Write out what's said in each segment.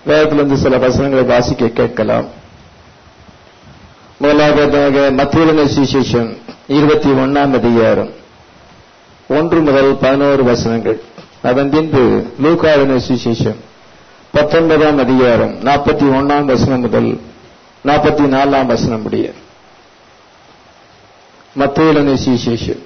வேதத்திலிருந்து சில வசனங்களை வாசிக்க கேட்கலாம் முதலாவதாக மத்திய சுவிசேஷம் இருபத்தி ஒன்னாம் அதிகாரம் ஒன்று முதல் பதினோரு வசனங்கள் அதன் பின்பு லூகாவின சுவிசேஷம் பத்தொன்பதாம் அதிகாரம் நாற்பத்தி ஒன்னாம் வசனம் முதல் நாற்பத்தி நாலாம் வசனம் முடிய மத்திய சுவிசேஷம்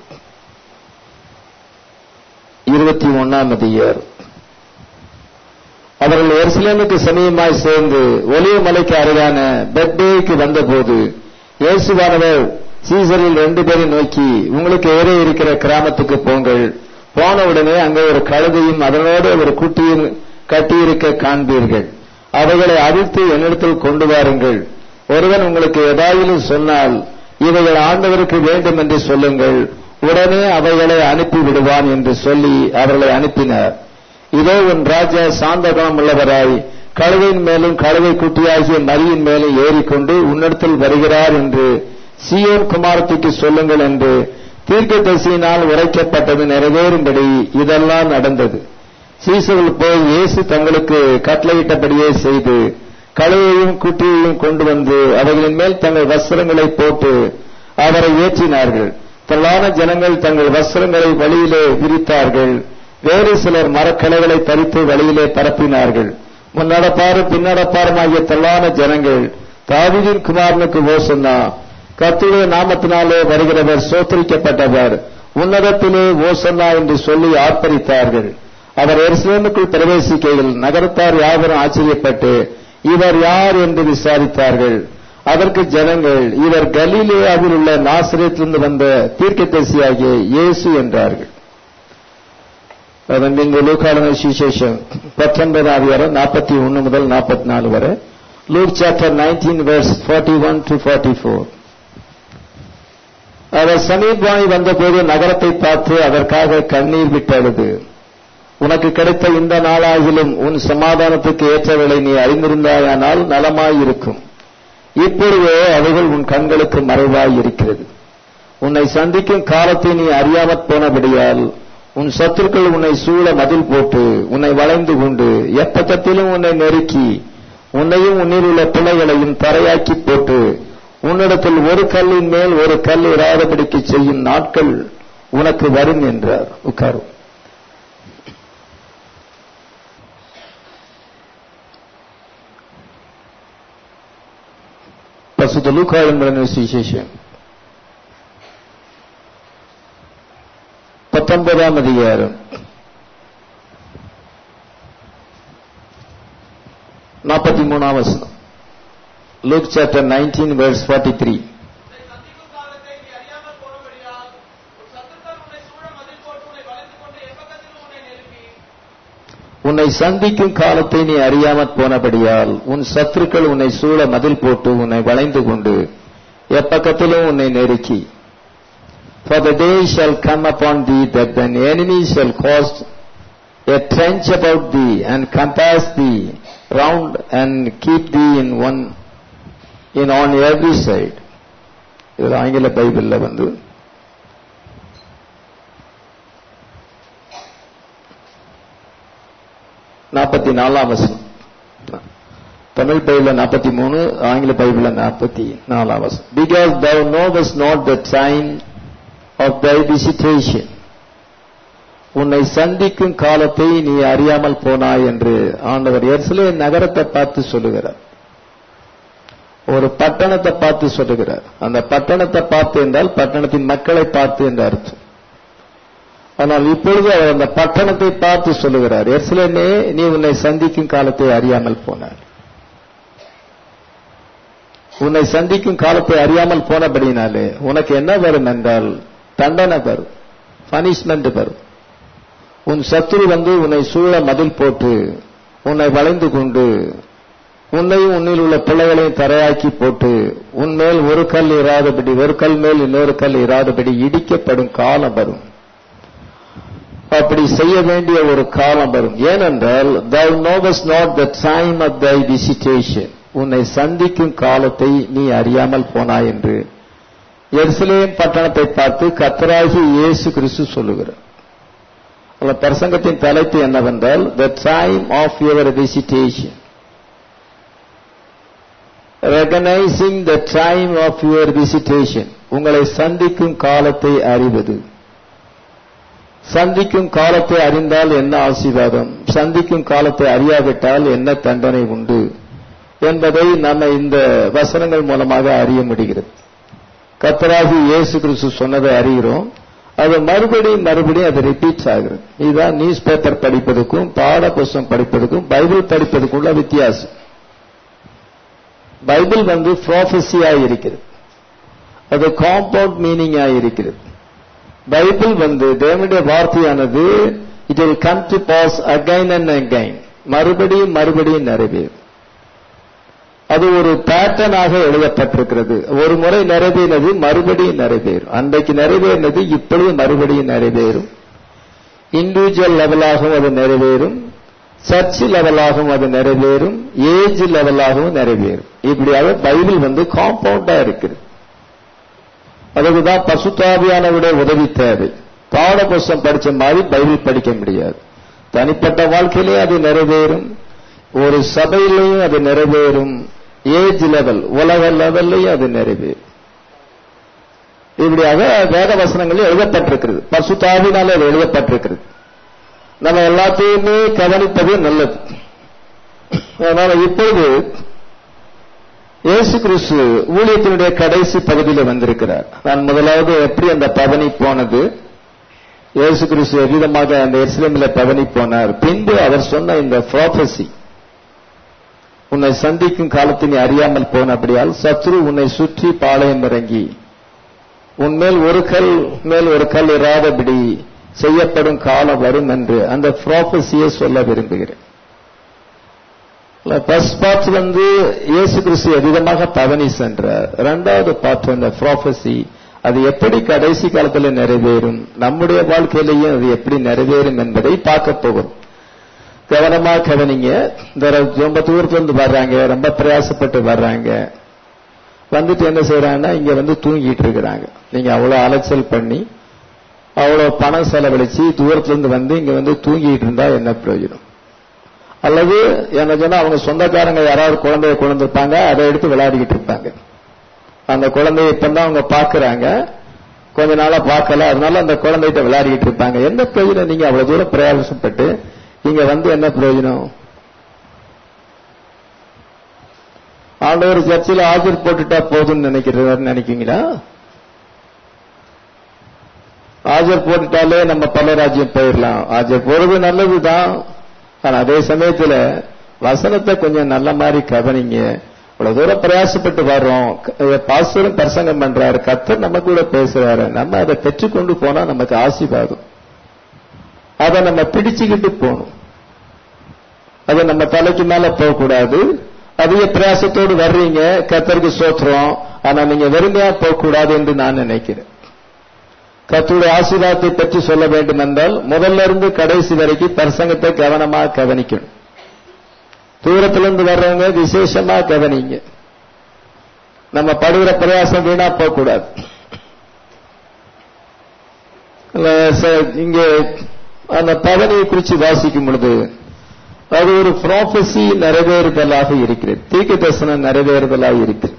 இருபத்தி ஒன்னாம் அதிகாரம் அவர்கள் எருசலேமுக்கு சமீபமாய் சேர்ந்து ஒலிய மலைக்கு அருகான பெத்தேக்கு வந்தபோது இயேசுவானவர் சீசரில் ரெண்டு பேரை நோக்கி உங்களுக்கு ஏறே இருக்கிற கிராமத்துக்கு போங்கள் போன உடனே அங்கே ஒரு கழுதையும் அதனோடு ஒரு குட்டியும் கட்டியிருக்க காண்பீர்கள் அவைகளை அழித்து என்னிடத்தில் கொண்டு வாருங்கள் ஒருவன் உங்களுக்கு ஏதாவது சொன்னால் இவைகள் ஆண்டவருக்கு வேண்டும் என்று சொல்லுங்கள் உடனே அவைகளை அனுப்பி விடுவான் என்று சொல்லி அவர்களை அனுப்பினார் இதோ உன் ராஜா சாந்தகுணம் உள்ளவராய் கழுதையின் மேலும் கழுதை குட்டியாகிய மரியின் மேலும் ஏறிக்கொண்டு உன்னிடத்தில் வருகிறார் என்று சியோன் குமாரத்துக்கு சொல்லுங்கள் என்று தீர்க்க தரிசியினால் உரைக்கப்பட்டது நிறைவேறும்படி இதெல்லாம் நடந்தது சீசர்கள் போய் இயேசு தங்களுக்கு கட்டளையிட்டபடியே செய்து கழுதையும் குட்டியையும் கொண்டு வந்து அவைகளின் மேல் தங்கள் வஸ்திரங்களை போட்டு அவரை ஏற்றினார்கள் திரளான ஜனங்கள் தங்கள் வஸ்திரங்களை வழியிலே விரித்தார்கள் வேறு சிலர் மரக்கிளைகளை பறித்து வழியிலே பரப்பினார்கள் முன்னடப்பாரும் பின்னடப்பாரும் ஆகிய திரளான ஜனங்கள் தாவிதின் குமாரனுக்கு ஓசன்னா கத்துடைய நாமத்தினாலே வருகிறவர் சோத்தரிக்கப்பட்டவர் உன்னதத்திலே ஓசன்னா என்று சொல்லி ஆர்ப்பரித்தார்கள் அவர் எருசலேமுக்குள் பிரவேசிக்கையில் நகரத்தார் யாவரும் ஆச்சரியப்பட்டு இவர் யார் என்று விசாரித்தார்கள் அதற்கு ஜனங்கள் இவர் கலீலேயாவில் உள்ள நாசிரியத்திலிருந்து வந்த தீர்க்கதரிசியாகிய இயேசு என்றார்கள் அதன் பின்பு லூக்காளன சுவிசேஷம் பத்தொன்பதாம் அதிகாரம் நாற்பத்தி ஒன்னு முதல் நாற்பத்தி நாலு வரை Luke chapter nineteen verse forty one to forty four அவர் சமீபமாய் வந்தபோது நகரத்தை பார்த்து அதற்காக கண்ணீர் விட்டழுது உனக்கு கிடைத்த இந்த நாளாகிலும் உன் சமாதானத்துக்கு ஏற்றவர்களை நீ அறிந்திருந்தாயானால் நலமாயிருக்கும் இப்பொழுதே அவைகள் உன் கண்களுக்கு மறைவாய் இருக்கிறது உன்னை சந்திக்கும் காலத்தை நீ அறியாமற் போனபடியால் உன் சத்துருக்கள் உன்னை சூழ மதில் போட்டு உன்னை வளைந்து கொண்டு எப்பக்கத்திலும் உன்னை நெருக்கி உன்னையும் உன்னில் உள்ள பிள்ளைகளையும் தரையாக்கி போட்டு உன்னிடத்தில் ஒரு கல்லின் மேல் ஒரு கல் இராதபடிக்கு செய்யும் நாட்கள் உனக்கு வரும் என்றார் உட்காரும் பசுத்த லூக்கா என்பதன் சுவிசேஷம் பத்தொன்பதாம் அதிகாரம் நாற்பத்தி மூணாம் வசனம் Luke chapter nineteen verse forty three உன்னை சந்திக்கும் காலத்தை நீ அறியாமற் போனபடியால் உன் சத்துருக்கள் உன்னை சூழ மதில் போட்டு உன்னை வளைந்து கொண்டு எப்பக்கத்திலும் உன்னை நெருக்கி For the day shall come upon thee that thine enemy shall cause a trench about thee and compass thee round and keep thee in one in on every side. இது ஆங்கில பைபிள்ல வந்து நாற்பத்தி நாலாம் வசனம் தமிழ் பைபிள் நாற்பத்தி மூணு ஆங்கில பைபிள் நாற்பத்தி நாலாம் வசனம் because thou knowest not the time of thy visitation உன்னை சந்திக்கும் காலத்தை நீ அறியாமல் போனாய் என்று ஆண்டவர் எர்சிலே நகரத்தை பார்த்து சொல்லுகிறார் ஒரு பட்டணத்தை பார்த்து சொல்லுகிறார் அந்த பட்டணத்தை பார்த்து என்றால் பட்டணத்தின் மக்களை பார்த்து என்று அர்த்தம் ஆனால் இப்பொழுது அவர் அந்த பட்டணத்தை பார்த்து சொல்லுகிறார் எர்சிலேமே நீ உன்னை சந்திக்கும் காலத்தை அறியாமல் போனார் உன்னை சந்திக்கும் காலத்தை அறியாமல் போனபடினாலே உனக்கு என்ன வரும் என்றால் தண்டனை வரும் பனிஷ்மெண்ட் வரும் உன் சத்துரு வந்து உன்னை சூழ மதில் போட்டு உன்னை வளைந்து கொண்டு உன்னையும் உன்னில் உள்ள பிள்ளைகளையும் தரையாக்கி போட்டு உன்மேல் ஒரு கல் இராதபடி ஒரு கல் மேல் இன்னொரு கல் இராதபடி இடிக்கப்படும் காலம் வரும் அப்படி செய்ய வேண்டிய ஒரு காலம் வரும் ஏனென்றால் thou knowest not the time of thy visitation உன்னை சந்திக்கும் காலத்தை நீ அறியாமல் போனாய் என்று எருசலேம் பட்டணத்தை பார்த்து கத்தராகி இயேசு கிறிஸ்து சொல்லுகிறார் அந்த பிரசங்கத்தின் தலைப்பு என்னவென்றால் the time of your visitation recognizing the time of your visitation உங்களை சந்திக்கும் காலத்தை அறிவது சந்திக்கும் காலத்தை அறிந்தால் என்ன ஆசீர்வாதம் சந்திக்கும் காலத்தை அறியாவிட்டால் என்ன தண்டனை உண்டு என்பதை நம்ம இந்த வசனங்கள் மூலமாக அறிய முடிகிறது கத்தராகி இயேசு கிறிஸ்து சொன்னதை அறிகிறோம் அது மறுபடியும் மறுபடியும் அது ரிப்பீட் ஆகிறது இதுதான் நியூஸ் பேப்பர் படிப்பதுக்கும் பாட புஸ்தகம் படிப்பதுக்கும் பைபிள் படிப்பதுக்கும் உள்ள வித்தியாசம் பைபிள் வந்து ப்ராஃபஸியா இருக்கிறது அது காம்பவுண்ட் மீனிங்கா இருக்கிறது பைபிள் வந்து தேவனுடைய வார்த்தையானது it will come to pass again and again மறுபடியும் மறுபடியும் நிறைவேறும் அது ஒரு பேட்டர்னாக எழுதப்பட்டிருக்கிறது ஒரு முறை நிறைவேறினது மறுபடியும் நிறைவேறும் அன்றைக்கு நிறைவேறினது இப்பொழுது மறுபடியும் நிறைவேறும் இண்டிவிஜுவல் லெவலாகவும் அது நிறைவேறும் சர்ச் லெவலாகவும் அது நிறைவேறும் ஏஜ் லெவலாகவும் நிறைவேறும் இப்படியாக பைபிள் வந்து காம்பவுண்டா இருக்குது அதுக்குதான் பசுத்தாபியானவுடைய உதவி தேவை பாட புஸ்தம் படிச்ச மாதிரி பைபிள் படிக்க முடியாது தனிப்பட்ட வாழ்க்கையிலே அது நிறைவேறும் ஒரு சபையிலையும் அது நிறைவேறும் ஏஜ் லெவல் உலக லெவல்லையும் அது நிறைவேறும் இப்படியாக வேத வசனங்களில் எழுதப்பட்டிருக்கிறது பசுத்தாவினால அது எழுதப்பட்டிருக்கிறது நம்ம எல்லாத்தையுமே கவனிப்பது நல்லது அதனால இப்பொழுது இயேசு கிறிஸ்து ஊழியத்தினுடைய கடைசி பகுதியில் வந்திருக்கிறார் நான் முதலாவது எப்படி அந்த பவனி போனது இயேசு கிறிஸ்து எவ்விதமாக அந்த எருசலேமில் பவனி போனார் பின்பு அவர் சொன்ன இந்த ப்ராபசி உன்னை சந்திக்கும் காலத்தை நீ அறியாமல் போனபடியால் சத்ரு உன்னை சுற்றி பாளையம் இறங்கி உன்மேல் ஒரு கல் மேல் ஒரு கல் இராதபடி செய்யப்படும் காலம் வரும் என்று அந்த ப்ராபசியை சொல்ல விரும்புகிறேன் ஃபர்ஸ்ட் பார்ட் வந்து இயேசு கிறிஸ்து எவ்விதமாக பவனி சென்றார் இரண்டாவது பார்ட் அந்த ப்ராபசி அது எப்படி கடைசி காலத்தில் நிறைவேறும் நம்முடைய வாழ்க்கையிலேயும் அது எப்படி நிறைவேறும் என்பதை பார்க்க போகும் கவனமா கவனிங்க இந்த ரொம்ப தூரத்துல இருந்து வர்றாங்க ரொம்ப பிரயாசப்பட்டு வர்றாங்க வந்துட்டு என்ன செய்யறாங்கன்னா இங்க வந்து தூங்கிட்டு இருக்கிறாங்க நீங்க அவ்வளவு அலைச்சல் பண்ணி அவ்வளவு பணம் செலவழிச்சு தூரத்துல இருந்து வந்து இங்க வந்து தூங்கிட்டு இருந்தா என்ன பிரயோஜனம் அல்லது என்ன சொன்னா அவங்க சொந்தக்காரங்க யாராவது குழந்தைய குழந்திருப்பாங்க அதை எடுத்து விளையாடிக்கிட்டு இருப்பாங்க அந்த குழந்தைய இப்பதான் அவங்க பாக்குறாங்க கொஞ்ச நாளா பார்க்கல அதனால அந்த குழந்தைகிட்ட விளையாடிக்கிட்டு இருப்பாங்க என்ன பிரயோஜனம் நீங்க அவ்வளவு தூரம் பிரயாசப்பட்டு இங்க வந்து என்ன பிரயோஜனம் ஆண்டவர் சர்ச்சில் ஆஜர் போட்டுட்டா போதும்னு நினைக்கிறார் நினைக்கிறீங்களா ஆஜர் போட்டுட்டாலே நம்ம பல ராஜ்யம் போயிடலாம் ஆஜர் போறது நல்லதுதான் ஆனா அதே சமயத்துல வசனத்தை கொஞ்சம் நல்ல மாதிரி கவனிங்க இவ்வளவு தூரம் பிரயாசப்பட்டு வர்றோம் பாஸ்டரும் பிரசங்கம் பண்றாரு கத்தர் நம்ம கூட பேசுறாரு நம்ம அதை பெற்றுக்கொண்டு போனா நமக்கு ஆசீர்வாதம் அதை நம்ம பிடிச்சுக்கிட்டு போகணும் அது நம்ம தலைக்கு மேல போகக்கூடாது அதிக பிரயாசத்தோடு வர்றீங்க கத்தருக்கு சோத்துறோம் ஆனா நீங்க வெறுமையா போகக்கூடாது என்று நான் நினைக்கிறேன் கத்துடைய ஆசீர்வாதத்தை பற்றி சொல்ல வேண்டும் என்றால் முதல்ல இருந்து கடைசி வரைக்கும் பிரசங்கத்தை கவனமா கவனிக்கணும் தூரத்திலிருந்து வர்றவங்க விசேஷமா கவனிங்க நம்ம படுகிற பிரயாசம் வீணா போகக்கூடாது இங்க அந்த பவனியை குறித்து வாசிக்கும் பொழுது அது ஒரு ப்ராபசி நிறைவேறுதலாக இருக்கிறது தீக்க தரிசனம் நிறைவேறுதலாக இருக்கிறது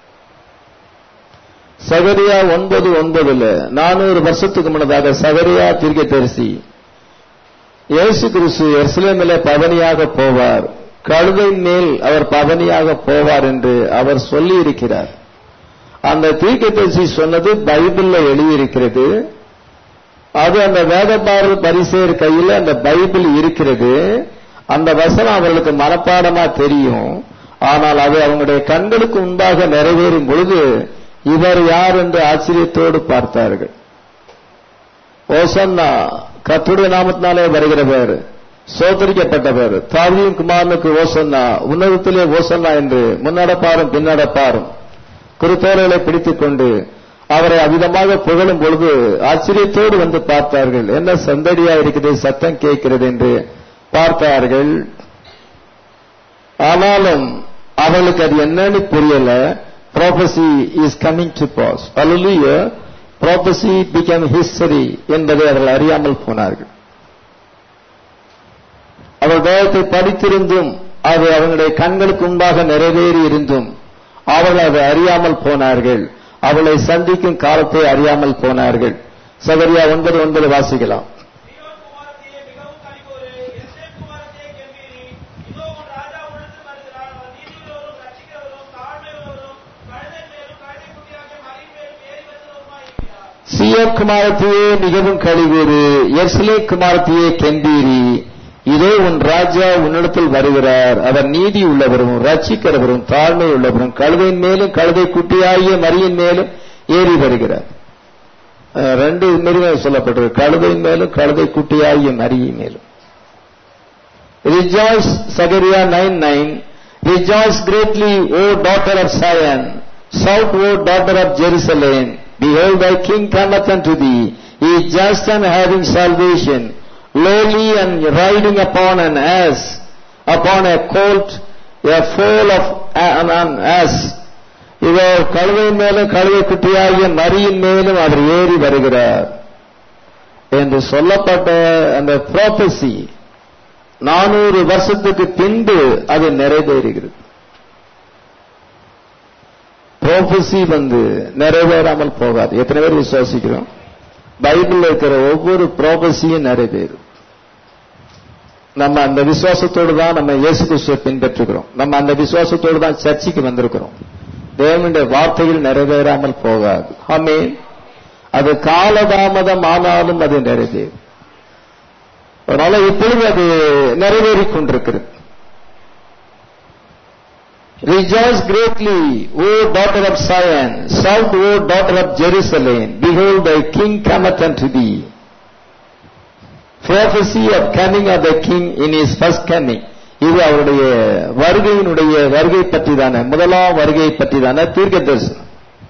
சகரியா ஒன்பது ஒன்பதுல நானூறு வருஷத்துக்கு முன்னதாக சகரியா தீர்க்க தரிசி இயேசு கிறிஸ்து எர்சிலேமில பவனியாக போவார் கழுதை மேல் அவர் பவனியாக போவார் என்று அவர் சொல்லி இருக்கிறார் அந்த தீர்க்க தரிசி சொன்னது பைபிள்ல எழுதியிருக்கிறது அது அந்த வேதபாரல் பரிசேர் கையில் அந்த பைபிள் இருக்கிறது அந்த வசனம் அவர்களுக்கு மனப்பாடமா தெரியும் ஆனால் அது அவங்களுடைய கண்களுக்கு முன்பாக நிறைவேறும் பொழுது இவர் யார் என்று ஆச்சரியத்தோடு பார்த்தார்கள் ஓசன்னா கத்துடைய நாமத்தினாலே வருகிறவர் சோதரிக்கப்பட்டவர் தாவியும் குமாரனுக்கு ஓசன்னா உன்னதத்திலே ஓசன்னா என்று முன்னடப்பாரும் பின்னடப்பாரும் குருத்தோர்களை பிடித்துக் கொண்டு அவரை அவிதமாக புகழும் பொழுது ஆச்சரியத்தோடு வந்து பார்த்தார்கள் என்ன சந்தடியா இருக்குது சத்தம் கேட்கிறது என்று பார்த்தார்கள் ஆனாலும் அவளுக்கு அது என்னன்னு புரியல prophecy is coming to pass hallelujah prophecy become history என்பதை அவர்கள் அறியாமல் போனார்கள் அவர் வேதத்தை படித்திருந்தும் அது அவங்களுடைய கண்களுக்கு முன்பாக நிறைவேறி இருந்தும் அவர்கள் அதை அறியாமல் போனார்கள் அவளை சந்திக்கும் காலத்தை அறியாமல் போனார்கள் சகரியா ஒன்பது ஒன்பது வாசிக்கலாம் சீயோன் குமாரத்தியே மிகவும் கலிகூறு எருசலேம் குமாரத்தியே கெம்பீரி இதோ உன் ராஜா உழைத்து வருகிறார் அவர் நீதியுள்ளவரும் ரட்சிக்கிறவரும் தாழ்மையுள்ளவரும் கழுதை மேலும் கழுதை குட்டியாகிய மலையின் மேலும் ஏறி வருகிறவருமாயிருக்கிறார் சியோன் குமாரத்தியே மிகவும் கழிவுறு எர்சலே குமாரத்தியே கெம்பீரி இதோ உன் ராஜா உன்னிடத்தில் வருகிறார் அவர் நீதி உள்ளவரும் ரட்சிக்கிறவரும் தாழ்மை உள்ளவரும் கழுதையின் மேலும் கழுதை குட்டியாகிய மரியின் மேலும் ஏறி வருகிறார் அஹ் ரெண்டு மிருகம் சொல்லப்பட்டது கழுதையின் மேலும் கழுதை குட்டியாகிய மரியின் மேலும் Rejoice, Zechariah 9 9. Rejoice greatly, O daughter of Zion. Shout, O daughter of Jerusalem. Behold, thy king cometh unto thee. He is just and having salvation, lowly and riding upon an ass, upon a colt, a foal of an, an ass. இதோ கழுதையின் மேலும் கழுதை குட்டியாகிய மரியின் மேலும் அவர் ஏறி வருகிறார் என்று சொல்லப்பட்ட அந்த ப்ராபசி நானூறு வருஷத்துக்கு பின்பு அது நிறைவேறுகிறது ப்ரோபசி வந்து நிறைவேறாமல் போகாது எத்தனை பேர் விசுவாசிக்கிறோம் பைபிள்ல இருக்கிற ஒவ்வொரு ப்ரோபசியும் நிறைவேறும் நம்ம அந்த விசுவாசத்தோடு தான் நம்ம இயேசு கிறிஸ்துவை பின்பற்றுகிறோம் நம்ம அந்த விசுவாசத்தோடு தான் சர்ச்சைக்கு வந்திருக்கிறோம் தேவனுடைய வார்த்தைகள் நிறைவேறாமல் போகாது ஆமென் அது காலதாமதம் ஆனாலும் அது நிறைவேறும் அதனால இப்பொழுது அது நிறைவேறிக் கொண்டிருக்கிறது Rejoice greatly, O daughter of Zion. Shout, O daughter of Jerusalem. Behold, thy king cometh unto thee. Prophecy of coming of the king in his first coming. இது அவருடைய வருகையினுடைய வருகை பற்றிதான முதலாம் வருகை பற்றிதான தீர்க்க தரிசனம்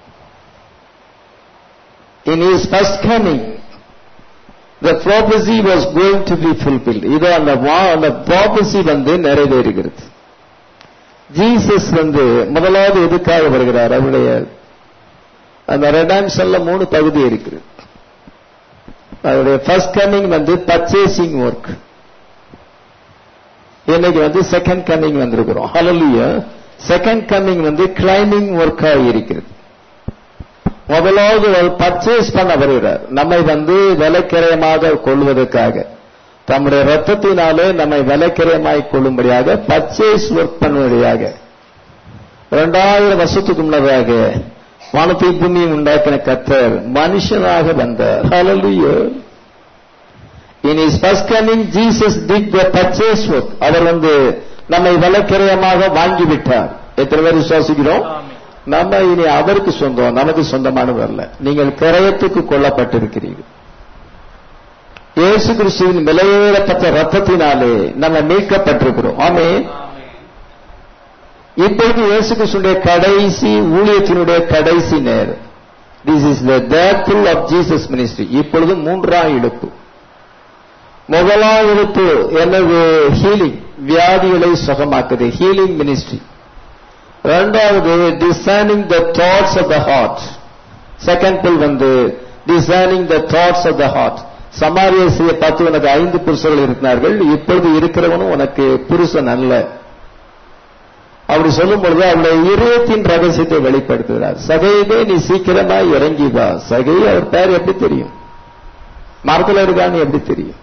இன் his first coming the prophecy was going to be fulfilled இது அந்த வா- அந்த prophecy வந்து நிறைவேறுகிறது ஜீசஸ் வந்து முதலாவது எதுக்காக வருகிறார் அவருடைய அந்த ரெடான்ஷன்ல மூணு பகுதி இருக்கிறது அவருடைய ஃபர்ஸ்ட் கம்மிங் வந்து பர்ச்சேசிங் ஒர்க் இன்னைக்கு வந்து செகண்ட் கம்மிங் வந்திருக்கிறோம் ஹalleluya செகண்ட் கம்மிங் வந்து கிளைமிங் ஒர்க்காக இருக்கிறது முதலாவது பர்ச்சேஸ் பண்ண வருகிறார் நம்மை வந்து விலைக்கிரயமாக கொள்வதற்காக தம்முடைய ரத்தத்தினாலே நம்மை விலைக்கிரயமாய் கொள்ளும்படியாக பர்ச்சேஸ் ஒர்க் பண்ணும்படியாக இரண்டாயிரம் வருஷத்துக்கு முன்னதாக வானத்தை பூமியும் உண்டாக்கின கத்தர் மனுஷனாக வந்தார் Hallelujah. In his first coming, Jesus did the purchase work. அவர் வந்து நம்மை விலைக்கிரயமாக வாங்கிவிட்டார் எத்தனை பேர் விசுவாசிக்கிறோம் ஆமென். நம்ம இனி அவருக்கு சொந்தம் நமக்கு சொந்தமானவர் அல்ல நீங்கள் கிரயத்துக்கு கொல்லப்பட்டிருக்கிறீர்கள் இயேசு கிறிஸ்துவின் விலையேறப்பட்ட ரத்தத்தினாலே நம்ம மீட்கப்பட்டிருக்கிறோம் ஆமே ஆமென். இப்பொழுது இயேசு கிறிஸ்துடைய கடைசி ஊழியத்தினுடைய கடைசி நேரம் this is the third pull of Jesus ministry இப்பொழுது மூன்றாம் இழுப்பு முதலாம் இழுப்பு என்னது ஹீலிங் வியாதிகளை சுகமாக்குது ஹீலிங் மினிஸ்ட்ரி இரண்டாவது designing the thoughts of the heart second pull வந்து designing the thoughts of the heart சமாரியசியை பார்த்து உனக்கு ஐந்து புருஷர்கள் இருக்கிறார்கள் இப்பொழுது இருக்கிறவனும் உனக்கு புருஷன் அல்ல அப்படி சொல்லும் பொழுது அவருடைய இதயத்தின் ரகசியத்தை வெளிப்படுத்துகிறார் சகைவே நீ சீக்கிரமாய் இறங்கி வா சகை அவர் பேர் எப்படி தெரியும் மரத்துல இருக்கான்னு எப்படி தெரியும்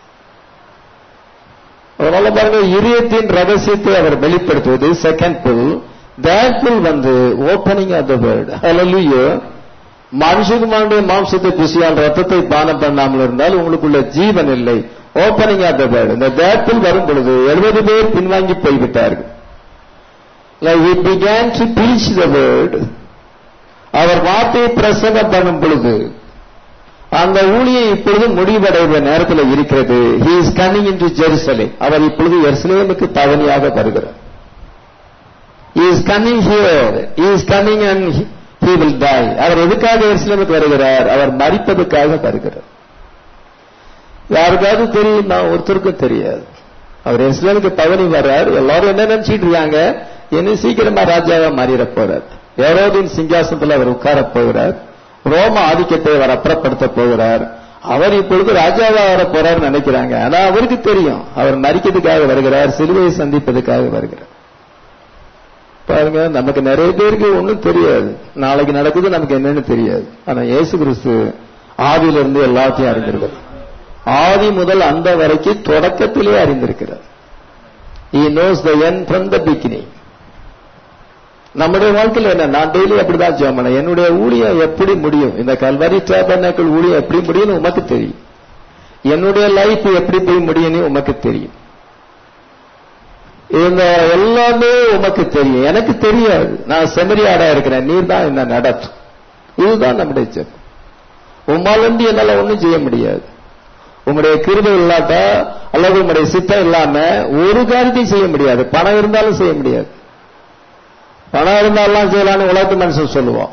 அதனால பாருங்க இதயத்தின் ரகசியத்தை அவர் வெளிப்படுத்துவது செகண்ட் புல் தேட் புல் வந்து opening of the word hallelujah மனுஷகுமாருடைய மாம்சத்தை புசியால் ரத்தத்தை பானம் பண்ணாமல் இருந்தால் உங்களுக்குள்ள ஜீவன் இல்லை ஓப்பனிங் ஆஃப் த வேர்ட் இந்த தேட் புல் வரும் பொழுது எழுபது பேர் பின்வாங்கி போய்விட்டார்கள் Like he began to preach the word அவர் வார்த்தையை பிரசங்கம் பண்ணும் பொழுது அந்த ஊழியம் இப்பொழுது முடிவடைகிற நேரத்தில் இருக்கிறது he is coming into Jerusalem அவர் இப்பொழுது எருசலேமுக்கு பவனியாக வருகிறார் he is coming here he is coming and he he will die அவர் எதுக்காக எருசலேமுக்கு வருகிறார் அவர் மரிப்பதற்காக வருகிறார் யாருக்காவது தெரியும் நான் ஒருத்தருக்கும் தெரியாது அவர் எருசலேமுக்கு பவனி வர்றார் எல்லாரும் என்ன நினைச்சிட்டு இருக்காங்க இன்னும் சீக்கிரமா ராஜாவா மாறிட போறார் ஏரோதின் சிங்காசனத்தில் அவர் உட்கார போகிறார் ரோம ஆதிக்கத்தை அவர் அப்புறப்படுத்த போகிறார் அவர் இப்பொழுது ராஜாவா வர போறார் நினைக்கிறாங்க ஆனா அவருக்கு தெரியும் அவர் மறிக்கிறதுக்காக வருகிறார் சிலுவையை சந்திப்பதற்காக வருகிறார் பாருங்க நமக்கு நிறைய பேருக்கு ஒண்ணும் தெரியாது நாளைக்கு நடக்குது நமக்கு என்னன்னு தெரியாது ஆனா இயேசு கிறிஸ்து ஆதியில இருந்து எல்லாத்தையும் அறிந்திருக்கிறார் ஆதி முதல் அந்த வரைக்கும் தொடக்கத்திலே அறிந்திருக்கிறார் he knows the end from the beginning நம்முடைய வாழ்க்கையில என்ன நான் டெய்லி அப்படிதான் ஜெபம் பண்ணேன் என்னுடைய ஊழியம் எப்படி முடியும் இந்த கல்வரி டேபர்னேக்கல் ஊழியம் எப்படி முடியும்னு உமக்கு தெரியும் என்னுடைய லைஃப் எப்படி போய் முடியும்னு உமக்கு தெரியும் இந்த எல்லாமே உமக்கு தெரியும் எனக்கு தெரியாது நான் செமரியாடா இருக்கிறேன் நீர் தான் என்ன நடத்தும் இதுதான் நம்முடைய ஜெபம் உம்மாலந்து என்னால ஒண்ணும் செய்ய முடியாது உங்களுடைய கிருபை இல்லாட்டா அல்லது உங்களுடைய சித்தம் இல்லாம ஒரு காரியத்தையும் செய்ய முடியாது பணம் இருந்தாலும் செய்ய முடியாது பணம் இருந்தாலும் செய்யலாம்னு உலகத்து மனுஷன் சொல்லுவோம்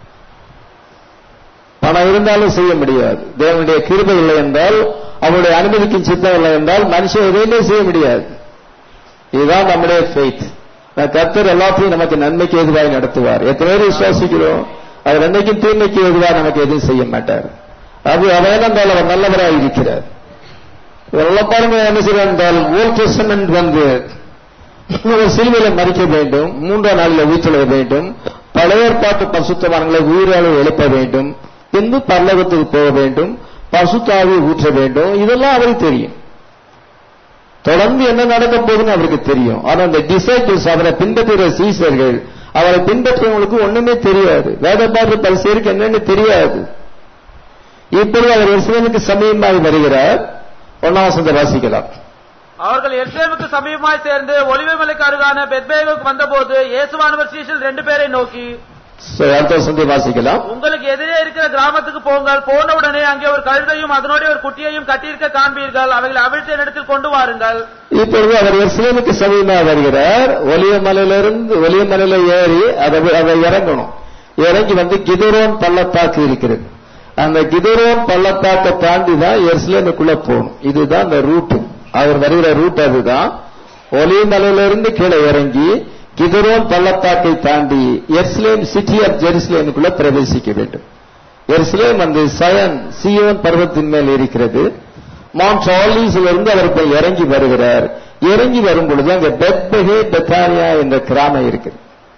பணம் இருந்தாலும் செய்ய முடியாது தேவனுடைய கிருபை இல்லை என்றால் அவருடைய அனுமதிக்கும் சித்தம் இல்லை என்றால் மனுஷன் எதையுமே செய்ய முடியாது இதுதான் நம்முடைய ஃபெய்த் கர்த்தர் எல்லாத்தையும் நமக்கு நன்மைக்கு எதுவாக நடத்துவார் எத்தனை பேர் விசுவாசிக்கிறோம் அவர் என்னைக்கும் தீமைக்கு எதுவாக நமக்கு எதுவும் செய்ய மாட்டார் அது அவையெல்லாம் என்றால் அவர் நல்லவராக இருக்கிறார் இதெல்லாம் பாருங்க என்ன செய்ய என்றால் ஓல்ட் டெஸ்டமெண்ட் வந்து ஒரு சிலுவையில மறிக்க வேண்டும் மூன்றாம் நாளில் உயிர்த்தெழ வேண்டும் பழைய ஏற்பாட்டு பசுத்தவான்களை உயிராளர் எழுப்ப வேண்டும் பின்பு பரலோகத்துக்கு போக வேண்டும் பசுத்தாவி ஊற்ற வேண்டும் இதெல்லாம் அவருக்கு தெரியும் தொடர்ந்து என்ன நடக்க போகுதுன்னு அவருக்கு தெரியும் ஆனா அந்த டிசைபிள்ஸ் அவரை பின்பற்றுகிற சீசர்கள் அவரை பின்பற்றவங்களுக்கு ஒண்ணுமே தெரியாது வேத பாட்டு பரிசேருக்கு என்னன்னு தெரியாது இப்பொழுது அவர் இஸ்ரேலுக்கு சமயமாக வருகிறார் ஒன்னாம் வசந்த வாசிக்கலாம் அவர்கள் எருசலேமுக்கு சமீபமாய் சேர்ந்து ஒலிவை மலைக்கு அருகான பெத்பேகுக்கு வந்தபோது இயேசுவானவர் சீஷல் ரெண்டு பேரை நோக்கி So, அடுத்த வசந்தை வாசிக்கலாம் உங்களுக்கு எதிரே இருக்கிற கிராமத்துக்கு போங்கள் போனவுடனே அங்கே ஒரு கழுதையும் அதனோட ஒரு குட்டியையும் கட்டியிருக்க காண்பீர்கள் அவைகளை அவிழ்த்த இடத்தில் கொண்டு வாருங்கள் இப்பொழுது அவர் எருசலேமுக்கு சமீபமாக வருகிறார் ஒலியமலையிலிருந்து ஒலியமலையில ஏறி அதை அதை இறங்கணும் இறங்கி வந்து கிதரோன் பள்ளத்தாக்கு இருக்கிறது அந்த கிதரோன் பள்ளத்தாக்கை தாண்டி தான் எருசலேமுக்குள்ள போகணும் இதுதான் அந்த ரூட் அவர் வருகிற ரூட் அதுதான் ஒலியமலையிலிருந்து கீழே இறங்கி கிதரோன் பள்ளத்தாக்கை தாண்டி எருசலேம் சிட்டி ஆஃப் ஜெருசலேமுக்குள்ள பிரவேசிக்க வேண்டும் எருசலேம் அந்த சயன் சியோன் பர்வத்தின் மேல் இருக்கிறது மவுண்ட் ஆலீஸ்ல இருந்து அவர் இப்ப இறங்கி வருகிறார் இறங்கி வரும் பொழுது அங்க பெத்பகே பெத்தானியா என்ற கிராமம் இருக்குது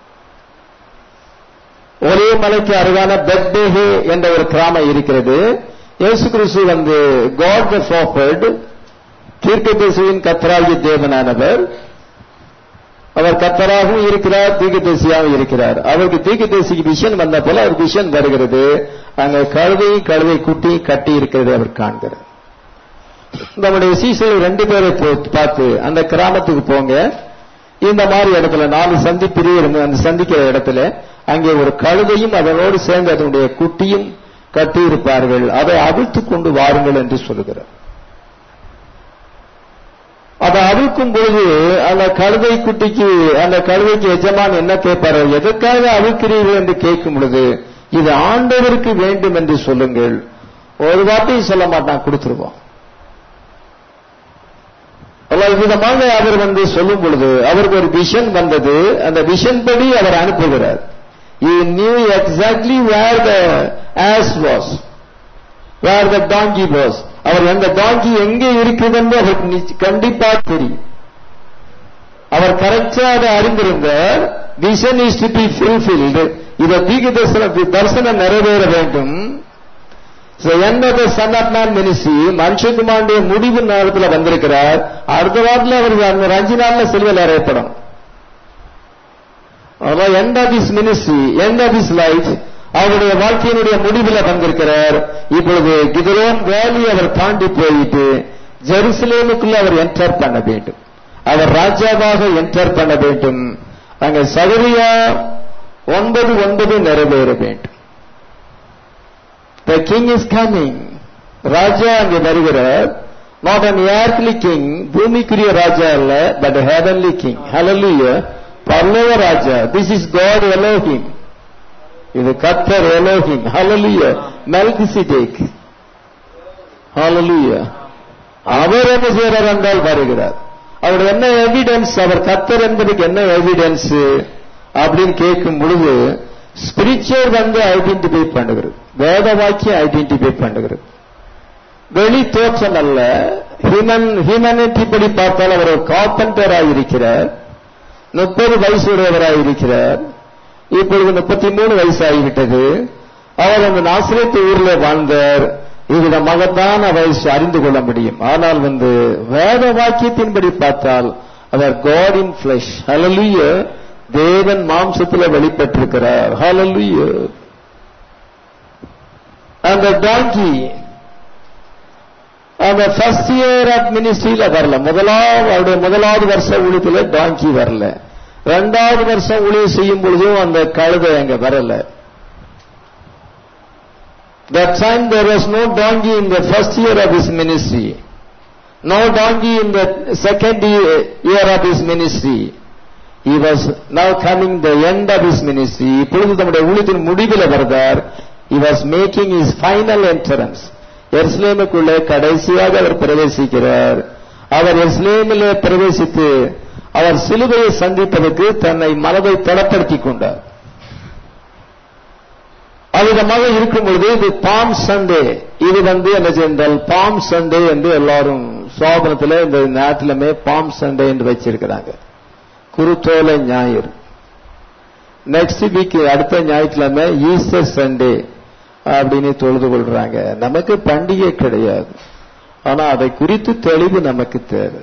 ஒரே மலைக்கு அருகான பெத்பேஹே என்ற ஒரு கிராமம் இருக்கிறது இயேசு கிறிஸ்து வந்து காட் த ப்ராஃபர்ட் தீர்க்கதரிசியின் கத்தராகிய தேவனானவர் அவர் கத்தராகவும் இருக்கிறார் தீர்க்கதரிசியாகவும் இருக்கிறார் அவருக்கு தீர்க்கதரிசிக்கு விஷன் வந்த போல அவர் விஷன் வருகிறது அங்க கழுதையும் கழுதை குட்டி கட்டி இருக்கிறது அவர் காண்கிறார் நம்முடைய சீசல் ரெண்டு பேரை போ- பார்த்து அந்த கிராமத்துக்கு போங்க இந்த மாதிரி இடத்துல நாலு சந்தி பிரிவு இருந்து அந்த சந்திக்கிற இடத்துல அங்கே ஒரு கழுதையும் அதனோடு சேர்ந்து அதனுடைய குட்டியும் கட்டி இருப்பார்கள் அதை அவிழ்த்து கொண்டு வாருங்கள் என்று சொல்லுகிறார் அதை அவிழ்க்கும் பொழுது அந்த கழுதை குட்டிக்கு அந்த கழுதைக்கு எஜமான் என்ன கேட்பாரு எதற்காக அவிழ்க்கிறீர்கள் என்று கேட்கும் பொழுது இது ஆண்டவருக்கு வேண்டும் என்று சொல்லுங்கள் ஒரு வார்த்தையும் சொல்ல மாட்டான் கொடுத்துருவோம் அவ்வளவு விதமாக அவர் வந்து சொல்லும் பொழுது அவருக்கு ஒரு விஷன் வந்தது அந்த விஷன் படி அவர் அனுப்புகிறார் he knew exactly where the ass was where the donkey was அவர் அந்த டாங்கி எங்கே இருக்குதுன்னு அவருக்கு நிச்ச- கண்டிப்பா தெரியும் அவர் கரெக்டா அதை அறிந்திருந்தார் vision is to be fulfilled இதை தீர்க்க தரிசனம் தரிசனம் நிறைவேற வேண்டும் எந்த சன் ஆஃப் மேன் மினிஸ்ட்ரி மனுஷகுமாருடைய முடிவு நேரத்தில் வந்திருக்கிறார் அடுத்த வாரத்தில் அவர் அந்த ஒரு அஞ்சு நாள்ல செல்வல் அறையப்படும் அதான் end of his ministry end of his life அவருடைய வாழ்க்கையினுடைய முடிவில் வந்திருக்கிறார் இப்பொழுது கிதரோன் வேலி அவர் தாண்டி போயிட்டு ஜெருசலேமுக்குள்ள அவர் என்டர் பண்ண வேண்டும் அவர் ராஜாவாக என்டர் பண்ண வேண்டும் அங்க சகரியா ஒன்பது ஒன்பது நிறைவேற வேண்டும் The king is coming. ராஜா அங்கே வருகிறார் நாட் an earthly king பூமிக்குரிய ராஜா அல்ல பட் heavenly king hallelujah பரலோக ராஜா this is god elohim இது கர்த்தர் elohim hallelujah மெல்கிசிடேக் hallelujah அவர் என்ன செய்கிறார் என்றால் வருகிறார் அவர் என்ன எவிடன்ஸ் அவர் கர்த்தர் என்பதுக்கு என்ன எவிடன்ஸ் அப்படின்னு கேட்கும் பொழுது ஸ்பிரிச்சுவல் வந்து ஐடென்டிஃபை பண்ணுகிறது வேத வாக்கியம் ஐடென்டிஃபை பண்ணுகிறது வெளி தோற்றம் அல்ல ஹியூமன் ஹியூமனிட்டி படி பார்த்தால் அவர் ஒரு கார்பெண்டராக இருக்கிறார் முப்பது வயசுடையவராய் இருக்கிறார் இப்பொழுது முப்பத்தி மூணு வயசாகிவிட்டது அவர் அந்த நாசிரியத்து ஊர்ல வாழ்ந்தார் இவ்விதமாகத்தான் அவர் அறிந்து கொள்ள முடியும் ஆனால் வந்து வேத வாக்கியத்தின்படி பார்த்தால் அவர் காட் இன் பிளஷ் ஹalleluya தேவன் மாம்சத்தில் வெளிப்பட்டிருக்கிறார் ஹalleluya அந்த டாங்கி அந்த ஃபர்ஸ்ட் இயர் ஆஃப் மினிஸ்ட்ரியில வரல முதலாவது அவருடைய முதலாவது வருஷ ஊழியத்துல டாங்கி வரல ரெண்டாவது வருஷம் ஊழியம் செய்யும் பொழுதும் அந்த கழுதை அங்க வரல That time there was no donkey in the first year of his ministry. No donkey in the second year year of his ministry. He was now coming the end of his ministry. இப்பொழுது தம்முடைய ஊழியத்தின் முடிவில் வருகிறார் He was making his final entrance. எருசலேமுக்குள்ளே கடைசியாக அவர் பிரவேசிக்கிறார் அவர் எருசலேமில் பிரவேசித்து அவர் சிலுவையை சந்திப்பதற்கு தன்னை மனதை தளப்படுத்திக் கொண்டார் அவ்விதமாக இருக்கும் பொழுது இது பாம் சண்டே இது வந்து என்ன சென்றால் பாம் சண்டே என்று எல்லாரும் சோபனத்தில் இந்த நாட்டிலுமே பாம் சண்டே என்று வச்சிருக்கிறாங்க குருத்தோலை ஞாயிறு நெக்ஸ்ட் வீக் அடுத்த ஞாயிற்றுக்கிழமை ஈஸ்டர் சண்டே அப்படின்னு தொழுது கொள்றாங்க நமக்கு பண்டிகை கிடையாது ஆனா அதை குறித்து தெளிவு நமக்கு தேவை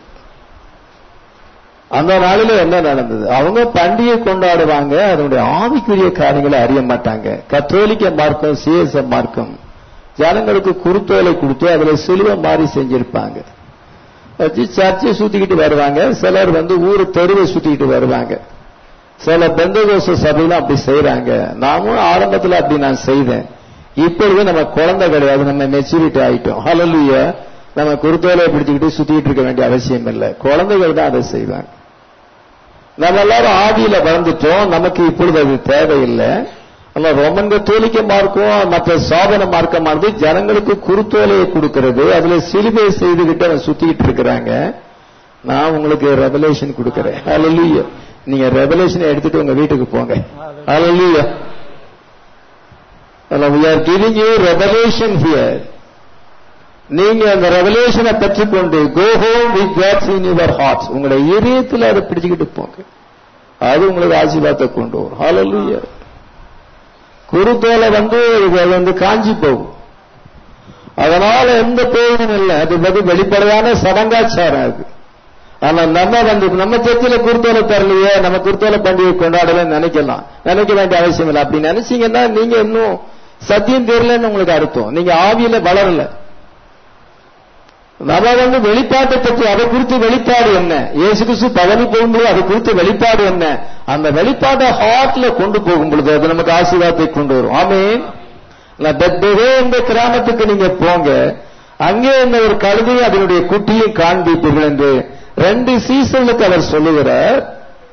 அந்த நாளில என்ன நடந்தது அவங்க பண்டிகை கொண்டாடுவாங்க அதனுடைய ஆவிக்குரிய காரியங்களை அறிய மாட்டாங்க கத்தோலிக்க மார்க்கம் சிஎஸ்எ மார்க்கம் ஜனங்களுக்கு குருத்தோலை கொடுத்து அதுல சிலுவை மாறி செஞ்சிருப்பாங்க வச்சு சர்ச்சை சுத்திக்கிட்டு வருவாங்க சிலர் வந்து ஊர் தெருவை சுத்திக்கிட்டு வருவாங்க சில பெந்தகோச சபையில அப்படி செய்யறாங்க நாமும் ஆரம்பத்துல அப்படி நான் செய்தேன் இப்பொழுது நம்ம குழந்தை கிடையாது நம்ம மெச்சூரிட்டி ஆயிட்டோம் ஹலலுய நம்ம குருத்தோலை பிடிச்சுக்கிட்டு சுத்திட்டு இருக்க வேண்டிய அவசியம் இல்லை குழந்தைகள் தான் அதை செய்வாங்க நம்ம எல்லாரும் ஆதியில வளர்ந்துட்டோம் நமக்கு இப்பொழுது அது தேவையில்லை ஆனா ரோமன் கத்தோலிக்க மார்க்கம் மற்ற சாதன மார்க்கமானது ஜனங்களுக்கு குருத்தோலையை கொடுக்கிறது அதுல சிலுவை செய்துகிட்டு அவன் சுத்திக்கிட்டு இருக்கிறாங்க நான் உங்களுக்கு ரெவலேஷன் கொடுக்கிறேன் ஹalleluya நீங்க ரெவலேஷன் எடுத்துட்டு உங்க வீட்டுக்கு போங்க ஹalleluya we are giving you revelation here நீங்க அந்த ரெவலேஷனை பெற்றுக்கொண்டு go home with God's in your hearts உங்களுடைய இதயத்தில் அதை பிடிச்சுக்கிட்டு போங்க அது உங்களுக்கு ஆசீர்வாதத்தை கொண்டு வரும் ஹalleluya குருத்தோலை வந்து இது வந்து காஞ்சி போகும் அதனால எந்த பிரயோஜனம் இல்லை அது வந்து வெளிப்படையான சடங்காச்சாரம் அது ஆனா நம்ம வந்து நம்ம சர்ச்சில் குருத்தோலை தரலையே நம்ம குருத்தோலை பண்டிகை கொண்டாடலன்னு நினைக்கலாம் நினைக்க வேண்டிய அவசியம் இல்லை அப்படி நினைச்சீங்கன்னா நீங்க இன்னும் சத்தியம் தெரியலன்னு உங்களுக்கு அர்த்தம் நீங்க ஆவியில வளரல நம்ம வந்து வெளிப்பாட்டை பற்றி அதை குறித்து வெளிப்பாடு என்ன இயேசு கிறிஸ்து பதவி போகும்போது அதை குறித்து வெளிப்பாடு என்ன அந்த வெளிப்பாட்டை ஹார்ட்ல கொண்டு போகும் பொழுது அது நமக்கு ஆசீர்வாதத்தை கொண்டு வரும் ஆமீன் பெத்தவே இந்த கிராமத்துக்கு நீங்க போங்க அங்கே இந்த ஒரு கழுதையும் அதனுடைய குட்டியும் காண்பிப்பீர்கள் என்று ரெண்டு சீசனுக்கு அவர் சொல்லுகிறார்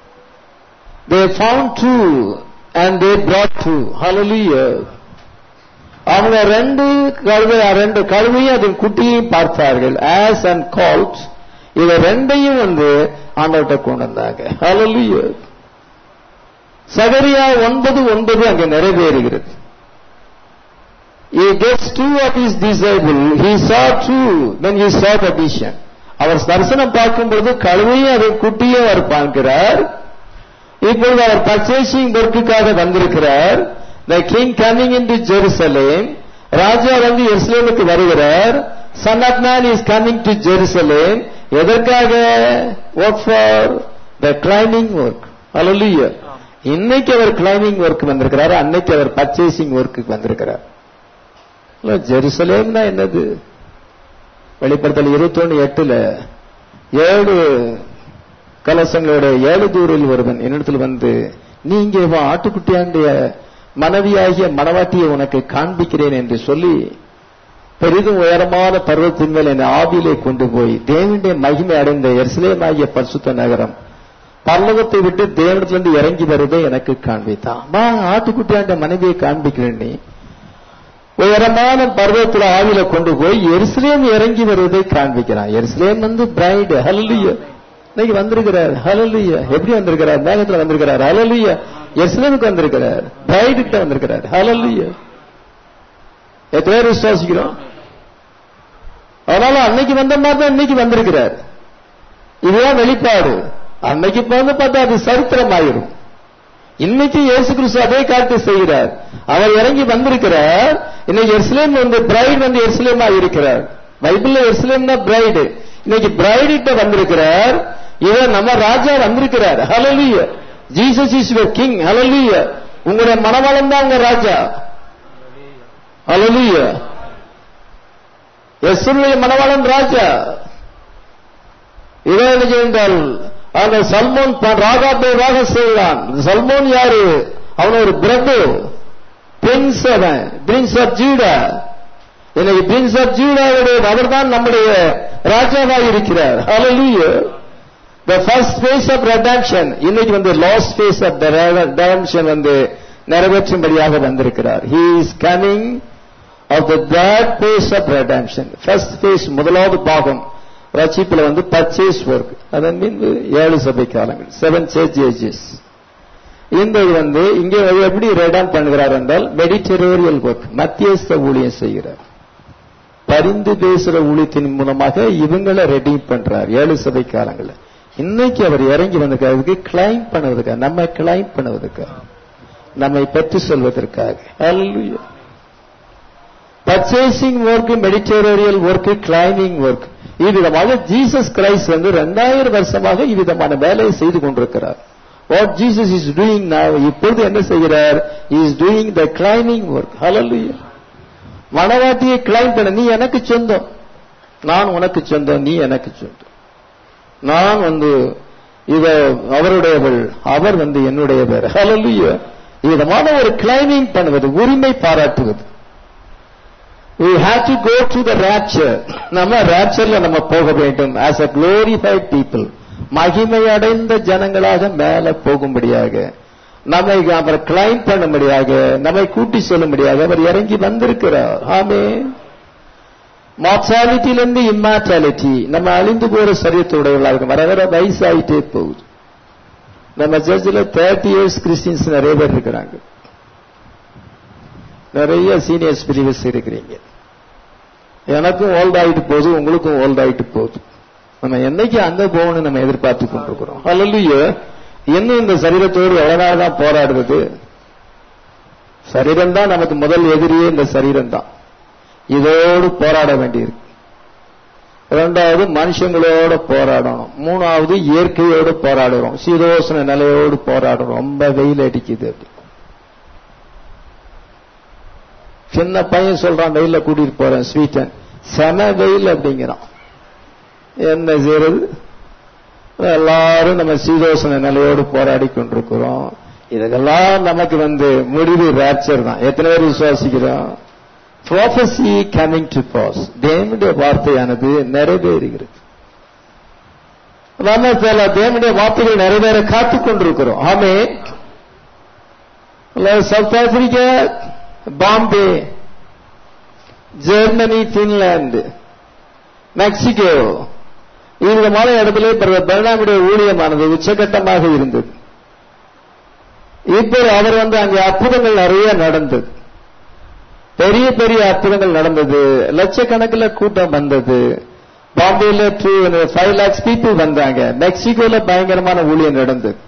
they found true and they brought true hallelujah அவங்க ரெண்டு கழுதை ரெண்டு கழுதையும் அதன் குட்டியையும் பார்த்தார்கள் ஆஸ் அண்ட் கால்ஸ் இதை ரெண்டையும் வந்து ஆண்டவர்கிட்ட கொண்டு வந்தாங்க ஹalleluya சகரியா ஒன்பது ஒன்பது அங்கே நிறைவேறுகிறது He gets two of his disciple. He saw two when he saw the vision. அவர் தரிசனம் பார்க்கும்போது கழுவையும் அதை குட்டியும் அவர் பார்க்கிறார் இப்பொழுது அவர் பர்ச்சேசிங் ஒர்க்குக்காக வந்திருக்கிறார் the king coming in to Jerusalem ராஜா வந்து எருசலேமுக்கு வருகிறார் son of man is coming to Jerusalem எதற்காக work for the claiming work hallelujah இன்னைக்கு அவர் கிளைம்பிங் ஒர்க் வந்திருக்கிறார் அன்னைக்கு அவர் பர்ச்சேசிங் ஒர்க்கு வந்திருக்கிறார் ஜெருசலேம்னா என்னது வெளிப்படுத்தல் இருபத்தொன்னு எட்டுல ஏழு கலசங்களோட ஏழு தூரில் ஒருவன் என்னிடத்தில் வந்து நீங்க ஆட்டுக்குட்டியாண்டிய மனைவியாகிய மனவாட்டியை உனக்கு காண்பிக்கிறேன் என்று சொல்லி பெரிதும் உயரமான பருவத்தின் மேல் என்னை ஆவியிலே கொண்டு போய் தேவனுடைய மகிமை அடைந்த எர்சிலேமாகிய பரிசுத்த நகரம் பர்லகத்தை விட்டு தேவனத்திலிருந்து இறங்கி வருவதை எனக்கு காண்பித்தான் வா ஆட்டுக்குட்டியாண்ட மனைவியை காண்பிக்கிறேன் நீ உயரமான பர்வத்துல ஆவில கொண்டு போய் எருசலேம் இறங்கி வருவதை காண்பிக்கிறான் எருசலேம் வந்து பிரைடு ஹலலுய இன்னைக்கு வந்திருக்கிறார் ஹலலுய எப்படி வந்திருக்கிறார் மேகத்துல வந்திருக்கிறார் ஹலலுய எருசலேமுக்கு வந்திருக்கிறார் பிரைடு கிட்ட வந்திருக்கிறார் ஹலலுய எத்தனை பேர் விசுவாசிக்கிறோம் அதனால அன்னைக்கு வந்த மாதிரி தான் இன்னைக்கு வந்திருக்கிறார் இதுதான் வெளிப்பாடு அன்னைக்கு வந்து பார்த்தா அது சரித்திரமாயிரும் இன்னைக்கு இயேசு கிறிஸ்து அதே காட்டு செய்கிறார் அவர் இறங்கி வந்திருக்கிறார் இன்னைக்கு எருசலேம் வந்து பிரைட் வந்து எருசலேமா இருக்கிறார் பைபிள்ல எருசலேம் தான் பிரைடு இன்னைக்கு பிரைடு வந்திருக்கிறார் இவர் நம்ம ராஜா வந்திருக்கிறார் hallelujah Jesus is your king hallelujah உங்களுடைய மனவாளம் தான் உங்க ராஜா ஹalleluya எஸ்ருடைய மனவாளன் ராஜா இவன் என்ன செய்தால் அந்த சல்மோன் ப- ராகாபை ராக செய்தான் சல்மோன் யாரு அவன் ஒரு பிரபு பிரின்ஸ் அவன் பிரின்ஸ் ஆஃப் ஜூடா இன்னைக்கு பிரின்ஸ் ஆஃப் ஜூடாவுடைய அவர் தான் நம்முடைய ராஜாவாக இருக்கிறார் ஹalleluya the first phase of redemption இன்னைக்கு வந்து last phase of the redemption வந்து நிறைவேற்றும்படியாக வந்திருக்கிறார் he is coming of the third phase of redemption first phase முதலாவது பாகம் ரட்சிப்புல வந்து பர்ச்சேஸ் ஒர்க் அதன் மீது ஏழு சபை காலங்கள் செவன் சேர்ச் ஏஜஸ் இந்த இது வந்து இங்கே எப்படி ரெடாம் பண்ணுகிறார் என்றால் மெடிட்டரேரியல் ஒர்க் மத்தியஸ்த ஊழியம் செய்கிறார் பரிந்து பேசுற ஊழியத்தின் மூலமாக இவங்களை ரெடி பண்றார் ஏழு சபை காலங்கள்ல இன்னைக்கு அவர் இறங்கி வந்திருக்கிறதுக்கு கிளைம் பண்ணுவதற்காக நம்ம கிளைம் பண்ணுவதற்காக நம்மை பற்றி சொல்வதற்காக Hallelujah. Purchasing work mediatorial work claiming work இவ்விதமாக ஜீசஸ் கிரைஸ்ட் வந்து ரெண்டாயிரம் வருஷமாக இவ்விதமான வேலையை செய்து கொண்டிருக்கிறார் what Jesus is doing now இப்பொழுது என்ன செய்கிறார் is doing the claiming work hallelujah மனவாட்டியை கிளைம் பண்ண நீ எனக்கு சொந்தம் நான் உனக்கு சொந்தம் நீ எனக்கு சொந்தம் நான் வந்து இவ அவருடையவள் அவர் வந்து என்னுடையவர் ஹalleluya விதமான ஒரு கிளைமிங் பண்ணுவது உரிமை பாராட்டுவது we have to go to the rapture நம்ம raptureல நம்ம போக வேண்டும் as a glorified people மகிமை அடைந்த ஜனங்களாக மேல போகும்படியாக நம்மை அவர் கிளைம் பண்ணும்படியாக நம்மை கூட்டி சொல்லும்படியாக அவர் இறங்கி வந்திருக்கிறார் ஆமே மார்டாலிட்டியிலிருந்து இம்மார்டாலிட்டி நம்ம அழிந்து போற சரீரத்துடையவர்களாக இருக்கும் வர வர வயசாயிட்டே போகுது நம்ம சர்ச்சில் தேர்ட்டி இயர்ஸ் கிறிஸ்டின்ஸ் நிறைய பேர் இருக்கிறாங்க நிறைய சீனியர்ஸ் பிரிவஸ் இருக்கிறீங்க எனக்கும் ஓல்ட் ஆயிட்டு போகுது உங்களுக்கும் ஓல்ட் ஆயிட்டு போகுது நம்ம என்னைக்கு அங்க போகணும்னு நம்ம எதிர்பார்த்து கொண்டிருக்கிறோம் அல்லையோ இன்னும் இந்த சரீரத்தோடு எவ்வளவு நாள் தான் போராடுறது சரீரம் தான் நமக்கு முதல் எதிரியே இந்த சரீரம் தான் இதோடு போராட வேண்டியிருக்கு இரண்டாவது மனுஷங்களோட போராடணும் மூணாவது இயற்கையோடு போராடுறோம் சீதோசன நிலையோடு போராடுறோம் ரொம்ப வெயில் அடிக்குது அப்படி சின்ன பையன் சொல்றான் வெயில கூட்டிட்டு போறேன் ஸ்வீட்டன் செம வெயில் அப்படிங்கிறான் என்ன செய்யறது எல்லாரும் நம்ம சீதோசன நிலையோடு போராடி கொண்டிருக்கிறோம் இதுக்கெல்லாம் நமக்கு வந்து முடிவு ரேப்சர் தான் எத்தனை பேர் விசுவாசிக்கிறோம் ப்ராஃபஸி கமிங் டு பாஸ் தேவனுடைய வார்த்தையானது நிறைவேறுகிறது நம்ம சில தேவனுடைய வார்த்தைகள் நிறைவேற காத்துக் கொண்டிருக்கிறோம் ஆமே South Africa Bombay Germany Finland Mexico இந்த இடத்துல பர்னாமுடைய ஊழியமானது உச்சகட்டமாக இருந்தது இப்போ அவர் வந்து அங்கே அற்புதங்கள் நிறைய நடந்தது பெரிய பெரிய அற்புதங்கள் நடந்தது லட்சக்கணக்கில் கூட்டம் வந்தது பாம்பேல டூ ஃபைவ் லேக்ஸ் பீப்புள் வந்தாங்க மெக்சிகோல பயங்கரமான ஊழியம் நடந்தது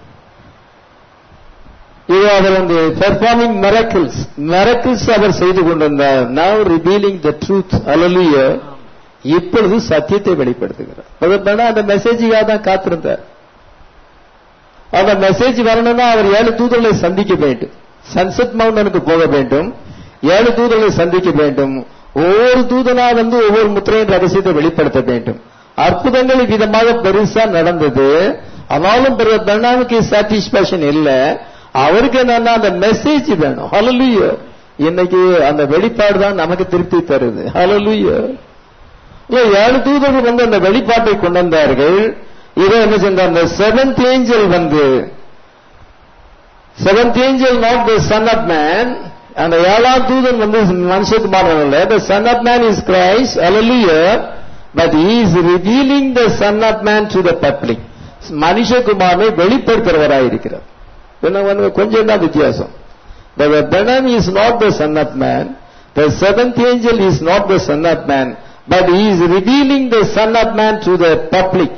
இது அவர் வந்து பெர்ஃபார்மிங் மெரக்கிள்ஸ் மெரக்கிள்ஸ் அவர் செய்து கொண்டிருந்தார் now revealing the truth hallelujah இப்பொழுது சத்தியத்தை வெளிப்படுத்துகிறார் அந்த மெசேஜுக்காக தான் காத்திருந்தார் அந்த மெசேஜ் வரணும்னா அவர் ஏழு தூதர்களை சந்திக்க வேண்டும் சன்செட் மவுண்டனுக்கு போக வேண்டும் ஏழு தூதர்களை சந்திக்க வேண்டும் ஒவ்வொரு தூதனா வந்து ஒவ்வொரு முத்திரையின் ரகசியத்தை வெளிப்படுத்த வேண்டும் அற்புதங்கள் விதமாக பெருசா நடந்தது ஆனாலும் பெர்னாமுக்கு சாட்டிஸ்பேக்ஷன் இல்ல அவருக்கு என்னன்னா அந்த மெசேஜ் வேணும் ஹலலுய இன்னைக்கு அந்த வெளிப்பாடு தான் நமக்கு திருப்தி தருது ஹலலுய ஏழு தூதர்கள் வந்து அந்த வெளிப்பாட்டை கொண்டு வந்தார்கள் இதை என்ன செஞ்சார் அந்த செவன்த் ஏஞ்சல் வந்து seventh angel not the son of man அந்த ஏழாம் தூதன் வந்து மனுஷகுமாரன் இல்ல the son of man is Christ hallelujah but is revealing the son of man to the public மனுஷகுமாரனை வெளிப்படுத்துறவராயிருக்கிறார் கொஞ்சம் தான் வித்தியாசம் The Benham is not the son of man. The seventh angel is not the son of man. But he is revealing the son of man to the public.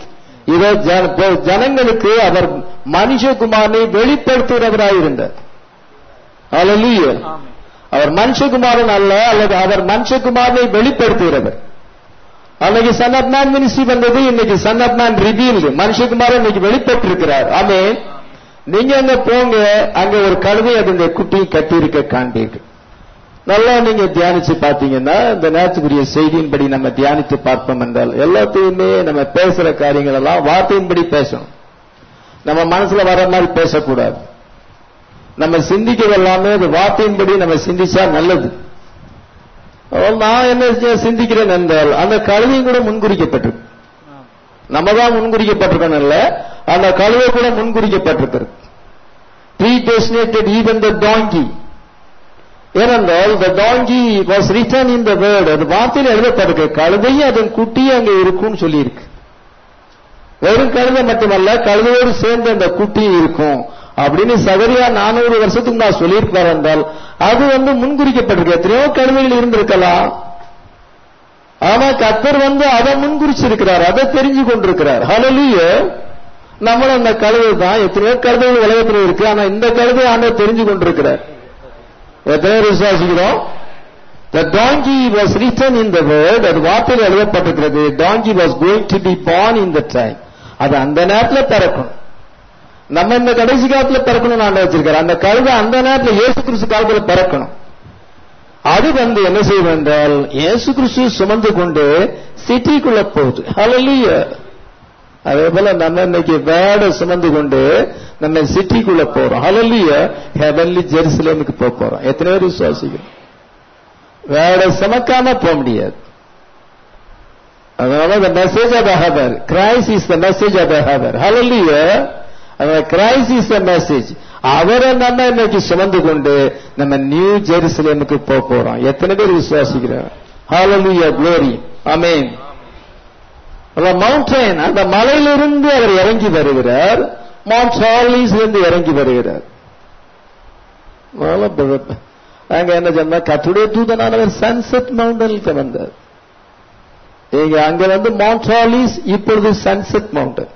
இத ஜன- இப்ப ஜனங்களுக்கு அவர் மனுஷகுமாரனை வெளிப்படுத்துகிறவராயிருந்தார் Hallelujah. ஆமென் அவர் மனுஷகுமாரன் அல்ல அல்லது அவர் மனுஷகுமாரனை வெளிப்படுத்துகிறவர் அன்னைக்கு சன் ஆஃப் மேன் மினிஸ்ட்ரி வந்தது இன்னைக்கு Sun of man revealed மனுஷகுமாரன் இன்னைக்கு வெளிப்பட்டிருக்கிறார் ஆமே நீங்க அங்க போங்க அங்க ஒரு கழுதை அதனுடைய குட்டியை கட்டி இருக்க காண்பீர்கள் நல்லா நீங்க தியானிச்சு பாத்தீங்கன்னா இந்த நேரத்துக்குரிய செய்தியின்படி நம்ம தியானித்து பார்ப்போம் என்றால் எல்லாத்தையுமே நம்ம பேசுற காரியங்கள் எல்லாம் வார்த்தையின்படி பேசணும் நம்ம மனசுல வர மாதிரி பேசக்கூடாது நம்ம சிந்திக்கிறது எல்லாமே அது வார்த்தையின்படி நம்ம சிந்திச்சா நல்லது அப்ப நான் என்ன செ- சிந்திக்கிறேன் என்றால் அந்த கழுதையும் கூட முன்குறிக்கப்பட்டிருக்கு ஆமென். நம்ம தான் முன்குறிக்கப்பட்டிருக்கோம் இல்ல அந்த கழுதை கூட முன்குறிக்கப்பட்டிருக்கிறது predestinated even the donkey ஏனென்றால் the donkey was written in the word அது வார்த்தையில் எழுதப்பட்டிருக்கு கழுதையும் அதன் குட்டியும் அங்க இருக்கும்னு சொல்லியிருக்கு வெறும் கழுதை மட்டுமல்ல கழுதையோடு சேர்ந்து அந்த குட்டியும் இருக்கும் அப்படின்னு சகரியா நானூறு வருஷத்துக்கு நான் சொல்லியிருப்பார் என்றால் அது வந்து முன்குறிக்கப்பட்டிருக்கு எத்தனையோ கழுதைகள் இருந்திருக்கலாம் ஆனா கத்தர் வந்து அதை முன்குறிச்சிருக்கிறார் அதை தெரிஞ்சு கொண்டிருக்கிறார் ஹalleluya நம்மளும் அந்த கழுதை தான் எத்தனையோ கழுதைகள் உலகத்தில் இருக்கு ஆனா இந்த கழுதை ஆண்டவர் தெரிஞ்சு கொண்டிருக்கிறார் எத்தனை பேர் விசுவாசிக்கிறோம் The donkey was written in the word அது வார்த்தையில் எழுதப்பட்டிருக்கிறது donkey was going to be born in the time அது அந்த நேரத்தில் பிறக்கணும் நம்ம இந்த கடைசி காலத்துல பிறக்கணும்னு ஆண்டு வச்சிருக்காரு அந்த கழுதை அந்த நேரத்தில் இயேசு கிறிஸ்து காலத்துல பிறக்கணும் அது வந்து என்ன செய்யும் என்றால் இயேசு கிறிஸ்து சுமந்து கொண்டு சிட்டிக்குள்ள போகுது ஹalleluya அதே போல நம்ம இன்னைக்கு வேட சுமந்து கொண்டு நம்ம சிட்டிக்குள்ள போறோம் ஹalleluya ஹெவன்லி ஜெருசலேமுக்கு போக போறோம் எத்தனை பேர் விசுவாசிக்கிறோம் வேட சுமக்காம போக முடியாது அதனால the message of the hour Christ is the message of the hour hallelujah அதனால Christ is the message அவரை நம்ம இன்னைக்கு சுமந்து கொண்டு நம்ம நியூ ஜெருசலேமுக்கு போக போறோம் எத்தனை பேர் விசுவாசிக்கிறோம் hallelujah glory amen மவுண்டன் அந்த மலையிலிருந்து அவர் இறங்கி வருகிறார் மவுண்ட் சார்லீஸ் இருந்து இறங்கி வருகிறார் அதனால ப- அங்க என்ன சொன்னா கத்துடைய தூதனானவர் சன்செட் மவுண்டனுக்கு வந்தார் இங்க அங்க வந்து மவுண்ட் சார்லீஸ் இப்பொழுது sunset mountain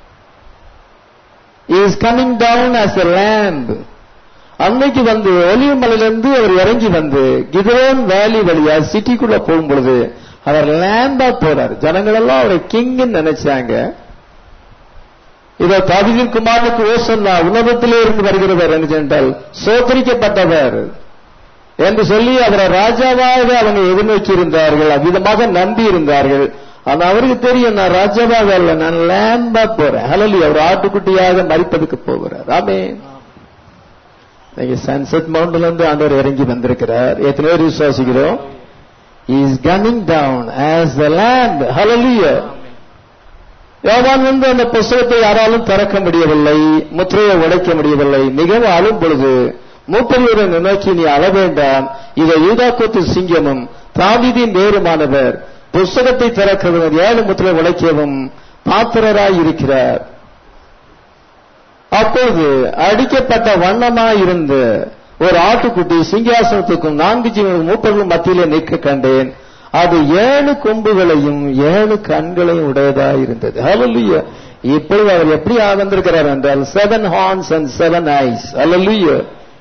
is coming down as a lamb அன்னைக்கு வந்து ஒலிவ மலையிலிருந்து அவர் இறங்கி வந்து கிதோன் வேலி வழியா சிட்டிக்குள்ள போகும் பொழுது அவர் லேம்பா போறார் ஜனங்கள் எல்லாம் அவரை கிங்னு நினைச்சாங்க இதோ தாவீதின் குமாரனுக்கு ஓசன்னா உலகத்திலே இருந்து வருகிறவர் என்று சொன்னால் சோதரிக்கப்பட்டவர் என்று சொல்லி அவரை ராஜாவாக அவங்க எதிர்நோக்கி இருந்தார்கள் அவ்விதமாக நம்பி இருந்தார்கள் ஆனா அவருக்கு தெரியும் நான் ராஜாவாக அல்ல நான் லேம்பா போறேன் ஹலலி அவர் ஆட்டுக்குட்டியாக மறிப்பதுக்கு போகிறார் ஆமே நீங்க சன்செட் மவுண்ட்ல இருந்து ஆண்டவர் இறங்கி வந்திருக்கிறார் எத்தனை பேர் விசுவாசிக்கிறோம் is coming down as the lamb hallelujah யோவான் வந்து அந்த புஸ்தகத்தை யாராலும் திறக்க முடியவில்லை முத்திரையை உடைக்க முடியவில்லை மிகவும் அழும் பொழுது மூப்பரியுரை நோக்கி நீ அழ வேண்டாம் இதை யூதாக்கோத்து சிங்கமும் தாவிதின் வேறுமானவர் புஸ்தகத்தை திறக்கவும் ஏழு முத்திரை உடைக்கவும் பாத்திரராய் இருக்கிறார் அப்பொழுது அடிக்கப்பட்ட வண்ணமாய் இருந்த ஒரு ஆட்டுக்குட்டி சிங்காசனத்துக்கும் நான்கு ஜீவனுக்கும் மூப்பர்களும் மத்தியிலே நிற்க கண்டேன் அது ஏழு கொம்புகளையும் ஏழு கண்களையும் உடையதாய் இருந்தது ஹalleluya இப்பொழுது அவர் எப்படி வந்திருக்கிறார் என்றால் seven horns and seven eyes hallelujah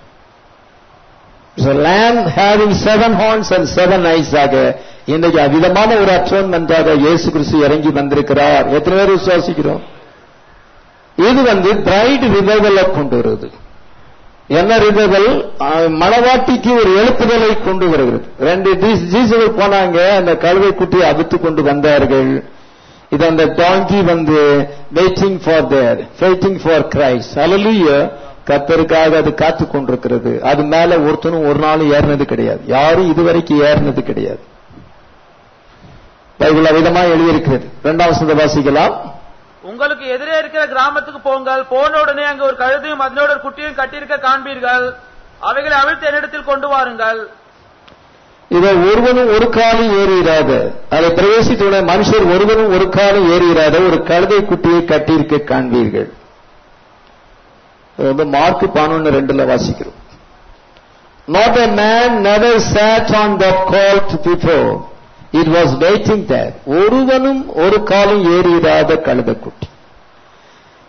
So lamb having seven horns and seven eyes ஆக இன்றைக்கு அவ்விதமான ஒரு அற்றோன்மெண்டாக இயேசு கிறிஸ்து இறங்கி வந்திருக்கிறார் எத்தனை பேர் விசுவாசிக்கிறோம் இது வந்து பிரைட் ரிவைவலை கொண்டு வருது என்ன ரிவைவல் மணவாட்டிக்கு ஒரு எழுப்புதலை கொண்டு வருகிறது ரெண்டு ஜீசர்கள் போனாங்க அந்த கழுவை குட்டியை அவித்து கொண்டு வந்தார்கள் இது அந்த டாங்கி வந்து waiting for there waiting for Christ hallelujah கத்தருக்காக அது காத்து கொண்டிருக்கிறது அது மேல ஒருத்தனும் ஒரு நாளும் ஏறினது கிடையாது யாரும் இதுவரைக்கும் ஏறினது கிடையாது பைபிள் அவிதமா எழுதியிருக்கிறது இரண்டாம் சந்த வாசிக்கலாம் உங்களுக்கு எதிரே இருக்கிற கிராமத்துக்கு போங்கள் போன உடனே அங்க ஒரு கழுதையும் அதனோட ஒரு குட்டியும் கட்டியிருக்க காண்பீர்கள் அவைகளை அவிழ்த்து என்னிடத்தில் கொண்டு வாருங்கள் இதை ஒருவனும் ஒரு காலம் ஏறியிராத அதை பிரவேசித்துள்ள மனுஷர் ஒருவனும் ஒரு காலம் ஏறியிராத ஒரு கழுதை குட்டியை கட்டியிருக்க காண்பீர்கள் இது வந்து மார்க் பதினொன்னு ரெண்டுல வாசிக்கிறோம் not a man never sat on that colt before it was waiting there ஒருவனும் ஒரு காலம் ஏறியிராத கழுதை குட்டி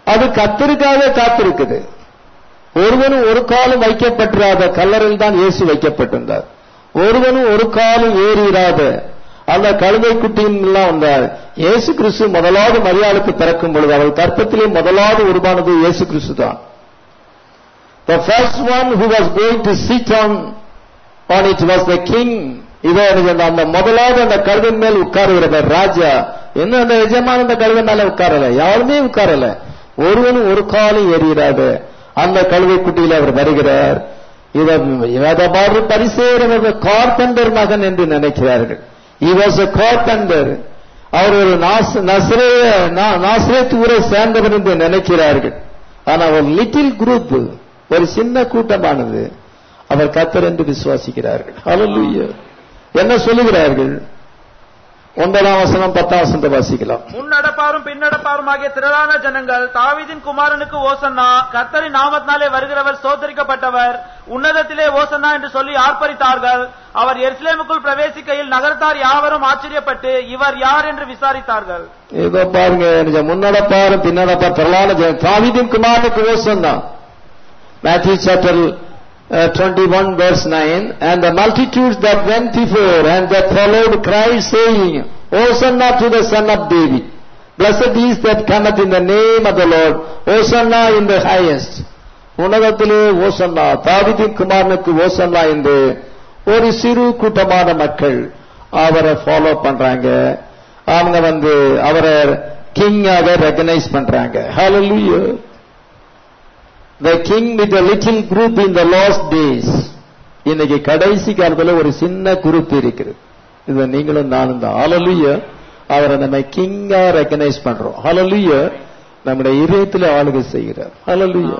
அது கத்தருக்காக காத்திருக்குது ஒருவனும் ஒரு காலம் வைக்கப்பட்டிராத கல்லறையில் தான் இயேசு வைக்கப்பட்டிருந்தார் ஒருவனும் ஒரு காலம் ஏறிராத அந்த கழுதை குட்டியும் எல்லாம் வந்தார் இயேசு கிறிஸ்து முதலாவது மரியாளுக்கு பிறக்கும் பொழுது அவள் கற்பத்திலே முதலாவது உருவானது இயேசு கிறிஸ்து தான் The first one who was going to sit on on it was the king. இதோ எனக்கு அந்த முதலாவது அந்த கழுதன் மேல் உட்காருகிறவர் ராஜா என்ன அந்த எஜமான அந்த கழுதன் மேல உட்காரல யாருமே உட்காரல ஒருவனும் ஒரு காலம் ஏறிடாத அந்த கழுதை குட்டியில அவர் வருகிறார் இதை வேதபாடு பரிசேரவர் கார்பெண்டர் மகன் என்று நினைக்கிறார்கள் he was a carpenter அவர் ஒரு நசரேய நாசரேத் ஊரை சேர்ந்தவர் என்று நினைக்கிறார்கள் ஆனா ஒரு லிட்டில் குரூப் ஒரு சின்ன கூட்டமானது அவர் கத்தர் என்று விசுவாசிக்கிறார்கள் ஹalleluya என்ன சொல்லுகிறார்கள் ஒன்பதாம் வசனம் பத்தாம் வசனத்தை வாசிக்கலாம் முன்னடப்பாரும் பின்னடப்பாரும் ஆகிய திரளான ஜனங்கள் தாவீதின் குமாரனுக்கு ஓசன்னா கர்த்தரின் நாமத்தினாலே வருகிறவர் சோதரிக்கப்பட்டவர் உன்னதத்திலே ஓசன்னா என்று சொல்லி ஆர்ப்பரித்தார்கள் அவர் எருசலேமுக்குள் பிரவேசிக்கையில் நகரத்தார் யாவரும் ஆச்சரியப்பட்டு இவர் யார் என்று விசாரித்தார்கள் இதோ பாருங்க எனக்கு முன்னடப்பாரும் பின்னடப்பார் திரளான ஜன- தாவீதின் குமாரனுக்கு ஓசன் தான் Matthew chapter uh, 21 verse 9 and the multitudes that went before and that followed cried saying Hosanna to the son of David blessed is that cometh in the name of the Lord Hosanna in the highest உலகத்திலே ஓசன்னா தாவிதின் குமாரனுக்கு ஓசன்னா என்று ஒரு சிறு கூட்டமான மக்கள் அவரை ஃபாலோ பண்றாங்க அவங்க வந்து அவரை கிங்காக ரெகனைஸ் பண்றாங்க Hallelujah the king with a little group in the last days இன்னைக்கு கடைசி காலத்துல ஒரு சின்ன குரூப் இருக்குது இது நீங்களும் நானும் தான் ஹalleluya அவரை நம்ம கிங்கா ரெக்கனைஸ் பண்றோம் ஹalleluya நம்முடைய இதயத்துல ஆளுகை செய்கிறார் ஹalleluya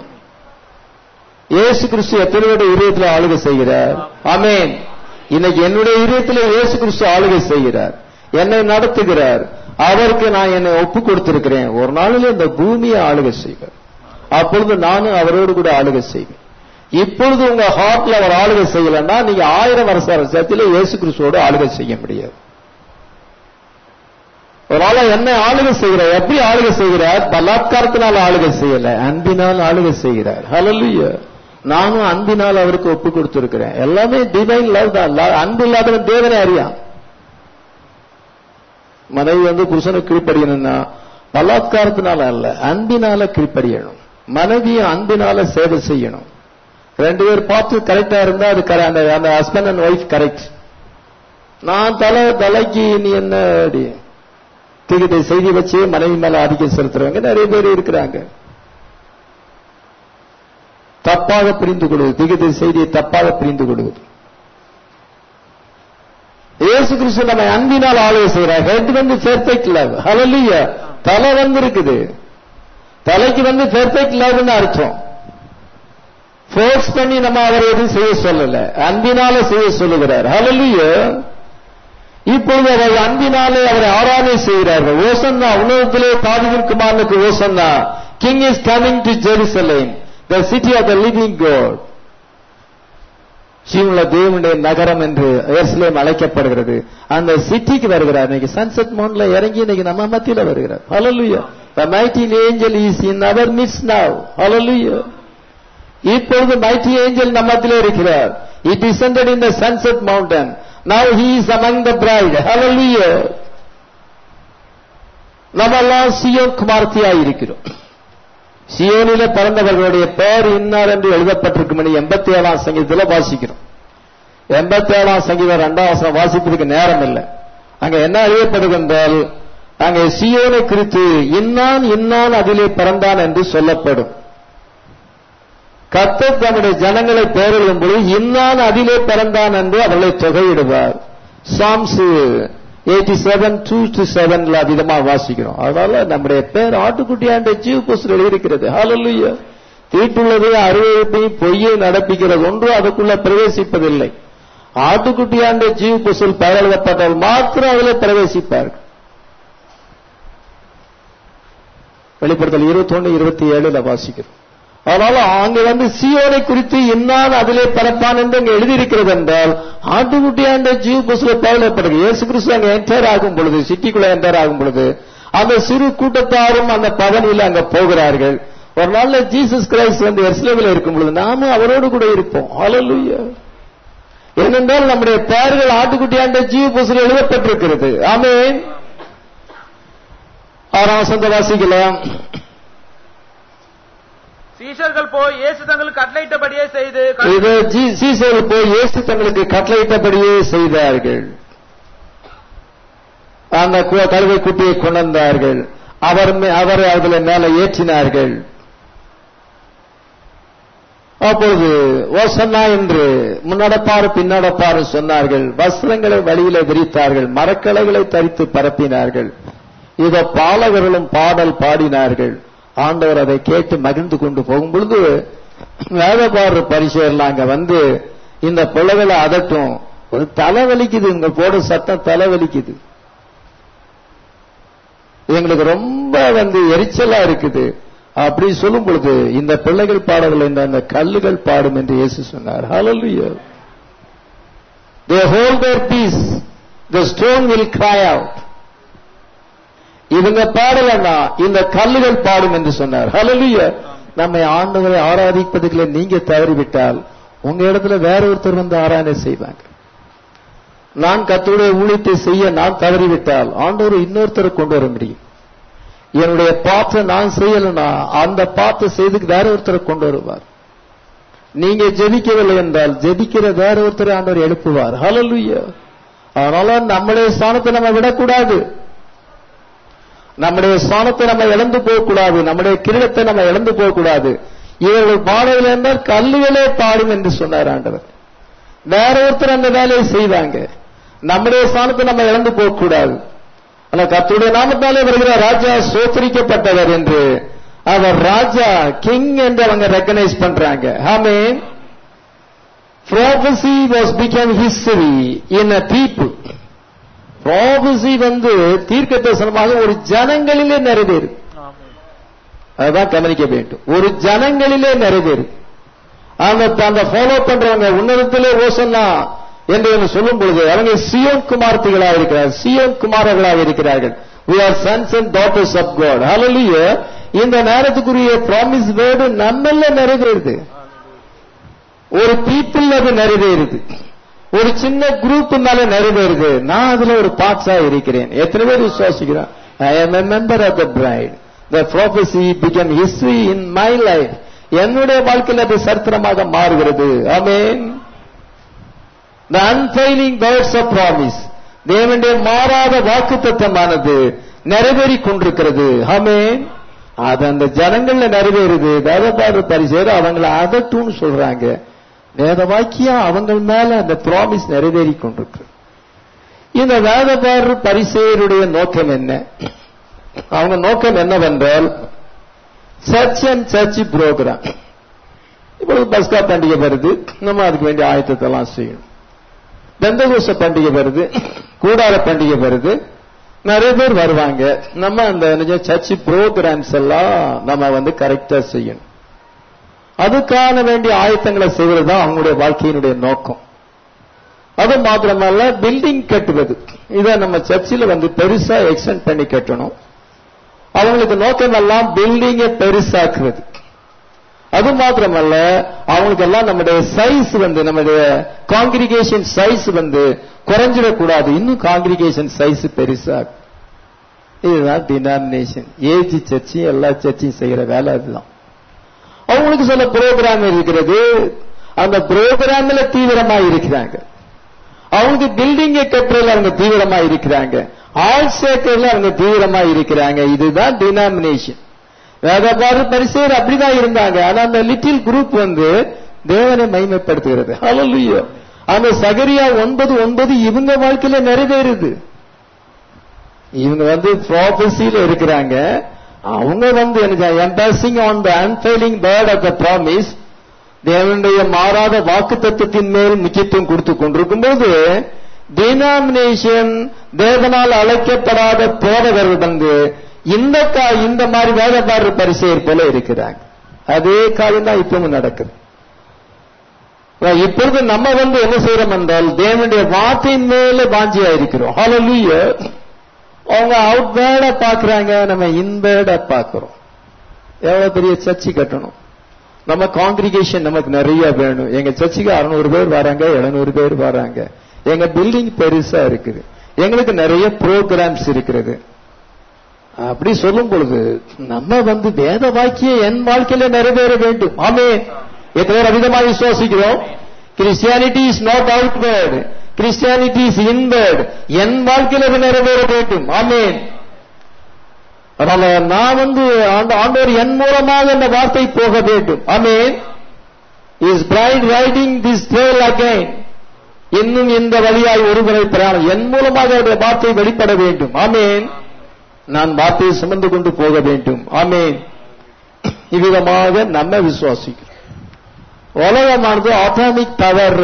இயேசு கிறிஸ்து எத்தனையோட இதயத்துல ஆளுகை செய்கிறார் ஆமென் இன்னைக்கு என்னுடைய இதயத்துல இயேசு கிறிஸ்து ஆளுகை செய்கிறார் என்னை நடத்துகிறார் அவருக்கு நான் என்னை ஒப்பு கொடுத்திருக்கிறேன் ஒரு நாளில் இந்த பூமியை ஆளுகை செய்வார் அப்பொழுது நானும் அவரோடு கூட ஆளுகை செய்வேன் இப்பொழுது உங்க ஹார்ட்ல அவர் ஆளுகை செய்யலன்னா நீங்க ஆயிரம் வருஷ அரசியத்தில் இயேசு கிறிஸ்துவோடு ஆளுகை செய்ய முடியாது ஒரு ஆளை என்ன ஆளுகை செய்கிறார் எப்படி ஆளுகை செய்கிறார் பலாத்காரத்தினால் ஆளுகை செய்யல அன்பினால் ஆளுகை செய்கிறார் ஹalleluya நானும் அன்பினால் அவருக்கு ஒப்பு கொடுத்திருக்கிறேன் எல்லாமே டிவைன் லவ் தான் Love- அன்பு இல்லாதவன் தேவனே அறியான் மனைவி வந்து புருஷனுக்கு கீழ்ப்படியணும்னா பலாத்காரத்தினால அல்ல அன்பினால கீழ்ப்படியணும் மனைவியும் அன்பினால சேவை செய்யணும் ரெண்டு பேர் பார்த்து கரெக்டா இருந்தா அது correct. அந்த அந்த ஹஸ்பண்ட் அண்ட் ஒய்ஃப் கரெக்ட் நான் தலை தலைக்கு நீ என்ன அப்படி தீக்கிட்ட செய்தி வச்சு மனைவி மேல ஆதிக்கம் செலுத்துறவங்க நிறைய பேர் இருக்கிறாங்க தப்பாக புரிந்து கொள்வது திகித செய்தியை தப்பாக புரிந்து கொள்வது இயேசு கிறிஸ்து நம்ம அன்பினால் ஆளுகை செய்யறார் ஹெட் வந்து பெர்ஃபெக்ட் லவ் ஹalleluya தலை வந்து இருக்குது தலைக்கு வந்து பெர்ஃபெக்ட் லவ்னு அர்த்தம் ஃபோர்ஸ் பண்ணி நம்ம அவரை எதுவும் செய்ய சொல்லல அன்பினால செய்ய சொல்லுகிறார் ஹalleluya இப்பொழுது அவர் அன்பினாலே அவரை ஆராதனை செய்கிறார்கள் ஓசன்னா உலகத்திலே தாவிதின் குமாரனுக்கு ஓசன்னா king is coming to Jerusalem the city of the living God ஜீவனுள்ள தேவனுடைய நகரம் என்று எருசலேம் அழைக்கப்படுகிறது அந்த சிட்டிக்கு வருகிறார் இன்னைக்கு சன்செட் மவுண்ட்ல இறங்கி இன்னைக்கு நம்ம மத்தியில வருகிறார் ஹalleluya the mighty angel is in our midst now hallelujah இப்பொழுது mighty angel நம்ம மத்தியிலே இருக்கிறார் he descended in the sunset mountain now he is among the bride hallelujah நம்மெல்லாம் சியோன் குமார்த்தியாய் இருக்கிறோம் சியோனில பிறந்தவர்களுடைய பெயர் இன்னார் என்று எழுதப்பட்டிருக்கும் எண்பத்தி ஏழாம் சங்கீதத்தில் வாசிக்கிறோம் எண்பத்தி ஏழாம் சங்கீதம் ரெண்டாம் வசனம் வாசிப்பதற்கு நேரம் இல்லை அங்க என்ன எழுதப்படுகின்றால் அங்கே சியோனை குறித்து இன்னான் இன்னான் அதிலே பிறந்தான் என்று சொல்லப்படும் கர்த்தர் தம்முடைய ஜனங்களை பெயரிடும் பொழுது இன்னான் அதிலே பிறந்தான் என்று அவர்களை தொகையிடுவார் Psalms eighty seven two to செவன்ல அதிகமா வாசிக்கிறோம் அதனால நம்முடைய பேர் ஆட்டுக்குட்டியாண்ட ஜீவ புஸ்தகம் எழுதியிருக்கிறது ஹalleluya தீட்டுள்ளதை அறிவிப்பையும் பொய்யை நடப்பிக்கிறது ஒன்றும் அதுக்குள்ள பிரவேசிப்பதில்லை ஆட்டுக்குட்டியாண்ட ஜீவ புஸ்தல் பெயர் எழுதப்பட்டால் மாத்திரம் அதில் பிரவேசிப்பார்கள் வெளிப்படுத்தல் இருபத்தொன்னு இருபத்தி ஏழுல வாசிக்கிறோம் அதனால அங்க வந்து சியோனை குறித்து இன்னான் அதிலே பரப்பான் என்று அங்க எழுதியிருக்கிறது என்றால் ஆட்டுக்குட்டியாண்ட ஜீவ புஸ்ல பயிலப்படுது இயேசு கிறிஸ்து அங்க என்டர் ஆகும் பொழுது சிட்டிக்குள்ள என்டர் ஆகும் பொழுது அந்த சிறு கூட்டத்தாரும் அந்த பவனியில் அங்க போகிறார்கள் ஒரு நாள்ல ஜீசஸ் கிரைஸ்ட் வந்து எர்ஸ்லேமில் இருக்கும் பொழுது நாமும் அவரோடு கூட இருப்போம் ஹalleluya ஏனென்றால் நம்முடைய பெயர்கள் ஆட்டுக்குட்டியாண்ட ஜீவ புஸ்தகம் எழுதப்பட்டிருக்கிறது ஆமென் ஆறாம் வசந்த வாசிக்கலாம் சீஷர்கள் போய் இயேசு தங்களுக்கு கட்டளையிட்டபடியே செய்து இது ஜீ- சீசர்கள் போய் இயேசு தங்களுக்கு கட்டளையிட்டபடியே செய்தார்கள் அந்த கு- கழுவை குட்டியை கொண்டு வந்தார்கள் அவர் மே- அவரை அதில் மேல ஏற்றினார்கள் அப்பொழுது ஓசன்னா என்று முன்னடப்பாறு பின்னடப்பாறு சொன்னார்கள் வஸ்திரங்களை வழியில விரித்தார்கள் மரக்கிளைகளை தரித்து பரப்பினார்கள் இத பாலகர்களும் பாடல் பாடினார்கள் ஆண்டவர் அதை கேட்டு மகிழ்ந்து கொண்டு போகும் பொழுது வேதபாடு பரிசெயெல்லாம் அங்க வந்து இந்த பிள்ளைகளை அதட்டும் ஒரு தலை வலிக்குது இங்க போட சத்தம் தலை வலிக்குது எங்களுக்கு ரொம்ப வந்து எரிச்சலா இருக்குது அப்படி சொல்லும் பொழுது இந்த பிள்ளைகள் பாடவில்லை இந்த அந்த கல்லுகள் பாடும் என்று இயேசு சொன்னார் ஹalleluya they hold their peace the stone will cry out இவங்க பாடலன்னா இந்த கல்லுகள் பாடும் என்று சொன்னார் ஹalleluya நம்மை ஆண்டவரை ஆராதிப்பதுக்குள்ள நீங்க தவறிவிட்டால் உங்க இடத்துல வேற ஒருத்தர் வந்து ஆராதனை செய்வாங்க நான் கர்த்தருடைய ஊழியத்தை செய்ய நான் தவறிவிட்டால் ஆண்டவர் இன்னொருத்தரை கொண்டு வர முடியும் என்னுடைய பாத்தை நான் செய்யலனா அந்த பாத்தை செய்துக்கு வேற ஒருத்தரை கொண்டு வருவார் நீங்க ஜெபிக்கவில்லை என்றால் ஜெபிக்கிற வேற ஒருத்தரை ஆண்டவர் எழுப்புவார் ஹalleluya அதனால நம்முடைய ஸ்தானத்தை நம்ம விடக்கூடாது நம்முடைய ஸ்தானத்தை நம்ம இழந்து போகக்கூடாது நம்முடைய கிரீடத்தை நம்ம இழந்து போகக்கூடாது இவர்கள் பாடவில்லை என்றால் கல்லுகளே பாடும் என்று சொன்னார் ஆண்டவர் வேற ஒருத்தர் அந்த வேலையை செய்வாங்க நம்முடைய ஸ்தானத்தை நம்ம இழந்து போகக்கூடாது ஆனா கர்த்தருடைய நாமத்தாலே வருகிற ராஜா சோத்தரிக்கப்பட்டவர் என்று அவர் ராஜா கிங் என்று அவங்க ரெக்கனைஸ் பண்றாங்க ஆமென் prophecy was become history in a people prophecy வந்து தீர்க்க தரிசனமாக ஒரு ஜனங்களிலே நிறைவேறும் அதுதான் கவனிக்க வேண்டும் ஒரு ஜனங்களிலே நிறைவேறும் அந்த அந்த ஃபாலோ பண்றவங்க உன்னதத்திலே ஓசன்னா என்று ஒன்று சொல்லும் பொழுது அவங்க சியோன் குமார்த்திகளாக இருக்கிறார்கள் சியோன் குமாரர்களாக இருக்கிறார்கள் we are sons and daughters of god hallelujah இந்த நேரத்துக்குரிய ப்ராமிஸ் வேர்டு நம்மள நிறைவேறுது ஒரு பீப்புள் அது நிறைவேறுது ஒரு சின்ன குரூப்னால நிறைவேறுது நான் அதுல ஒரு பார்ட்ஸா இருக்கிறேன் எத்தனை பேர் விசுவாசிக்கிறேன் ஐ am a member of the bride the prophecy became history in my life என்னுடைய வாழ்க்கையில் அது சரித்திரமாக மாறுகிறது ஆமென் the unfailing words of promise தேவனுடைய மாறாத வாக்கு தத்தமானது நிறைவேறி கொண்டிருக்கிறது ஆமென் அது அந்த ஜனங்கள்ல நிறைவேறுது வேதபாடு பரிசேர் அவங்கள அதட்டும்னு சொல்றாங்க வேத வாக்கியம் அவங்க மேல அந்த ப்ராமிஸ் நிறைவேறி கொண்டிருக்கு இந்த வேதபாடு பரிசேருடைய நோக்கம் என்ன அவங்க நோக்கம் என்னவென்றால் சர்ச் அண்ட் சர்ச் புரோகிராம் இப்பொழுது பஸ்கா பண்டிகை வருது நம்ம அதுக்கு வேண்டிய ஆயத்தத்தை எல்லாம் செய்யணும் தந்தகோச பண்டிகை வருது கூடார பண்டிகை வருது நிறைய பேர் வருவாங்க நம்ம அந்த சர்ச் ப்ரோக்ராம்ஸ் எல்லாம் நம்ம வந்து கரெக்டா செய்யணும் அதுக்கான வேண்டிய ஆயத்தங்களை செய்வது தான் அவங்களுடைய வாழ்க்கையினுடைய நோக்கம் அது மாத்திரமல்ல பில்டிங் கட்டுவது இதை நம்ம சர்ச்சில் வந்து பெருசா எக்ஸ்டெண்ட் பண்ணி கட்டணும் அவங்களுக்கு நோக்கம் எல்லாம் பில்டிங்கை பெருசாக்குவது அது மாத்திரமல்ல அவங்களுக்கு எல்லாம் நம்முடைய சைஸ் வந்து நம்முடைய காங்கிரிகேஷன் சைஸ் வந்து குறைஞ்சிடக்கூடாது இன்னும் காங்கிரிகேஷன் சைஸ் பெருசாகும் இதுதான் டினாமினேஷன் ஏஜி சர்ச்சையும் எல்லா சர்ச்சையும் செய்யற வேலை அதுதான் அவங்களுக்கு சில புரோகிராம் இருக்கிறது அந்த புரோகிராம்ல தீவிரமா இருக்கிறாங்க அவங்களுக்கு பில்டிங்கை கட்டுறதுல அவங்க தீவிரமா இருக்கிறாங்க ஆள் சேர்க்கறதுல அவங்க தீவிரமா இருக்கிறாங்க இதுதான் டினாமினேஷன் வேதபாடு பரிசேர் அப்படிதான் இருந்தாங்க ஆனா அந்த லிட்டில் குரூப் வந்து தேவனை மைமைப்படுத்துகிறது ஹalleluya அந்த சகரியா ஒன்பது ஒன்பது இவங்க வாழ்க்கையில நிறைவேறுது இவங்க வந்து ப்ராபசியில இருக்கிறாங்க அவங்க வந்து எனக்கு embracing on the unfailing word of the promise தேவனுடைய மாறாத வாக்கு தத்துவத்தின் மேல் முக்கியத்துவம் கொடுத்து கொண்டிருக்கும் போது டினாமினேஷன் தேவனால் அழைக்கப்படாத போதகர்கள் வந்து இந்த கா இந்த மாதிரி வேதபாடு பரிசெயர் போல இருக்கிறாங்க அதே காரியம் தான் இப்பவும் நடக்குது இப்பொழுது நம்ம வந்து என்ன செய்யறோம் என்றால் தேவனுடைய வார்த்தையின் மேல வாஞ்சியா இருக்கிறோம் ஹalleluya அவங்க அவுட்வேர்டா பாக்குறாங்க நம்ம இன்வேர்டா பாக்குறோம் எவ்வளவு பெரிய சர்ச்சு கட்டணும் நம்ம காங்கிரிகேஷன் நமக்கு நிறைய வேணும் எங்க சர்ச்சுக்கு அறுநூறு பேர் வராங்க எழுநூறு பேர் வராங்க எங்க பில்டிங் பெருசா இருக்குது எங்களுக்கு நிறைய ப்ரோக்ராம்ஸ் இருக்கிறது அப்படி சொல்லும் பொழுது நம்ம வந்து வேத வாக்கியம் என் வாழ்க்கையில நிறைவேற வேண்டும் ஆமே எத்தனை பேர் அதிகமாக விசுவாசிக்கிறோம் Christianity is not outward Christianity is inward என் வாழ்க்கையில அது நிறைவேற வேண்டும் ஆமேன் அதனால நான் வந்து ஆண்ட- ஆண்டவர் என் மூலமாக இந்த வார்த்தை போக வேண்டும் ஆமேன் is bride riding this trail again இன்னும் இந்த வழியாய் ஒருவரை பிரயாணம் என் மூலமாக அவருடைய வார்த்தை வெளிப்பட வேண்டும் ஆமேன் நான் வார்த்தையை சுமந்து கொண்டு போக வேண்டும் ஆமேன் இவ்விதமாக நம்ம விசுவாசிக்கிறோம் உலகமானது ஆட்டாமிக் பவர்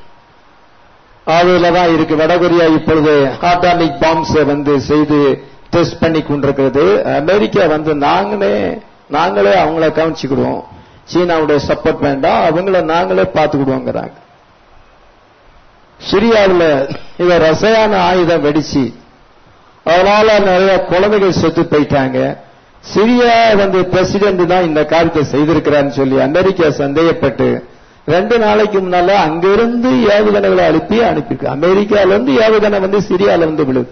அதுல தான் இருக்கு வடகொரியா இப்பொழுது ஆட்டாமிக் பாம்ஸை வந்து செய்து டெஸ்ட் பண்ணி கொண்டிருக்கிறது அமெரிக்கா வந்து நாங்களே நாங்களே அவங்கள கவனிச்சுக்கிடுவோம் சீனாவுடைய சப்போர்ட் வேண்டாம் அவங்கள நாங்களே பார்த்துக்கிடுவோங்கிறாங்க சிரியாவில் இத ரசாயன ஆயுதம் வெடிச்சு அதனால நிறைய குழந்தைகள் செத்து போயிட்டாங்க சிரியா வந்து பிரசிடென்ட் தான் இந்த காரியத்தை செய்திருக்கிறான்னு சொல்லி அமெரிக்கா சந்தேகப்பட்டு ரெண்டு நாளைக்கு முன்னால அங்கிருந்து ஏவுகணைகளை அனுப்பி அனுப்பியிருக்கு அமெரிக்கால இருந்து ஏவுகணை வந்து சிரியால இருந்து விழுது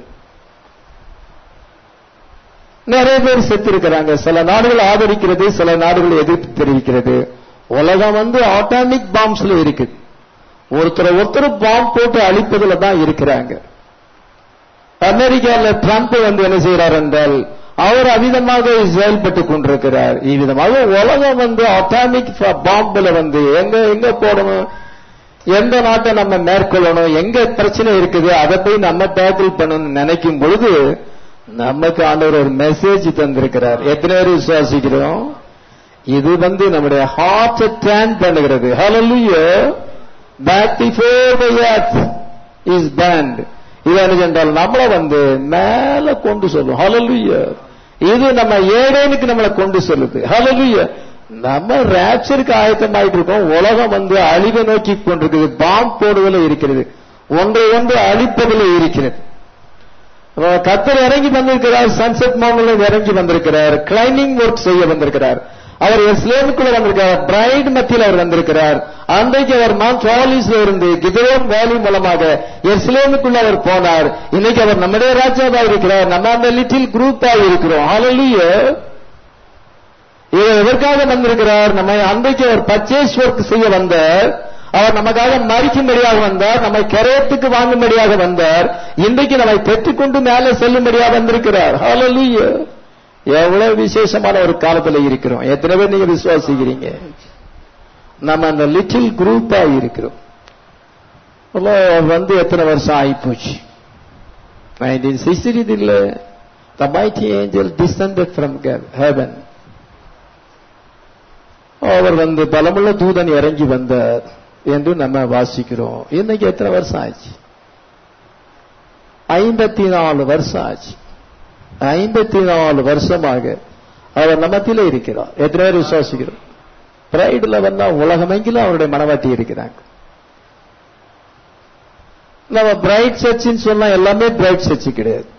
நிறைய பேர் செத்து இருக்கிறாங்க சில நாடுகள் ஆதரிக்கிறது சில நாடுகள் எதிர்ப்பு தெரிவிக்கிறது உலகம் வந்து ஆட்டாமிக் பாம்ஸ்ல இருக்குது ஒருத்தரை ஒருத்தர் பாம்பு போட்டு அழிப்பதுல தான் இருக்கிறாங்க அமெரிக்கால ட்ரம்ப் வந்து என்ன செய்கிறார் என்றால் அவர் அவிதமாக செயல்பட்டுக் கொண்டிருக்கிறார் இவ்விதமாக உலகம் வந்து அட்டாமிக் பாம்புல வந்து எங்க எங்க போடணும் எந்த நாட்டை நம்ம மேற்கொள்ளணும் எங்க பிரச்சனை இருக்குது அதை போய் நம்ம டேக்கிள் பண்ணணும்னு நினைக்கும் பொழுது நமக்கு ஆண்டவர் ஒரு மெசேஜ் தந்திருக்கிறார் எத்தனை பேர் விசுவாசிக்கிறோம் இது வந்து நம்முடைய ஹார்ட்டை டேன் பண்ணுகிறது ஹalleluya back before the earth is banned இது என்ன என்றால் நம்மளை வந்து மேல கொண்டு சொல்லும் ஹalleluya இது நம்ம ஏடேனுக்கு நம்மளை கொண்டு செல்லுது ஹalleluya நம்ம ரேப்சருக்கு ஆயத்தமாயிட்டு இருக்கோம் உலகம் வந்து அழிவை நோக்கி கொண்டிருக்குது பாம்பு போடுவதில் இருக்கிறது ஒன்றை ஒன்று அழிப்பதில் இருக்கிறது கத்தர் இறங்கி வந்திருக்கிறார் சன்செட் மவுண்டில் இறங்கி வந்திருக்கிறார் கிளைம்பிங் ஒர்க் செய்ய வந்திருக்கிறார் அவர் எஸ்லேமுக்குள்ள வந்திருக்கிறார் பிரைட் மத்தியில் அவர் வந்திருக்கிறார் அன்றைக்கு அவர் மவுண்ட் ஆலிஸ்ல இருந்து கிதரோன் வேலி மூலமாக எஸ்லேமுக்குள்ள அவர் போனார் இன்னைக்கு அவர் நம்முடைய ராஜாவா இருக்கிறார் நம்ம அந்த லிட்டில் குரூப்பா இருக்கிறோம் ஹalleluya இவர் எதற்காக வந்திருக்கிறார் நம்ம அன்றைக்கு அவர் பர்ச்சேஸ் ஒர்க் செய்ய வந்தார் அவர் நமக்காக மறிக்கும்படியாக வந்தார் நம்மை கரையத்துக்கு வாங்கும்படியாக வந்தார் இன்றைக்கு நம்மை பெற்றுக்கொண்டு மேலே செல்லும்படியாக வந்திருக்கிறார் ஹalleluya எவ்வளவு விசேஷமான ஒரு காலத்துல இருக்கிறோம் எத்தனை பேர் நீங்க விசுவாசிக்கிறீங்க நம்ம அந்த லிட்டில் குரூப்பா இருக்கிறோம் அவ்வளவு வந்து எத்தனை வருஷம் ஆயிப்போச்சு நைன்டீன் சிக்ஸ்டி இல்ல the mighty angel descended from heaven அவர் வந்து பலமுள்ள தூதன் இறங்கி வந்தார் என்று நம்ம வாசிக்கிறோம் இன்னைக்கு எத்தனை வருஷம் ஆச்சு ஐம்பத்தி நாலு வருஷம் ஆச்சு ஐம்பத்தி நாலு வருஷமாக அவர் நம்மத்தில இருக்கிறார் எத்தனை பேர் விசுவாசிக்கிறோம் பிரைடுல வந்தா உலகமெங்கிலும் அவருடைய மனவாட்டி இருக்கிறாங்க நம்ம பிரைட் சர்ச்சின்னு சொன்னா எல்லாமே பிரைட் சர்ச்சு கிடையாது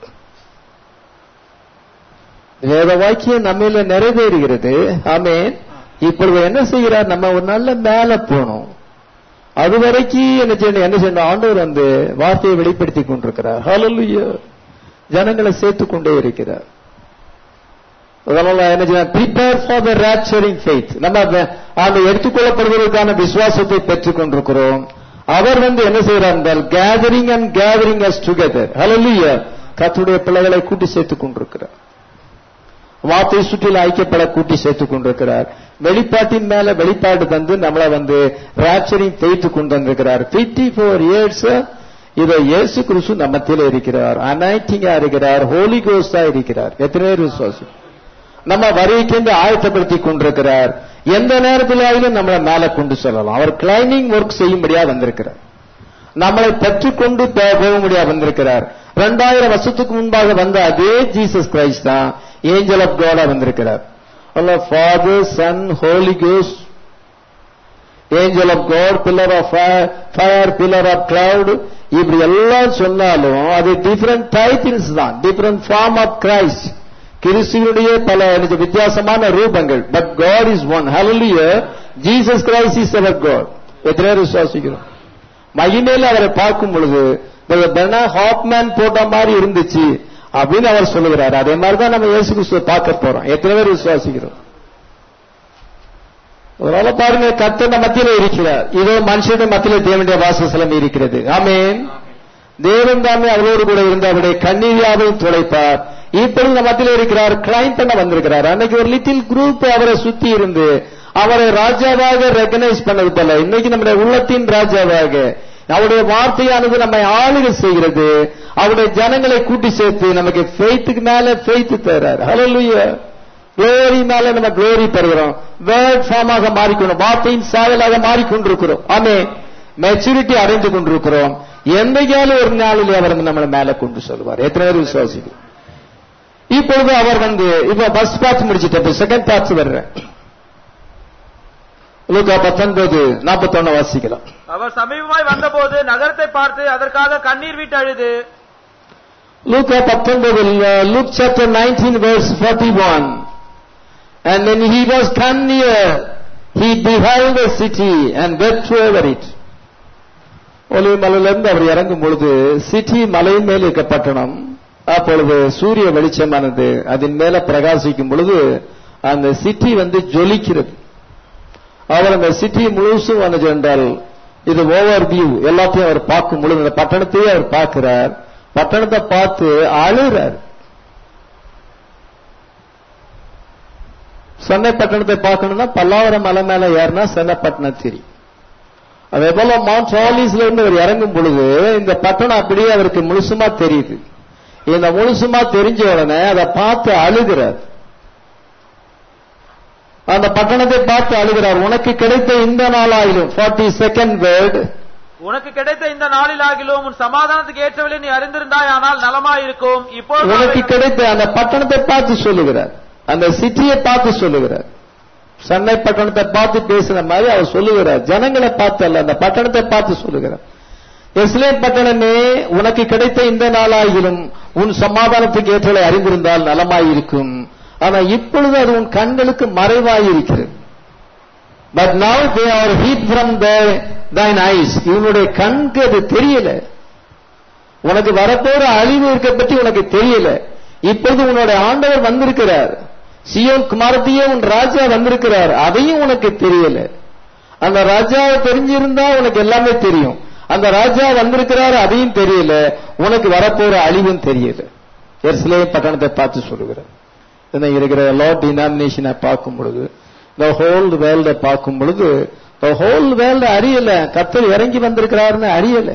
வேத வாக்கியம் நம்மள நிறைவேறுகிறது ஆமேன் இப்பொழுது என்ன செய்கிறார் நம்ம ஒரு நல்ல மேல போனோம் அது வரைக்கும் என்ன செய்யணும் என்ன செய்யணும் ஆண்டவர் வந்து வார்த்தையை வெளிப்படுத்தி கொண்டிருக்கிறார் ஹalleluya ஜனங்களை சேர்த்து கொண்டே இருக்கிறார் அதனால என்ன செய்யணும் prepare for the rapturing faith நம்ம அந்த எடுத்துக்கொள்ளப்படுவதற்கான விசுவாசத்தை பெற்றுக் கொண்டிருக்கிறோம் அவர் வந்து என்ன செய்யறார் என்றால் gathering and gathering us together hallelujah கர்த்தருடைய பிள்ளைகளை கூட்டி சேர்த்துக் கொண்டிருக்கிறார் வார்த்தை சுற்றில ஐக்கியப்பட கூட்டி சேர்த்துக் கொண்டிருக்கிறார் வெளிப்பாட்டின் மேல வெளிப்பாடு தந்து நம்மளை வந்து ராப்சரிங் பெய்த்து கொண்டு வந்திருக்கிறார் பிப்டி ஃபோர் இயர்ஸ் இதை இயேசு கிறிஸ்து நம்மத்தில் இருக்கிறார் அனைட்டிங்கா இருக்கிறார் ஹோலி கோஸ்டா இருக்கிறார் எத்தனை பேர் விசுவாசம் நம்ம வருகைக்கென்று ஆயத்தப்படுத்தி கொண்டிருக்கிறார் எந்த நேரத்திலாயிலும் நம்மளை மேல கொண்டு செல்லலாம் அவர் கிளைம்பிங் ஒர்க் செய்யும்படியா வந்திருக்கிறார் நம்மளை பெற்றுக்கொண்டு போகும்படியா வந்திருக்கிறார் ரெண்டாயிரம் வருஷத்துக்கு முன்பாக வந்த அதே ஜீசஸ் கிரைஸ்ட் தான் ஏஞ்சல் ஆஃப் காடா வந்திருக்கிறார் அல்ல ஃபாதர் சன் ஹோலி கோஸ் angel of God pillar of fire pillar of cloud இப்படி எல்லாம் சொன்னாலும் அது டிஃபரெண்ட் டைட்டில்ஸ் தான் டிஃபரெண்ட் ஃபார்ம் ஆஃப் கிரைஸ்ட் கிறிஸ்துவனுடைய பல எனக்கு வித்தியாசமான ரூபங்கள் but God is one hallelujah Jesus Christ is அவர் காட் எத்தனை பேர் விசுவாசிக்கிறோம் மகிமையில அவரை பார்க்கும் பொழுது பெனா ஹாப்மேன் போட்ட மாதிரி இருந்துச்சு அப்படின்னு அவர் சொல்லுகிறார் அதே மாதிரி தான் நம்ம இயேசு கிறிஸ்துவை பார்க்க போறோம் எத்தனை பேர் விசுவாசிக்கிறோம் ஒருவேளை பாருங்க கர்த்தர் நம்ம மத்தியில இருக்கிறார் இதோ மனுஷனுடைய மத்தியில தேவனுடைய வாசஸ்தலம் இருக்கிறது ஆமென் தேவன் தாமே அவரோடு கூட இருந்து அவருடைய கண்ணீரியாவையும் துடைப்பார் இப்பொழுது நம்ம மத்தியில இருக்கிறார் கிளைம் பண்ண வந்திருக்கிறார் அன்னைக்கு ஒரு லிட்டில் குரூப் அவரை சுத்தி இருந்து அவரை ராஜாவாக ரெகனைஸ் பண்ணது போல இன்னைக்கு நம்முடைய உள்ளத்தின் ராஜாவாக அவருடைய வார்த்தையானது நம்மை ஆளுகை செய்கிறது அவருடைய ஜனங்களை கூட்டி சேர்த்து நமக்கு ஃபெய்த்துக்கு மேல ஃபெய்த் தர்றார் ஹalleluya குளோரி மேல நம்ம குளோரி பெறுகிறோம் வேர்ட் ஃபார்மாக மாறிக்கொண்டோம் வார்த்தையின் சாயலாக மாறிக்கொண்டிருக்கிறோம் ஆமே மெச்சூரிட்டி அடைந்து கொண்டிருக்கிறோம் எந்தையாலும் ஒரு நாளில் அவர் நம்மளை மேல கொண்டு சொல்வார் எத்தனை பேர் விசுவாசிக்கிறோம் இப்பொழுது அவர் வந்து இப்ப பஸ் பார்த்து முடிச்சிட்ட செகண்ட் பார்ட்ஸ் வர்றேன் லூக்கா பத்தொன்பது நாற்பத்தொன்னு வாசிக்கலாம் அவர் சமீபமாய் வந்தபோது நகரத்தை பார்த்து அதற்காக கண்ணீர் விட்டு அழுது லூக்கா பத்தொன்பதில் Luke chapter nineteen verse 41 and when he was come near he beheld the city and wept over it ஒலிவு மலையிலிருந்து அவர் இறங்கும் பொழுது சிட்டி மலை மேல் இருக்க பட்டணம் அப்பொழுது சூரிய வெளிச்சமானது அதன் மேல பிரகாசிக்கும் பொழுது அந்த சிட்டி வந்து ஜொலிக்கிறது அவர் அந்த சிட்டி முழுசும் வந்து என்றால் இது ஓவர் வியூ எல்லாத்தையும் அவர் பார்க்கும் பொழுது அந்த பட்டணத்தையே அவர் பார்க்கிறார் பட்டணத்தை பார்த்து அழுறார் சென்னை பட்டணத்தை பார்க்கணும்னா பல்லாவரம் மலை மேல ஏறினா சென்னை பட்டணம் தெரியும் அதே போல மவுண்ட் ஆலிஸ்ல இருந்து அவர் இறங்கும் பொழுது இந்த பட்டணம் அப்படியே அவருக்கு முழுசுமா தெரியுது இந்த முழுசுமா தெரிஞ்ச உடனே அதை பார்த்து அழுகிறார் அந்த பட்டணத்தை பார்த்து அழுகிறார் உனக்கு கிடைத்த இந்த நாளாயிலும் ஃபார்ட்டி செகண்ட் வேர்டு உனக்கு கிடைத்த இந்த நாளிலாகிலும் உன் சமாதானத்துக்கு ஏற்றவில்லை நீ அறிந்திருந்தாய் ஆனால் நலமாயிருக்கும் இப்பொழுது உனக்கு அவை- கிடைத்த அந்த பட்டணத்தை பார்த்து சொல்லுகிறார் அந்த சிட்டியை பார்த்து சொல்லுகிறார் சென்னை பட்டணத்தை பார்த்து பேசுற மாதிரி அவர் சொல்லுகிறார் ஜனங்களை பார்த்து அல்ல அந்த பட்டணத்தை பார்த்து சொல்லுகிறார் எஸ்லேம் பட்டணமே உனக்கு கிடைத்த இந்த நாளாகிலும் உன் சமாதானத்துக்கு ஏற்றலை அறிந்திருந்தால் நலமாயிருக்கும் ஆனா இப்பொழுது அது உன் கண்களுக்கு மறைவாயிருக்கிறது but now they are hid from their thine eyes இவனுடைய கண்ணுக்கு அது தெரியல உனக்கு வரப்போற அழிவு இருக்க பற்றி உனக்கு தெரியல இப்பொழுது உன்னோட ஆண்டவர் வந்திருக்கிறார் சியோன் குமாரத்தையே உன் ராஜா வந்திருக்கிறார் அதையும் உனக்கு தெரியல அந்த ராஜாவை தெரிஞ்சிருந்தா உனக்கு எல்லாமே தெரியும் அந்த ராஜா வந்திருக்கிறார் அதையும் தெரியல உனக்கு வரப்போற அழிவும் தெரியல எர்சிலே பட்டணத்தை பார்த்து சொல்லுகிறார் இன்னைக்கு இருக்கிற எல்லா டினாமினேஷனை பார்க்கும் பொழுது இந்த ஹோல் வேல்ட பார்க்கும் பொழுது இந்த ஹோல் வேல்ட அறியல கத்தர் இறங்கி வந்திருக்கிறாருன்னு அறியல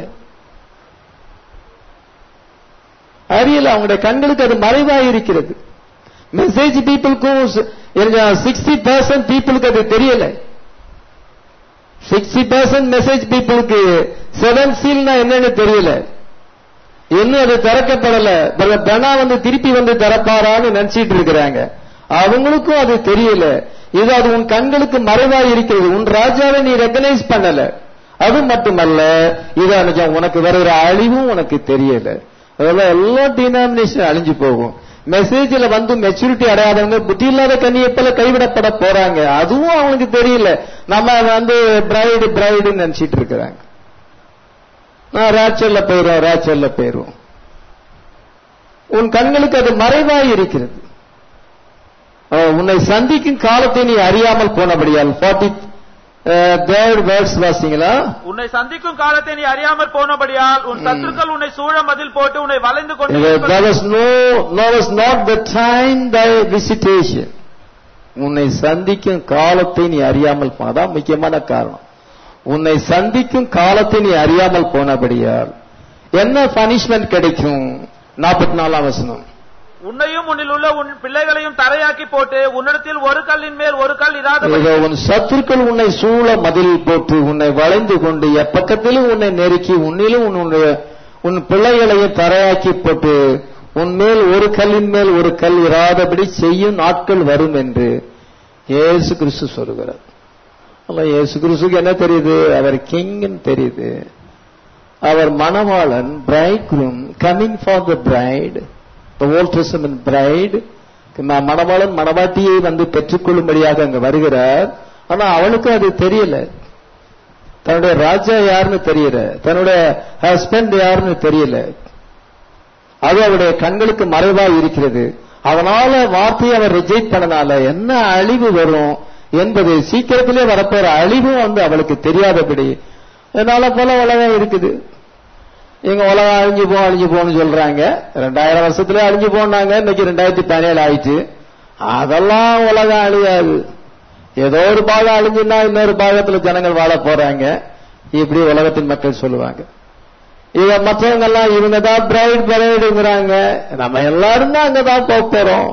அறியல அவங்களுடைய கண்களுக்கு அது மறைவாக இருக்கிறது மெசேஜ் பீப்புளுக்கும் சிக்ஸ்டி பர்சன்ட் பீப்புளுக்கு அது தெரியல சிக்ஸ்டி பர்சன்ட் மெசேஜ் பீப்புளுக்கு செவன் சீல்னா என்னன்னு தெரியல இன்னும் அது திறக்கப்படல பிரதர் பெனா வந்து திருப்பி வந்து திறப்பாரான்னு நினைச்சிட்டு இருக்கிறாங்க அவங்களுக்கும் அது தெரியல இது அது உன் கண்களுக்கு மறைவாய் இருக்கிறது உன் ராஜாவை நீ ரெக்கனைஸ் பண்ணல அது மட்டுமல்ல இது அன்னைக்கு உனக்கு வருகிற அழிவும் உனக்கு தெரியல அதெல்லாம் எல்லா டினாமினேஷன் அழிஞ்சு போகும் மெசேஜ்ல வந்து மெச்சூரிட்டி அடையாதவங்க புத்தி இல்லாத கன்னியை போல கைவிடப்பட போறாங்க அதுவும் அவங்களுக்கு தெரியல நம்ம வந்து பிரைடு பிரைடுன்னு நினைச்சிட்டு இருக்கிறாங்க நான் ராச்சல்ல போயிரும் ராச்சல்ல போயிரும் உன் கண்களுக்கு அது மறைவாய் இருக்கிறது அஹ் உன்னை சந்திக்கும் காலத்தை நீ அறியாமல் போனபடியால் ஃபார்ட்டி தேர்ட் வேர்ட்ஸ் வாசிங்களா உன்னை சந்திக்கும் காலத்தை நீ அறியாமற் போனபடியால் உன் சத்துருக்கள் உன்னை சூழ மதில் போட்டு உன்னை வளைந்து கொண்டு there was no no was not the time thy visitation உன்னை சந்திக்கும் காலத்தை நீ அறியாமல் போன அதான் முக்கியமான காரணம் உன்னை சந்திக்கும் காலத்தை நீ அறியாமல் போனபடியால் என்ன பனிஷ்மெண்ட் கிடைக்கும் நாற்பத்தி நாலாம் வசனம் உன்னையும் உன்னில் உள்ள உன் பிள்ளைகளையும் தரையாக்கி போட்டு உன்னிடத்தில் ஒரு கல்லின் மேல் ஒரு கல் இராத இதோ உன் சத்துருக்கள் உன்னை சூழ மதில் போட்டு உன்னை வளைந்து கொண்டு எப்பக்கத்திலும் உன்னை நெருக்கி உன்னிலும் உன்னுடைய உன் பிள்ளைகளையும் தரையாக்கி போட்டு உன் மேல் ஒரு கல்லின் மேல் ஒரு கல் இராதபடி செய்யும் நாட்கள் வரும் என்று இயேசு கிறிஸ்து சொல்லுகிறார் அல்ல இயேசு கிறிஸ்துக்கு என்ன தெரியுது அவர் கிங்னு தெரியுது அவர் மணவாளன் bridegroom coming for the bride the Old Testament bride மணவாளன் மணவாட்டியை வந்து பெற்றுக்கொள்ளும்படியாக அங்க வருகிறார் ஆனா அவளுக்கு அது தெரியல தன்னுடைய ராஜா யாருன்னு தெரியல தன்னுடைய ஹஸ்பண்ட் யாருன்னு தெரியல அது அவருடைய கண்களுக்கு மறைவா இருக்கிறது அதனால வார்த்தையை அவர் ரிஜெக்ட் பண்ணனால என்ன அழிவு வரும் என்பது சீக்கிரத்திலே வரப்போற அழிவும் வந்து அவளுக்கு தெரியாதபடி என்னால போல உலகம் இருக்குது எங்க உலகம் அழிஞ்சு போ அழிஞ்சு போன்னு சொல்றாங்க ரெண்டாயிரம் வருஷத்துல அழிஞ்சு போனாங்க இன்னைக்கு ரெண்டாயிரத்தி பதினேழு ஆயிடுச்சு அதெல்லாம் உலகம் அழியாது ஏதோ ஒரு பாகம் அழிஞ்சுன்னா இன்னொரு பாகத்துல ஜனங்கள் வாழ போறாங்க இப்படி உலகத்தின் மக்கள் சொல்லுவாங்க இவ மற்றவங்க எல்லாம் இவங்க தான் பிரைட் பிரைடுங்கிறாங்க நம்ம எல்லாரும் தான் அங்கதான் போக போறோம்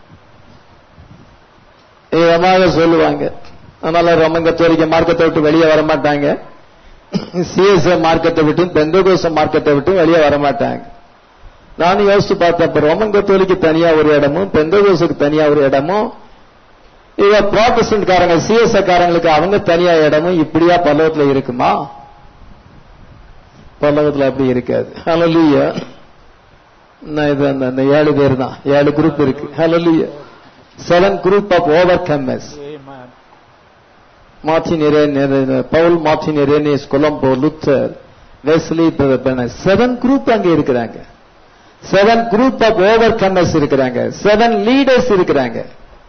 இதமாக சொல்லுவாங்க அதனால ரொம்ப கத்தோலிக்க மார்க்கத்தை விட்டு வெளியே வர மாட்டாங்க சிஎஸ்ஐ மார்க்கத்தை விட்டும் பெந்தகோச மார்க்கத்தை விட்டும் வெளியே வர மாட்டாங்க நானும் யோசிச்சு பார்த்தப்ப ரோமன் கத்தோலிக்கு தனியா ஒரு இடமும் பெந்தகோசுக்கு தனியா ஒரு இடமும் இவ ப்ராட்டஸ்டன்ட் காரங்க சிஎஸ்ஐ காரங்களுக்கு அவங்க தனியா இடமும் இப்படியா பல்லவத்துல இருக்குமா பல்லவத்துல அப்படி இருக்காது ஹலலுயா நான் இது அந்த அந்த ஏழு பேர் தான் ஏழு குரூப் இருக்கு hallelujah seven group of overcomers Martin இரேன் பவுல் Martin Irenaeus Columba Luther Wesley seven group அங்க இருக்கிறாங்க seven group of overcomers இருக்கிறாங்க செவன் லீடர்ஸ் இருக்கிறாங்க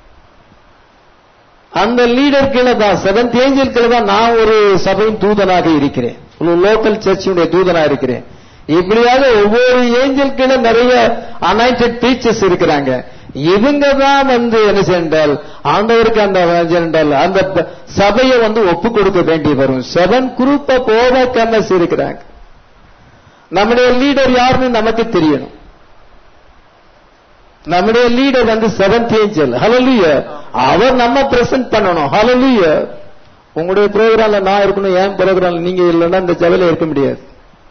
அந்த லீடர் கீழே தான் செவன்த் ஏஞ்சல் கீழே தான் நான் ஒரு சபையின் தூதனாக இருக்கிறேன் ஒரு லோக்கல் சர்ச்சினுடைய தூதனா இருக்கிறேன் இப்படியாக ஒவ்வொரு ஏஞ்சல் கீழே நிறைய அனைட்டட் டீச்சர்ஸ் இருக்கிறாங்க இவங்க தான் வந்து என்ன சென்றால் ஆண்டவருக்கு அந்த சென்றால் அந்த சபையை வந்து ஒப்பு கொடுக்க வேண்டி வரும் seven group of overcomers இருக்கிறாங்க நம்முடைய லீடர் யாருன்னு நமக்கு தெரியணும் நம்முடைய லீடர் வந்து செவன்த் ஏஞ்சல் ஹலலுய அவர் நம்ம பிரசன்ட் பண்ணணும் ஹலலுய உங்களுடைய ப்ரோக்ராம்ல நான் இருக்கணும் ஏன் ப்ரோக்ராம்ல நீங்க இல்லைன்னா இந்த சபையில இருக்க முடியாது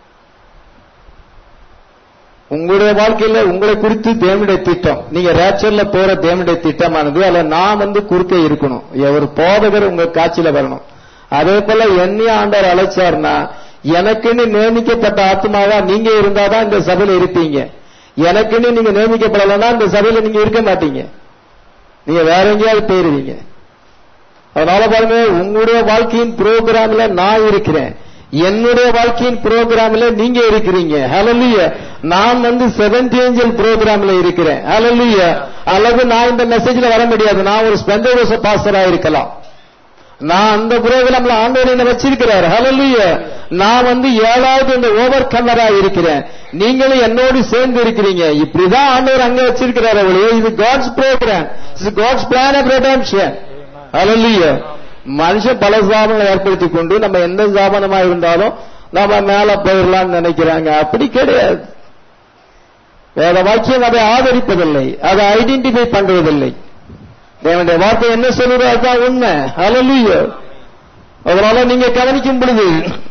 உங்களுடைய வாழ்க்கையில உங்களை குறித்து தேவனுடைய திட்டம் நீங்க ரேச்சர்ல போற தேவனுடைய திட்டமானது அதுல நான் வந்து குறுக்க இருக்கணும் ஒரு போதகர் உங்க காட்சியில வரணும் அதே போல என்னைய ஆண்டவர் அழைச்சார்னா எனக்குன்னு நியமிக்கப்பட்ட ஆத்மாவா நீங்க இருந்தாதான் இந்த சபையில இருப்பீங்க எனக்குன்னு நீங்க நியமிக்கப்படலைன்னா இந்த சபையில நீங்க இருக்க மாட்டீங்க நீங்க வேற எங்கேயாவது போயிருவீங்க அதனால பாருங்க உங்களுடைய வாழ்க்கையின் புரோகிராம்ல நான் இருக்கிறேன் என்னுடைய வாழ்க்கையின் புரோகிராம்ல நீங்க இருக்கிறீங்க ஹலலுய நான் வந்து செவன்த் ஏஞ்சல் புரோகிராம்ல இருக்கிறேன் ஹலலுய அல்லது நான் இந்த மெசேஜ்ல வர முடியாது நான் ஒரு ஸ்பெண்டோச பாஸ்டரா இருக்கலாம் நான் அந்த புரோகிராம்ல ஆண்டவர் என்ன வச்சிருக்கிறார் ஹலலுய நான் வந்து ஏழாவது இந்த ஓவர் கமரா இருக்கிறேன் நீங்களும் என்னோடு சேர்ந்து இருக்கிறீங்க இப்படிதான் ஆண்டவர் அங்க வச்சிருக்கிறார் அவளையே இது காட்ஸ் ப்ரோக்ராம் இது God's plan of redemption hallelujah மனுஷன் பல சாபங்களை ஏற்படுத்தி கொண்டு நம்ம எந்த சாபனமா இருந்தாலும் நம்ம மேல போயிடலாம்னு நினைக்கிறாங்க அப்படி கிடையாது வேற வாக்கியம் அதை ஆதரிப்பதில்லை அதை ஐடென்டிஃபை பண்றதில்லை தேவனுடைய வார்த்தை என்ன சொல்லுதோ அதுதான் உண்மை அலலுய அதனால நீங்க கவனிக்கும் பொழுது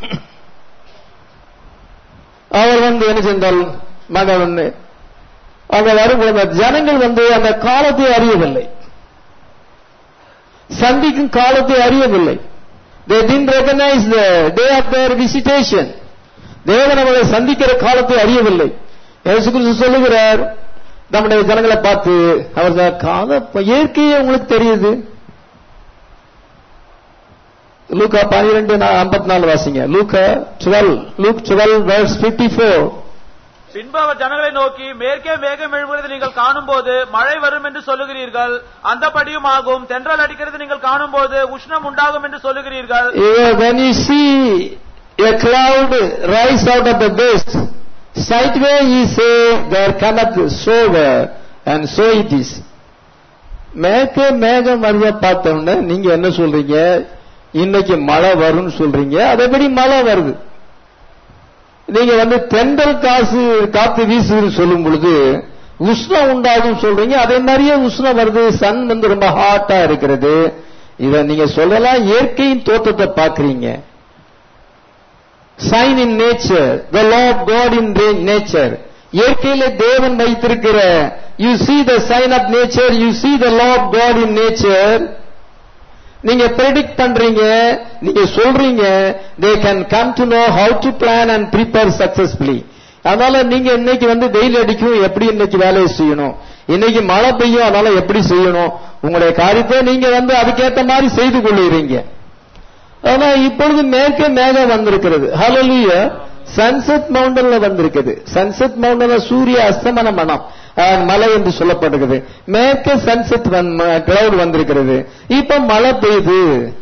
அவர் வந்து என்ன சென்றால் மகன் அங்க வரும்போது ஜனங்கள் வந்து அந்த காலத்தை அறியவில்லை சந்திக்கும் காலத்தை அறியவில்லை they didn't recognize the day of their visitation தேவன் அவரை சந்திக்கிற காலத்தை அறியவில்லை இயேசு கிறிஸ்து சொல்லுகிறார் நம்முடைய ஜனங்களை பார்த்து அவர் கால இயற்கையே உங்களுக்கு தெரியுது லூக்கா பனிரெண்டு ஐம்பத்தி நாலு வாசிங்க லூக்கா twelve Luke twelve verse fifty four பின்பு அவர் ஜனங்களை நோக்கி மேற்கே மேகம் எழும்புகிறது நீங்கள் காணும்போது மழை வரும் என்று சொல்லுகிறீர்கள் அந்தபடியும் ஆகும் தென்றல் அடிக்கிறது நீங்கள் காணும்போது உஷ்ணம் உண்டாகும் என்று சொல்லுகிறீர்கள் when you see a cloud rise out of the west straightway ye say there cometh sower and so it is மேற்கே மேகம் வருவ பார்த்த உடனே நீங்க என்ன சொல்றீங்க இன்னைக்கு மழை வரும்னு சொல்றீங்க அதேபடி மழை வருது நீங்க வந்து தென்றல் காசு காத்து வீசுதுன்னு சொல்லும் பொழுது உஷ்ணம் உண்டாகும் சொல்றீங்க அதே மாதிரியே உஷ்ணம் வருது சன் வந்து ரொம்ப ஹாட்டா இருக்கிறது இத நீங்க சொல்லலாம் இயற்கையின் தோற்றத்தை பாக்குறீங்க sign in nature the law of God in nature இயற்கையில தேவன் வைத்திருக்கிற you see the sign of nature you see the law of God in nature நீங்க predict பண்றீங்க நீங்க சொல்றீங்க they can come to know how to plan and prepare successfully அதனால நீங்க இன்னைக்கு வந்து வெயில் அடிக்கும் எப்படி இன்னைக்கு வேலையை செய்யணும் இன்னைக்கு மழை பெய்யும் அதனால எப்படி செய்யணும் உங்களுடைய காரியத்தை நீங்க வந்து அதுக்கேத்த மாதிரி செய்து கொள்ளுகிறீங்க ஆனா இப்பொழுது மேற்கே மேகம் வந்திருக்கிறது ஹalleluya சன்செட் மவுண்டன்ல வந்திருக்குது சன்செட் மவுண்டன்ல சூரிய அஸ்தமன மனம் அஹ், மலை என்று சொல்லப்படுகிறது மேற்கே சன்செட் கிளவுட் வந்திருக்கிறது இப்ப மழை பெய்யுது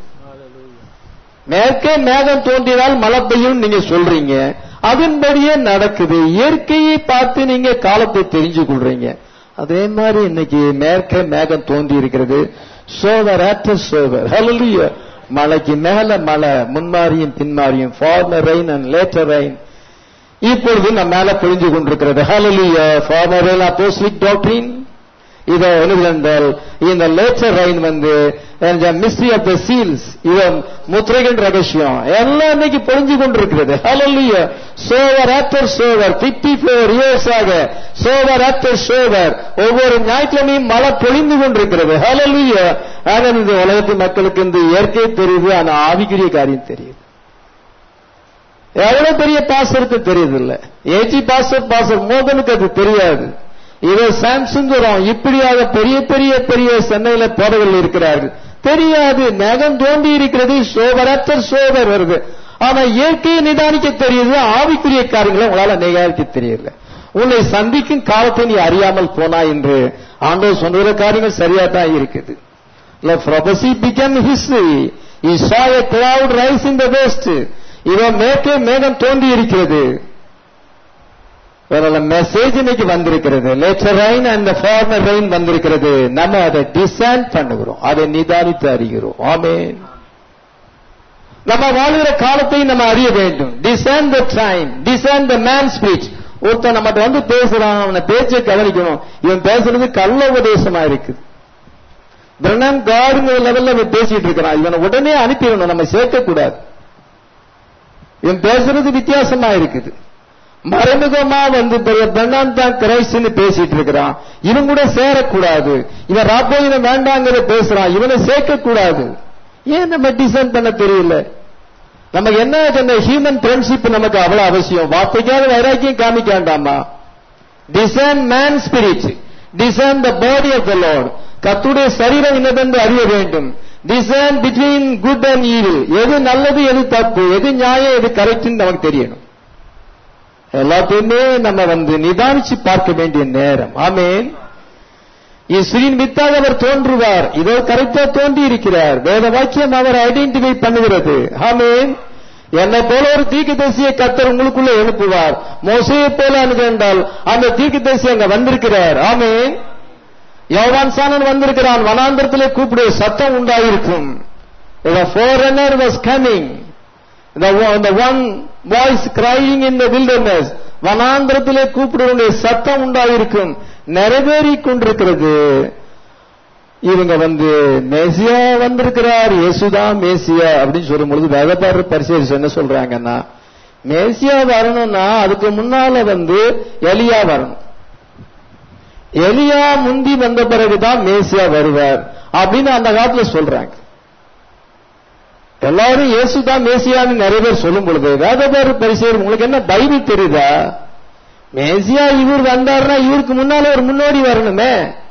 மேற்கே மேகம் தோன்றினால் மழை பெய்யும் நீங்க சொல்றீங்க அதன்படியே நடக்குது இயற்கையை பார்த்து நீங்க காலத்தை தெரிஞ்சு கொள்றீங்க அதே மாதிரி இன்னைக்கு மேற்கே மேகம் தோன்றி இருக்கிறது சோவர் ஆஃப்டர் சோவர் ஹalleluya மலைக்கு மேல மழை முன்மாரியும் பின்மாரியும் former rain and latter rain இப்பொழுது நம்ம மேல பொழிஞ்சு கொண்டிருக்கிறது ஹalleluya ஃபார்மர் ரெயின் அப்போஸ்லிக் டாக்டரின் இதை எழுதுகின்றால் இந்த லேட்டர் ரைன் வந்து மிஸ்ட்ரி ஆஃப் த சீல்ஸ் இவன் முத்திரைகள் ரகசியம் எல்லாம் இன்னைக்கு பொழிஞ்சு கொண்டிருக்கிறது hallelujah shower after shower 54 years ஆக சோவர் ஆஃப்டர் சோவர் ஒவ்வொரு ஞாயிற்றுக்கிழமையும் மழை பொழிந்து கொண்டிருக்கிறது ஹalleluya ஆனா இந்த உலகத்து மக்களுக்கு இந்த இயற்கை தெரியுது ஆனா ஆவிக்குரிய காரியம் தெரியுது எவ்வளவு பெரிய பாசருக்கு தெரியுது இல்ல ஏஜி பாசர் பாசர் மோகனுக்கு அது தெரியாது இதை சாம்சுங்குறோம் இப்படியாக பெரிய பெரிய பெரிய சென்னையில போறவர்கள் இருக்கிறார்கள் தெரியாது மேகம் தோண்டி இருக்கிறது சோபரற்ற சோபர் வருது ஆனா இயற்கையை நிதானிக்க தெரியுது ஆவிக்குரிய காரியங்களை உங்களால நிகாரிக்க தெரியல உன்னை சந்திக்கும் காலத்தை நீ அறியாமல் போனா என்று ஆண்டவர் சொன்ன காரியங்கள் சரியா தான் இருக்குது prophecy became history he saw a cloud rise in the west இவன் மேற்கே மேகம் தோன்றி இருக்கிறது மெசேஜ் இன்னைக்கு வந்திருக்கிறது latter rain and former rain வந்திருக்கிறது நம்ம அதை டிசைன் பண்ணுகிறோம் அதை நிதானித்து அறிகிறோம் ஆமென் நம்ம வாழ்கிற காலத்தை நம்ம அறிய வேண்டும் discern the time discern the man speech ஒருத்தன் நம்மகிட்ட வந்து பேசுறான் அவனை பேச்சை கவனிக்கணும் இவன் பேசுறது கள்ள உபதேசமா இருக்குது பிரண்ணன் காடுங்கிற லெவல்ல இவன் பேசிட்டு இருக்கிறான் இவனை உடனே அனுப்பிடணும் நம்ம சேர்க்க கூடாது இவன் பேசுறது வித்தியாசமா இருக்குது மறைமுகமா வந்து பிரண்ணான் தான் கிரைஸ்ட்னு பேசிட்டு இருக்கிறான் இவன் கூட சேரக்கூடாது இவன் ராப்போயின வேண்டாங்கிறத பேசுறான் இவனை சேர்க்க கூடாது ஏன் நம்ம டிசைன் பண்ண தெரியல நமக்கு என்ன அந்த ஹியூமன் ஃப்ரெண்ட்ஷிப் நமக்கு அவ்வளவு அவசியம் வார்த்தைக்காக வைராக்கியம் காமிக்காண்டாமா discern man spirit discern the body of the Lord கத்துடைய சரீரம் என்னதென்று அறிய வேண்டும் discern between good and evil எது நல்லது எது தப்பு எது நியாயம் எது கரெக்ட்னு நமக்கு தெரியணும் எல்லாத்தையுமே நம்ம வந்து நிதானிச்சு பார்க்க வேண்டிய நேரம் ஆமேன் இஸ்ரீன் வித்தாக அவர் தோன்றுவார் இதோ கரெக்டா தோன்றி இருக்கிறார் வேத வாக்கியம் அவர் ஐடென்டிஃபை பண்ணுகிறது ஆமேன் என்னை போல ஒரு தீர்க்கதரிசியை கத்தர் உங்களுக்குள்ள எழுப்புவார் மோசையை போல அனுகண்டால் அந்த தீர்க்கதரிசி அங்க வந்திருக்கிறார் ஆமேன் யோவான் சாணன் வந்திருக்கிறான் வனாந்திரத்திலே கூப்பிடு சத்தம் உண்டாயிருக்கும் foreigner was coming the, one- the one voice crying in the wilderness வனாந்திரத்திலே கூப்பிடுவனுடைய சத்தம் உண்டாயிருக்கும் நிறைவேறி கொண்டிருக்கிறது இவங்க வந்து மேசியா வந்திருக்கிறார் இயேசுதான் மேசியா அப்படின்னு சொல்லும் பொழுது வேதப்பாரர் பரிசேரிச்சு என்ன சொல்றாங்கன்னா மேசியா வரணும்னா அதுக்கு முன்னால வந்து எலியா வரணும் எலியா முந்தி வந்த பிறகுதான் மேசியா வருவார் அப்படின்னு அந்த காலத்துல சொல்றாங்க எல்லாரும் இயேசுதான் மேசியான்னு நிறைய பேர் சொல்லும் பொழுது வேதபார பரிசேர் உங்களுக்கு என்ன பைபிள் தெரியுதா மேசியா இவர் வந்தாருன்னா இவருக்கு முன்னால ஒரு முன்னோடி வரணுமே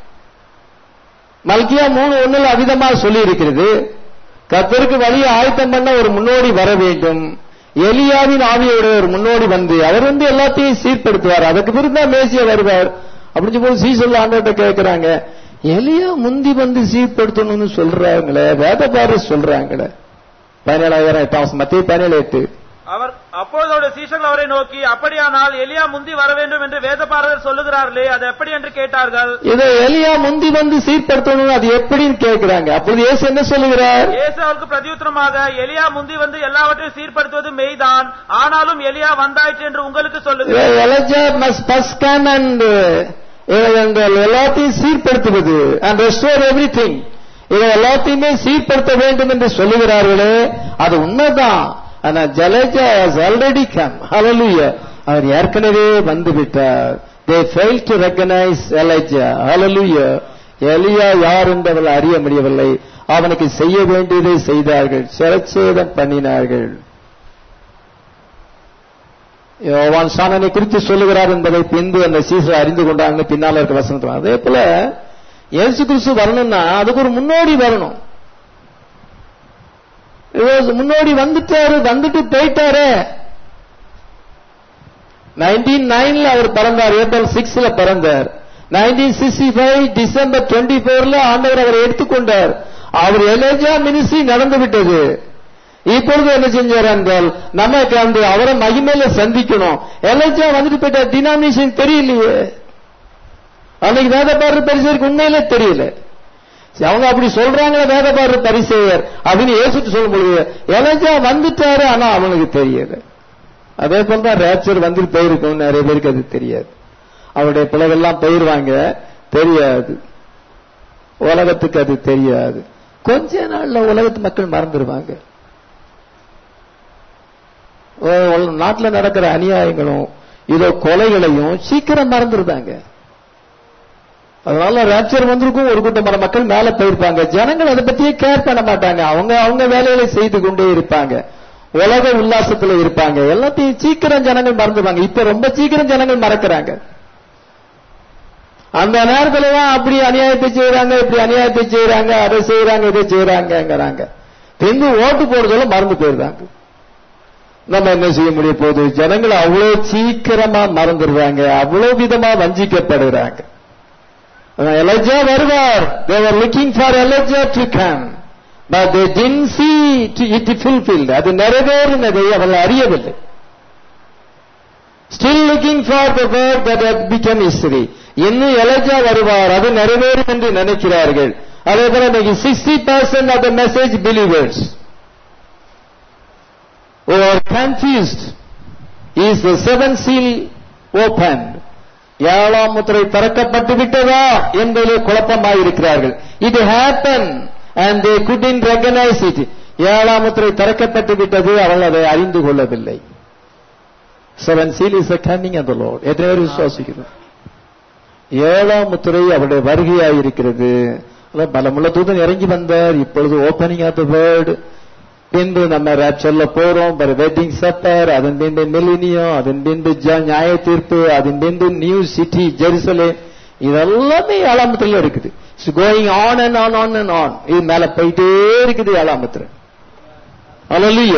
மல்கியா மூணு ஒண்ணுல அவிதமா சொல்லி இருக்கிறது கத்தருக்கு வழியை ஆயத்தம் பண்ண ஒரு முன்னோடி வர வேண்டும் எலியாவின் ஆவியோட ஒரு முன்னோடி வந்து அவர் வந்து எல்லாத்தையும் சீர்படுத்துவார் அதுக்கு பிறகு தான் மேசியா வருவார் அப்படின்னு போது சீசல்ல ஆண்டவர்கிட்ட கேட்கிறாங்க எலியா முந்தி வந்து சீர்படுத்தணும்னு சொல்றாங்களே வேதபார சொல்றாங்களே பதினேழாயிரம் எட்டாம் மத்திய பதினேழு எட்டு அவர் அப்பொழுது அவருடைய சீஷர்கள் அவரை நோக்கி அப்படியானால் எலியா முந்தி வர வேண்டும் என்று வேதபாரகர் சொல்லுகிறார்களே அது எப்படி என்று கேட்டார்கள் இதை எலியா முந்தி வந்து சீர்படுத்தணும் அது எப்படின்னு கேட்கிறாங்க அப்பொழுது இயேசு என்ன சொல்லுகிறார் இயேசு அவருக்கு பிரதியுத்தரமாக எலியா முந்தி வந்து எல்லாவற்றையும் சீர்படுத்துவது மெய்தான் ஆனாலும் எலியா வந்தாயிற்று என்று உங்களுக்கு சொல்லுகிறேன் Elijah must first come and எல்லாத்தையும் சீர்படுத்துவது அண்ட் ரெஸ்டோர் எவ்ரி திங் இதை எல்லாத்தையுமே சீர்படுத்த வேண்டும் என்று சொல்லுகிறார்களே அது உண்மைதான் ஆனா Elijah has already come hallelujah அவர் ஏற்கனவே வந்து விட்டார் they fail to recognise Elijah hallelujah எலியா யார் என்று அவர்கள் அறிய முடியவில்லை அவனுக்கு செய்ய வேண்டியதை செய்தார்கள் சிரச்சேதம் பண்ணினார்கள் யோவான் சாணனை குறித்து சொல்லுகிறார் என்பதை பின்பு அந்த சீசர் அறிந்து கொண்டாங்கன்னு பின்னால இருக்க வசனத்தில் அதே போல இயேசு கிறிஸ்து வரணும்னா அதுக்கு ஒரு முன்னோடி வரணும் இவர் முன்னோடி வந்துட்டாரு வந்துட்டு போயிட்டாரு நைன்டீன் நைன்ல அவர் பிறந்தார் ஏப்ரல் சிக்ஸ்ல பிறந்தார் nineteen sixty five December twenty போர்ல ஆண்டவர் அவரை எடுத்துக்கொண்டார் அவர் எலேஜா மினிஸ்ட்ரி நடந்து விட்டது இப்பொழுது என்ன செஞ்சார் என்றால் நமக்கு அந்த அவரை மகிமையில சந்திக்கணும் எலேஜா வந்துட்டு போயிட்ட டினாமினேஷன் தெரியலையே அன்னைக்கு வேதப்பாடு பரிசெயருக்கு உண்மையிலே தெரியல சரி, அவங்க அப்படி சொல்றாங்களே வேதப்பாடு பரிசெயர் அப்படின்னு ஏசுட்டு சொல்லும் பொழுது எலேஜா வந்துட்டாரு ஆனா அவனுக்கு தெரியல அதே போல தான் ரேப்சர் வந்துட்டு போயிருக்கும் நிறைய பேருக்கு அது தெரியாது அவருடைய பிள்ளைகள்லாம் போயிருவாங்க தெரியாது உலகத்துக்கு அது தெரியாது கொஞ்ச நாள்ல உலகத்து மக்கள் மறந்துடுவாங்க நாட்டுல நடக்கிற அநியாயங்களும் இதோ கொலைகளையும் சீக்கிரம் மறந்துருந்தாங்க அதனால ரேப்சர் வந்திருக்கும் ஒரு கூட்டமான மக்கள் மேல போயிருப்பாங்க ஜனங்கள் அதை பத்தியே கேர் பண்ண மாட்டாங்க அவங்க அவங்க வேலைகளை செய்து கொண்டே இருப்பாங்க உலக உல்லாசத்துல இருப்பாங்க எல்லாத்தையும் சீக்கிரம் ஜனங்கள் மறந்துடுவாங்க இப்ப ரொம்ப சீக்கிரம் ஜனங்கள் மறக்கிறாங்க அந்த நேரத்துல தான் அப்படி அநியாயத்தை செய்யறாங்க இப்படி அநியாயத்தை செய்யறாங்க அதை செய்யறாங்க இதை செய்யறாங்கிறாங்க பின்பு ஓட்டு போடுறதுல மறந்து போயிருந்தாங்க நம்ம என்ன செய்ய முடிய போகுது ஜனங்கள் அவ்வளவு சீக்கிரமா மறந்துடுறாங்க அவ்வளவு விதமா வஞ்சிக்கப்படுறாங்க எலஜா வருவார் they're looking for Elijah to come but they didn't see it fulfilled அது நிறைவேறினதை அவர்கள் அறியவில்லை still looking for the word that had become history இன்னும் எலஜா வருவார் அது நிறைவேறும் என்று நினைக்கிறார்கள் அதே போல இன்னைக்கு sixty percent of the message believers are confused is the seven seal open ஏழாம் முத்திரை திறக்கப்பட்டு விட்டதா என்பதிலே குழப்பமாயிருக்கிறார்கள் இது happen and they couldn't recognise it ஏழாம் முத்திரை திறக்கப்பட்டு விட்டது அவர்கள் அதை அறிந்து கொள்ளவில்லை செவன் சீல் இஸ் கம்மிங் அந்த லோட் எத்தனை பேர் விசுவாசிக்கிறோம் ஏழாம் முத்திரை அவருடைய வருகையாய் இருக்கிறது அதான் பலமுள்ள தூதன் இறங்கி வந்தார் இப்பொழுது ஓபனிங் ஆஃப் த வேர்டு பின்பு நம்ம ராப்சர்ல போறோம் வெட்டிங் சப்பர் அதன் பின்பு மில்லினியம் அதன் பின்பு ஜ- நியாய தீர்ப்பு அதன் பின்பு நியூ சிட்டி ஜெருசலேம் இதெல்லாமே ஏழாமத்துல இருக்குது it's going on and on on and on இது மேல போயிட்டே இருக்குது ஏழாமத்துல அல்ல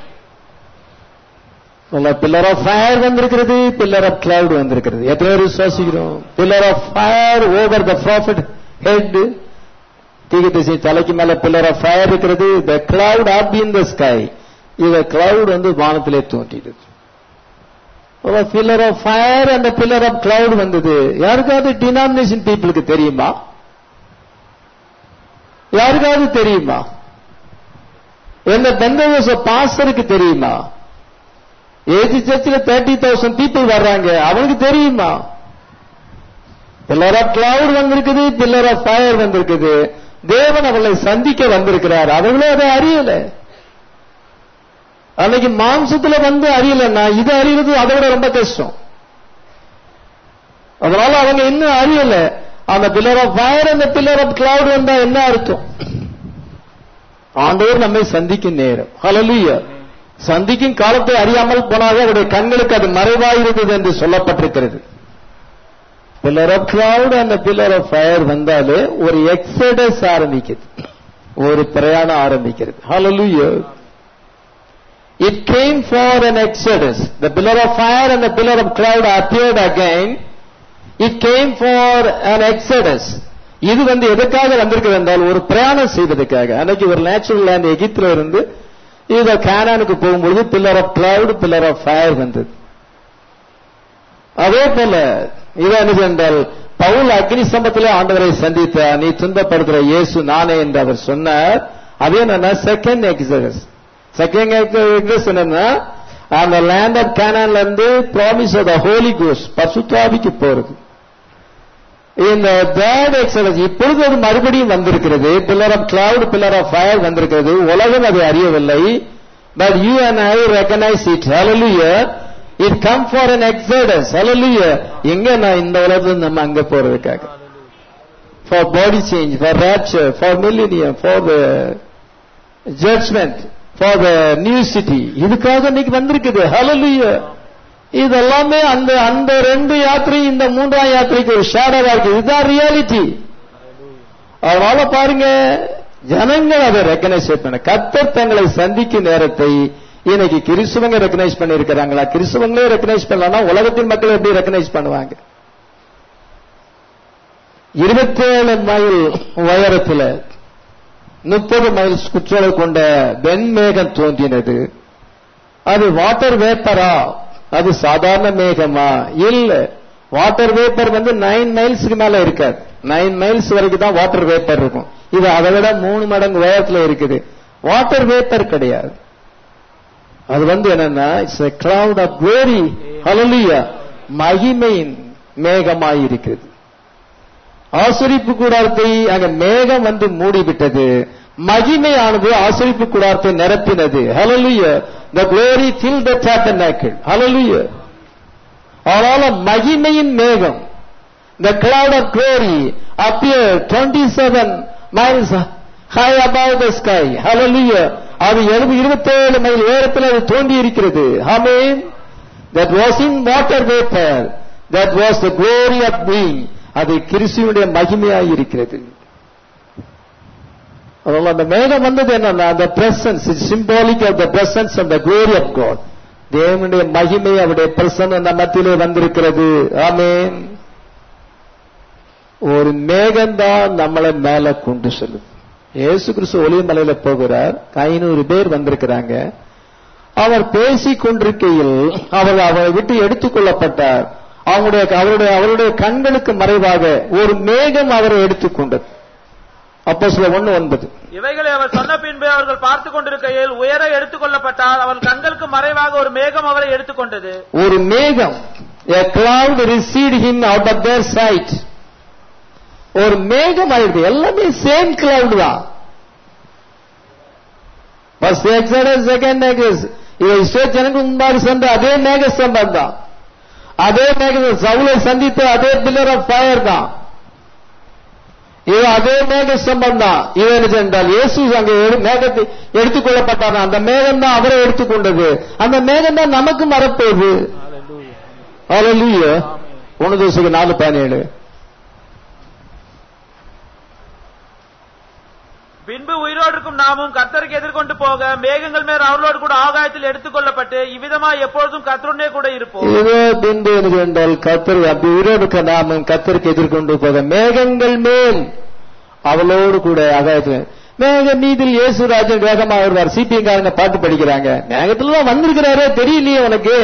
பில்லர் ஆஃப் ஃபயர் வந்திருக்கிறது பில்லர் ஆஃப் கிளவுட் வந்திருக்கிறது எத்தனை பேர் விசுவாசிக்கிறோம் pillar of fire over the prophet head தீக திசை தலைக்கு மேல பில்லர் ஆஃப் ஃபயர் இருக்கிறது the cloud up in the sky இத கிளவுட் வந்து வானத்திலே தோன்றிடுது பில்லர் ஆஃப் ஃபயர் அந்த பில்லர் ஆஃப் கிளவுட் வந்தது யாருக்காவது டினாமினேஷன் பீப்புளுக்கு தெரியுமா யாருக்காவது தெரியுமா எந்த பெந்தகோச பாஸ்டருக்கு தெரியுமா ஏஜி சர்ச்சில் தேர்ட்டி தௌசண்ட் பீப்புள் வர்றாங்க அவனுக்கு தெரியுமா பில்லர் ஆஃப் கிளவுட் வந்திருக்குது பில்லர் ஆஃப் ஃபயர் வந்திருக்குது தேவன் அவளை சந்திக்க வந்திருக்கிறார் அவர்களே அதை அறியல அன்னைக்கு மாம்சத்துல வந்து அறியலன்னா இது அறிவது அதை விட ரொம்ப கஷ்டம் அதனால அவங்க இன்னும் அறியல அந்த பில்லர் ஆஃப் ஃபயர் அந்த பில்லர் ஆஃப் கிளவுட் வந்தா என்ன அர்த்தம் ஆண்டவர் நம்மை சந்திக்கும் நேரம் ஹalleluya சந்திக்கும் காலத்தை அறியாமல் போனாக அவருடைய கண்களுக்கு அது மறைவாயிருந்தது என்று சொல்லப்பட்டிருக்கிறது பில்லர் ஆஃப் கிளவுட் அந்த பில்லர் ஆஃப் ஃபயர் வந்தாலே ஒரு எக்ஸடஸ் ஆரம்பிக்குது ஒரு பிரயாணம் ஆரம்பிக்கிறது ஹalleluya it came for an exodus the pillar of fire and the pillar of cloud appeared again it came for an exodus இது வந்து எதுக்காக வந்திருக்கிறது என்றால் ஒரு பிரயாணம் செய்வதற்காக அன்னைக்கு ஒரு நேச்சுரல் லேண்ட் எகிப்துல இருந்து இத கானானுக்கு போகும்பொழுது pillar of cloud pillar of fire வந்தது அதே போல இது என்ன என்றால் பவுல் அக்னி சம்பத்திலே ஆண்டவரை சந்தித்த நீ துன்பப்படுத்துற இயேசு நானே என்று அவர் சொன்னார் அது என்னன்னா செகண்ட் எக்ஸடஸ் செகண்ட் எக்ஸடஸ் என்னன்னா அந்த லேண்ட் ஆஃப் கேனான்ல இருந்து ப்ராமிஸ் ஆஃப் த ஹோலி கோஸ் பசுத்தாவிக்கு போறது இந்த தேர்ட் எக்ஸலன்ஸ் இப்பொழுது அது மறுபடியும் வந்திருக்கிறது pillar of cloud pillar of fire வந்திருக்கிறது உலகம் அதை அறியவில்லை but you and I recognise it hallelujah it come for an exodus hallelujah எங்க நான் இந்த உலகத்துல நம்ம அங்க போறதுக்காக for body change for rapture for millennium for the judgement for the new city இதுக்காக இன்னைக்கு வந்திருக்குது ஹalleluya இதெல்லாமே அந்த அந்த ரெண்டு யாத்திரை இந்த மூன்றாம் யாத்திரைக்கு ஒரு ஷேடோவா இருக்கு இதுதான் ரியாலிட்டி அதனால பாருங்க ஜனங்கள் அதை ரெக்கனைஸ் பண்ண கத்தர் தங்களை சந்திக்கும் நேரத்தை இன்னைக்கு கிறிஸ்துவங்க ரெக்கனைஸ் பண்ணி இருக்கிறாங்களா கிறிஸ்துவங்களே ரெக்கனைஸ் பண்ணலாம் உலகத்தின் மக்கள் எப்படி ரெக்கனைஸ் பண்ணுவாங்க இருபத்தேழு மைல் உயரத்துல முப்பது மைல் சுற்றளவு கொண்ட வெண்மேகம் தோன்றினது அது வாட்டர் வேப்பரா அது சாதாரண மேகமா இல்ல வாட்டர் வேப்பர் வந்து நைன் மைல்ஸ்க்கு மேல இருக்காது நைன் மைல்ஸ் வரைக்கும் தான் வாட்டர் வேப்பர் இருக்கும் இது அதை விட மூணு மடங்கு உயரத்துல இருக்குது வாட்டர் வேப்பர் கிடையாது அது வந்து என்னன்னா it's a cloud of glory hallelujah மகிமையின் மேகமாய் இருக்கிறது ஆசரிப்பு கூடாரத்தை அங்க மேகம் வந்து மூடிவிட்டது மகிமையானது ஆசரிப்பு கூடாரத்தை நிரப்பினது hallelujah the glory filled the tabernacle hallelujah அதனால மகிமையின் மேகம் the cloud of glory appeared 27 miles high above the sky hallelujah அது இருபத்தேழு மைல் உயரத்தில் அது தோண்டி இருக்கிறது ஆமென் that was in water vapor that was the glory of being அது கிறிஸ்துவனுடைய மகிமையாய் இருக்கிறது அதனால அந்த மேகம் வந்தது என்னன்னா அந்த presence symbolic of the presence of the glory of God தேவனுடைய மகிமை அவருடைய பிரசன்னம் அந்த மத்தியிலே வந்திருக்கிறது ஆமென் ஒரு மேகம்தான் நம்மளை மேல கொண்டு செல்லும் இயேசு கிறிஸ்து ஒளிமலையில போகிறார் ஐநூறு பேர் வந்திருக்கிறாங்க அவர் பேசிக் கொண்டிருக்கையில் அவர் அவரை விட்டு எடுத்துக்கொள்ளப்பட்டார் அவருடைய அவருடைய அவருடைய கண்களுக்கு மறைவாக ஒரு மேகம் அவரை எடுத்துக்கொண்டது அப்போ சில ஒண்ணு ஒன்பது இவைகளை அவர் சொன்ன பின்பு அவர்கள் பார்த்துக் கொண்டிருக்கையில் உயர எடுத்துக் கொள்ளப்பட்டார் அவன் கண்களுக்கு மறைவாக ஒரு மேகம் அவரை எடுத்துக்கொண்டது ஒரு மேகம் a cloud received him out of their sight ஒரு மேகம் ஆயிடுது எல்லாமே சேம் கிளவுட் தான் ஃபர்ஸ்ட் எக்ஸடஸ் செகண்ட் எக்ஸஸ் இவை இஸ்ரேல் ஜனங்களுக்கு முன்பாக சென்ற அதே மேக சம்பம் தான் அதே மேக சவுலை சந்தித்த அதே பில்லர் ஆஃப் ஃபயர் தான் இது அதே மேக சம்பம் தான் இது என்ன சென்றால் இயேசு அங்கே எடு- மேகத்தை எடுத்துக்கொள்ளப்பட்டார் அந்த மேகம் தான் அவரை எடுத்துக்கொண்டது அந்த மேகம் தான் நமக்கு மறப்போகுது Hallelujah. ஒன்னு தோசுக்கு நாலு பதினேழு பின்பு உயிரோடு இருக்கும் நாமும் கர்த்தருக்கு எதிர்கொண்டு போக மேகங்கள் மேல் அவர்களோடு கூட ஆகாயத்தில் எடுத்துக் கொள்ளப்பட்டு இவ்விதமா எப்பொழுதும் கர்த்தருடனே கூட இருப்போம் இதோ பின்பு என்று என்றால் கத்தர் அப்படி உயிரோடுக்க நாமும் கத்தருக்கு எதிர்கொண்டு போக மேகங்கள் மேல் அவளோடு கூட ஆகாயத்தில் மேக மீதில் இயேசுராஜன் வேகமாக வருவார் சிபிஎங்காரங்க பாட்டு படிக்கிறாங்க மேகத்துல தான் வந்திருக்கிறாரே தெரியலையே உனக்கு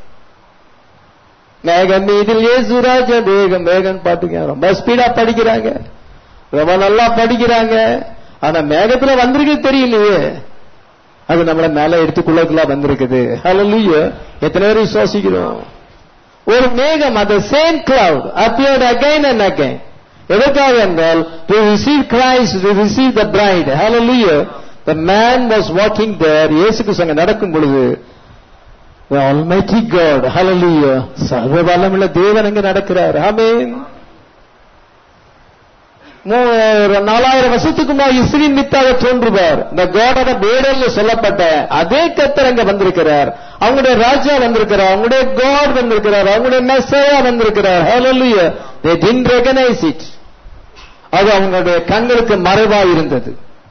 மேகம் மீதில் இயேசுராஜன் வேகம் வேகம் பாட்டுங்க ரொம்ப ஸ்பீடா படிக்கிறாங்க ரொம்ப நல்லா படிக்கிறாங்க ஆனா மேகத்துல வந்திருக்கு தெரியலையே அது நம்மள மேல எடுத்துக்குள்ளதுலாம் வந்திருக்குது ஹalleluya எத்தனை பேர் விசுவாசிக்கிறோம் ஒரு மேகம் அந்த same cloud appeared again and again எதற்காக என்றால் to receive Christ to receive the bride hallelujah the man was walking there இயேசுக்கு அங்க நடக்கும் பொழுது the almighty god hallelujah சர்வ வல்லமுள்ள தேவன் அங்க நடக்கிறார் ஆமென் மூ- நாலாயிரம் வருஷத்துக்கு முன்னாடி இஸ்ரீன் மித்தாக தோன்றுவார் இந்த கோடன பேடல்ல சொல்லப்பட்ட அதே கத்தர் அங்க வந்திருக்கிறார் அவங்களுடைய ராஜா வந்திருக்கிறார் அவங்களுடைய காட் வந்திருக்கிறார் அவங்களுடைய மெஸ்ஸையா வந்திருக்கிறார் hallelujah they didn't recognize it அது அவங்களுடைய கண்களுக்கு மறைவா இருந்தது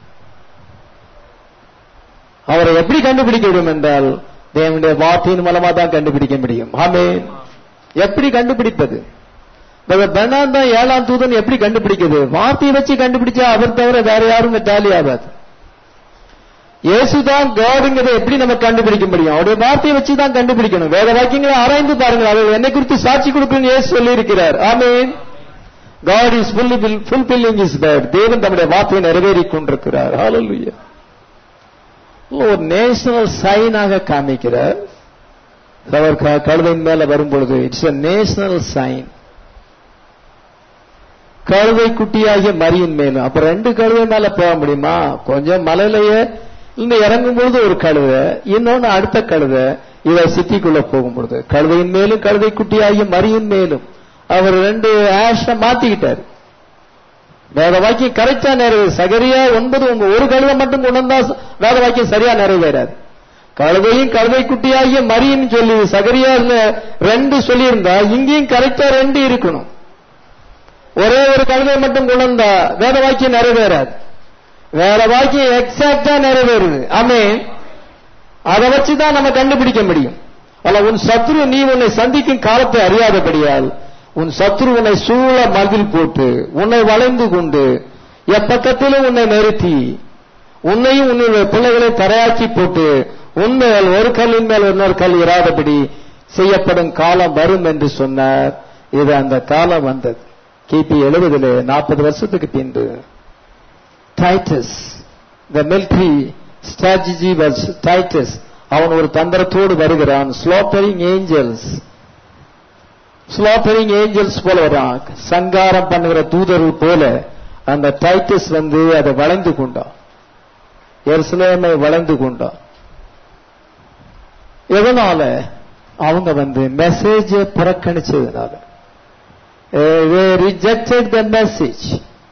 அவரை எப்படி கண்டுபிடிக்க முடியும் என்றால் தேவனுடைய வார்த்தையின் மூலமா தான் கண்டுபிடிக்க முடியும் ஆமென் எப்படி கண்டுபிடிப்பது பெர்னான் தான் ஏழாம் தூதன் எப்படி கண்டுபிடிக்கிறது வார்த்தையை வச்சு கண்டுபிடிச்சா அவர் தவிர வேற யாரும் டாலி ஆகாது இயேசுதான் காடுங்கிறத எப்படி நம்ம கண்டுபிடிக்க முடியும் அவருடைய வார்த்தையை வச்சு தான் கண்டுபிடிக்கணும் வேற வாக்கியங்களை ஆராய்ந்து பாருங்க அவர் என்னை குறித்து சாட்சி கொடுக்கணும்னு இயேசு சொல்லி இருக்கிறார் ஆமீன் காட் இஸ் ஃபுல்பில்லிங் இஸ் பேட் தேவன் தம்முடைய வார்த்தையை நிறைவேறிக் கொண்டிருக்கிறார் ஹalleluya ஒரு நேஷனல் சைனாக காமிக்கிறார் அவர் க- கழுதையின் மேல வரும்பொழுது இட்ஸ் a நேஷனல் சைன் கழுதை குட்டியாகிய மரியின் மேலும் அப்ப ரெண்டு கழுதை மேல போக முடியுமா கொஞ்சம் மலையிலேயே இருந்து இறங்கும் பொழுது ஒரு கழுதை இன்னொன்னு அடுத்த கழுதை இவ சித்திக்குள்ள போகும் பொழுது கழுதையின் மேலும் கழுதை குட்டியாகிய மரியின் மேலும் அவர் ரெண்டு ஆஷ மாத்திக்கிட்டார் வேத வாக்கியம் கரெக்டா நிறைவேறு சகரியா ஒன்பது உங்க ஒரு கழுதை மட்டும் கொண்டு வந்தா வேத வாக்கியம் சரியா நிறைவேறாது கழுதையும் கழுதை குட்டியாகிய மரியும் சொல்லி சகரியா ரெண்டு சொல்லியிருந்தா இங்கேயும் கரெக்டா ரெண்டு இருக்கணும் ஒரே ஒரு கழுதை மட்டும் கொண்டு வந்தா வேத வாக்கியம் நிறைவேறாது வேற வாக்கியம் எக்ஸாக்டா நிறைவேறுது ஆமே அதை வச்சுதான் நம்ம கண்டுபிடிக்க முடியும் அல்ல உன் சத்ரு நீ உன்னை சந்திக்கும் காலத்தை அறியாதபடியால் உன் சத்ரு உன்னை சூழ மதில் போட்டு உன்னை வளைந்து கொண்டு எப்பக்கத்திலும் உன்னை நிறுத்தி உன்னையும் உன்னுடைய பிள்ளைகளை தரையாக்கி போட்டு உன்மேல் ஒரு கல்லின் மேல் இன்னொரு கல் இராதபடி செய்யப்படும் காலம் வரும் என்று சொன்னார் இது அந்த காலம் வந்தது கிபி எழுபதுல நாற்பது வருஷத்துக்கு பின்பு Titus the military strategy was Titus அவன் ஒரு தந்திரத்தோடு வருகிறான் ஸ்லோட்டரிங் ஏஞ்சல்ஸ் ஸ்லோட்டரிங் ஏஞ்சல்ஸ் போல வரான் சங்காரம் பண்ணுகிற தூதர்கள் போல அந்த டைட்டஸ் வந்து அதை வளைந்து கொண்டான் எருசலேமை வளைந்து கொண்டான் எதனால அவங்க வந்து மெசேஜ புறக்கணிச்சதுனால rejected the message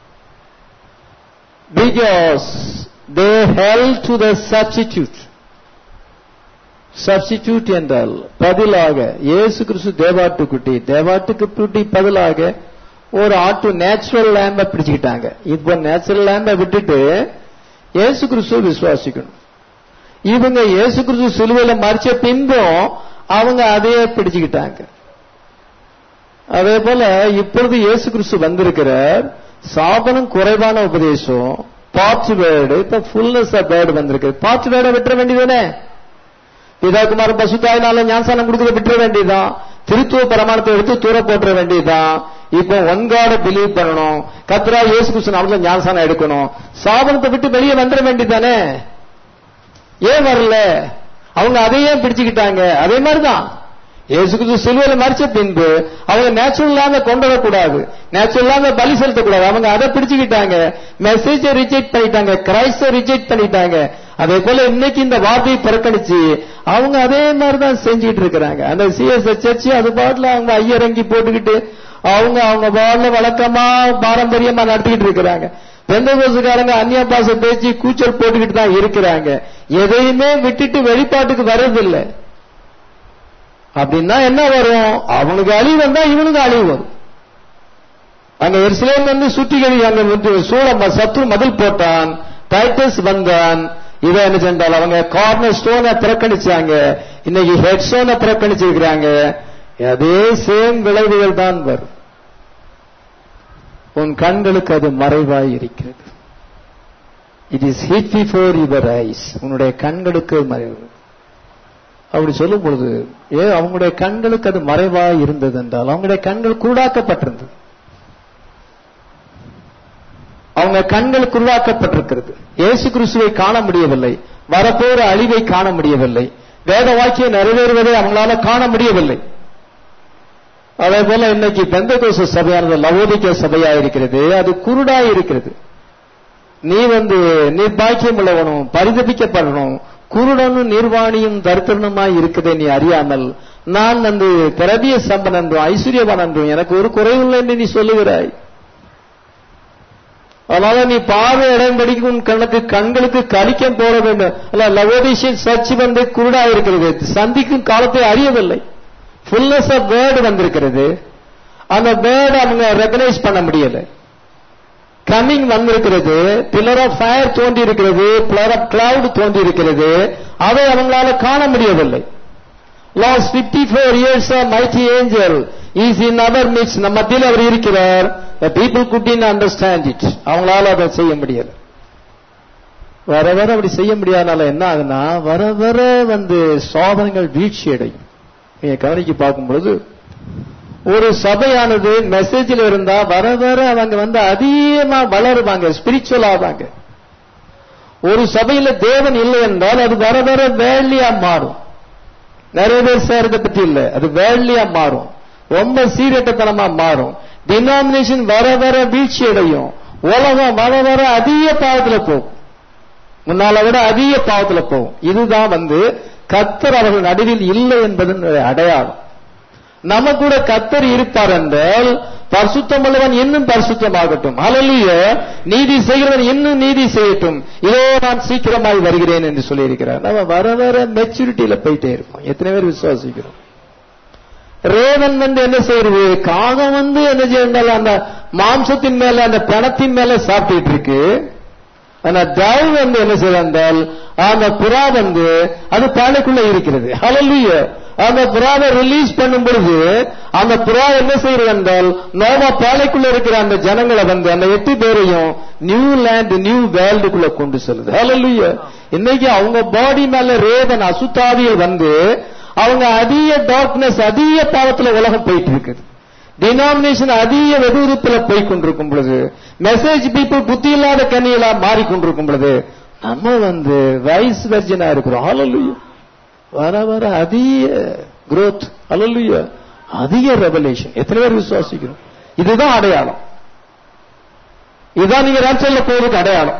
because they held to the substitute substitute என்றால் பதிலாக இயேசு கிறிஸ்து தேவாட்டுக்குட்டி தேவாட்டுக்கு குட்டி பதிலாக ஒரு ஆட்டு நேச்சுரல் லேம்ப பிடிச்சுக்கிட்டாங்க இப்போ நேச்சுரல் லேம்ப விட்டுட்டு இயேசு கிறிஸ்துவ விசுவாசிக்கணும் இவங்க இயேசு கிறிஸ்து சிலுவையில மறிச்ச பின்பும் அவங்க அதையே பிடிச்சுக்கிட்டாங்க அதே போல இப்பொழுது இயேசு கிறிஸ்து வந்திருக்கிறார் சாபனம் குறைவான உபதேசம் பார்ட் வேர்டு இப்ப ஃபுல்னஸ் ஆஃப் வேர்டு வந்திருக்கு பார்ட் வேர்டை விட்டுற வேண்டியதானே பிதாகுமார் பசுத்தாயினால ஞானசானம் கொடுக்க விட்டுற வேண்டியதுதான் திருத்துவ பிரமாணத்தை எடுத்து தூர போட்டுற வேண்டியதுதான் இப்போ ஒன்காட பிலீவ் பண்ணணும் கத்ரா இயேசு கிறிஸ்து நாமத்துல ஞானசானம் எடுக்கணும் சாபனத்தை விட்டு வெளியே வந்துட வேண்டியதானே ஏன் வரல அவங்க அதையே பிடிச்சுக்கிட்டாங்க அதே மாதிரிதான் இயேசு கிறிஸ்து சிலுவையில மறிச்ச பின்பு அவங்க நேச்சுரலாக கொண்டு வரக்கூடாது நேச்சுரலாக பலி செலுத்தக்கூடாது அவங்க அதை பிடிச்சுக்கிட்டாங்க மெசேஜை ரிஜெக்ட் பண்ணிட்டாங்க கிரைஸ்ட ரிஜெக்ட் பண்ணிட்டாங்க அதே போல இன்னைக்கு இந்த வார்த்தையை புறக்கணிச்சு அவங்க அதே மாதிரிதான் செஞ்சுட்டு இருக்கிறாங்க அந்த சிஎஸ் சர்ச்சு அது பாட்டுல அவங்க ஐயரங்கி போட்டுக்கிட்டு அவங்க அவங்க பாடல வழக்கமா பாரம்பரியமா நடத்திக்கிட்டு இருக்கிறாங்க பெந்தகோசுக்காரங்க அந்நிய பாச பேச்சு கூச்சல் போட்டுக்கிட்டு தான் இருக்கிறாங்க எதையுமே விட்டுட்டு வெளிப்பாட்டுக்கு வர்றதில்லை அப்படின்னா என்ன வரும் அவனுக்கு அழிவு வந்தா இவனுக்கு அழிவு வரும் அங்க எருசலேம் வந்து சுற்றிகரி அங்க வந்து சூழ சத்ரு மதில் போட்டான் டைட்டஸ் வந்தான் இதை என்ன சென்றால் அவங்க கார்னர் ஸ்டோனை புறக்கணிச்சாங்க இன்னைக்கு ஹெட் ஸ்டோனை புறக்கணிச்சிருக்கிறாங்க அதே சேம் விளைவுகள் தான் வரும் உன் கண்களுக்கு அது மறைவாய் இருக்கிறது it is hid before your eyes உன்னுடைய கண்களுக்கு மறைவு அப்படி சொல்லும் பொழுது ஏ அவங்களுடைய கண்களுக்கு அது மறைவாய் இருந்தது என்றால் அவங்களுடைய கண்கள் குருடாக்கப்பட்டிருந்தது அவங்க கண்கள் குருடாக்கப்பட்டிருக்கிறது இயேசு கிறிஸ்துவை காண முடியவில்லை வரப்போற அழிவை காண முடியவில்லை வேத வாக்கியம் நிறைவேறுவதை அவங்களால காண முடியவில்லை அதே போல இன்னைக்கு பெந்தகோச சபையானது லவோதிக்க சபையா இருக்கிறது அது குருடா இருக்கிறது நீ வந்து நீ பாக்கியம் உள்ளவனும் பரிதபிக்கப்படணும் குருடனும் நிர்வாணியும் தரித்திரனுமாய் இருக்குதே நீ அறியாமல் நான் வந்து திரவிய சம்பன் என்றும் ஐஸ்வர்யவான் என்றும் எனக்கு ஒரு குறைவில்லை என்று நீ சொல்லுகிறாய் அதனால நீ பார்வை இடம்படிக்கு உன் கண்ணுக்கு கண்களுக்கு கலிக்கம் போட வேண்டும் அல்ல லவோதிஷியன் சர்ச் வந்து குருடா இருக்கிறது சந்திக்கும் காலத்தை அறியவில்லை ஃபுல்னஸ் ஆஃப் வேர்டு வந்திருக்கிறது அந்த வேர்டு அவங்க ரெகனைஸ் பண்ண முடியல கம்மிங் வந்திருக்கிறது பில்லர் ஆஃப் ஃபயர் தோன்றி இருக்கிறது பில்லர் ஆஃப் கிளவுட் தோன்றி இருக்கிறது அதை அவங்களால காண முடியவில்லை last fifty four years mighty angel is in our midst நம்ம மத்தியில் அவர் இருக்கிறார் people couldn't understand it அவங்களால அதை செய்ய முடியல வர வர அப்படி செய்ய முடியாதனால என்ன ஆகுனா வர வர வந்து சோதனைகள் வீழ்ச்சி அடையும் நீங்க கவனிச்சு பார்க்கும் பொழுது ஒரு சபையானது மெசேஜில் இருந்தா வர வர அவங்க வந்து அதிகமா வளருவாங்க ஸ்பிரிச்சுவல் ஆவாங்க ஒரு சபையில தேவன் இல்லை என்றால் அது வர வர வேள்லியா மாறும் நிறைய பேர் சேர்றத பத்தி இல்ல அது வேள்லியா மாறும் ரொம்ப சீரட்டத்தனமா மாறும் டினாமினேஷன் வர வர வீழ்ச்சி அடையும் உலகம் வர வர அதிக பாவத்துல போகும் முன்னால விட அதிக பாவத்துல போகும் இதுதான் வந்து கத்தர் அவர்கள் நடுவில் இல்லை என்பதன் அடையாளம் நம்ம கூட கத்தர் இருப்பார் என்றால் பரிசுத்தம் உள்ளவன் இன்னும் பரிசுத்தமாகட்டும் ஹalleluya நீதி செய்கிறவன் இன்னும் நீதி செய்யட்டும் இதோ நான் சீக்கிரமாய் வருகிறேன் என்று சொல்லியிருக்கிறார் நம்ம வர வர மெச்சூரிட்டியில போயிட்டே இருப்போம் எத்தனை பேர் விசுவாசிக்கிறோம் ரேவன் வந்து என்ன செய்யறது காகம் வந்து என்ன செய்யறால் அந்த மாம்சத்தின் மேல அந்த பணத்தின் மேல சாப்பிட்டுட்டு இருக்கு ஆனா டவ் வந்து என்ன செய்தால் அந்த புறா வந்து அது பானைக்குள்ள இருக்கிறது ஹalleluya அந்த புறாவை ரிலீஸ் பண்ணும் பொழுது அந்த புறா என்ன செய்யறது என்றால் நோவா பாலைக்குள்ள இருக்கிற அந்த ஜனங்களை வந்து அந்த எட்டு பேரையும் நியூ லேண்ட் நியூ வேர்ல்டுக்குள்ள கொண்டு செல்லுது ஹalleluya இன்னைக்கு அவங்க பாடி மேல ரேவன் அசுத்தாவியை வந்து அவங்க அதிக டார்க்னஸ் அதிக பாவத்துல உலகம் போயிட்டு இருக்குது டினாமினேஷன் அதிக வெதுவெதுப்புல போய் கொண்டிருக்கும் பொழுது மெசேஜ் பீப்புள் புத்தி இல்லாத கண்ணிகளா மாறிக்கொண்டிருக்கும் பொழுது நம்ம வந்து வைஸ் வெர்ஜனா இருக்கிறோம் ஹalleluya வர வர அதிக growth ஹalleluya அதிக ரெவலேஷன் எத்தனை பேர் விசுவாசிக்கிறோம் இதுதான் அடையாளம் இதுதான் நீங்க ராட்சல்ல போறதுக்கு அடையாளம்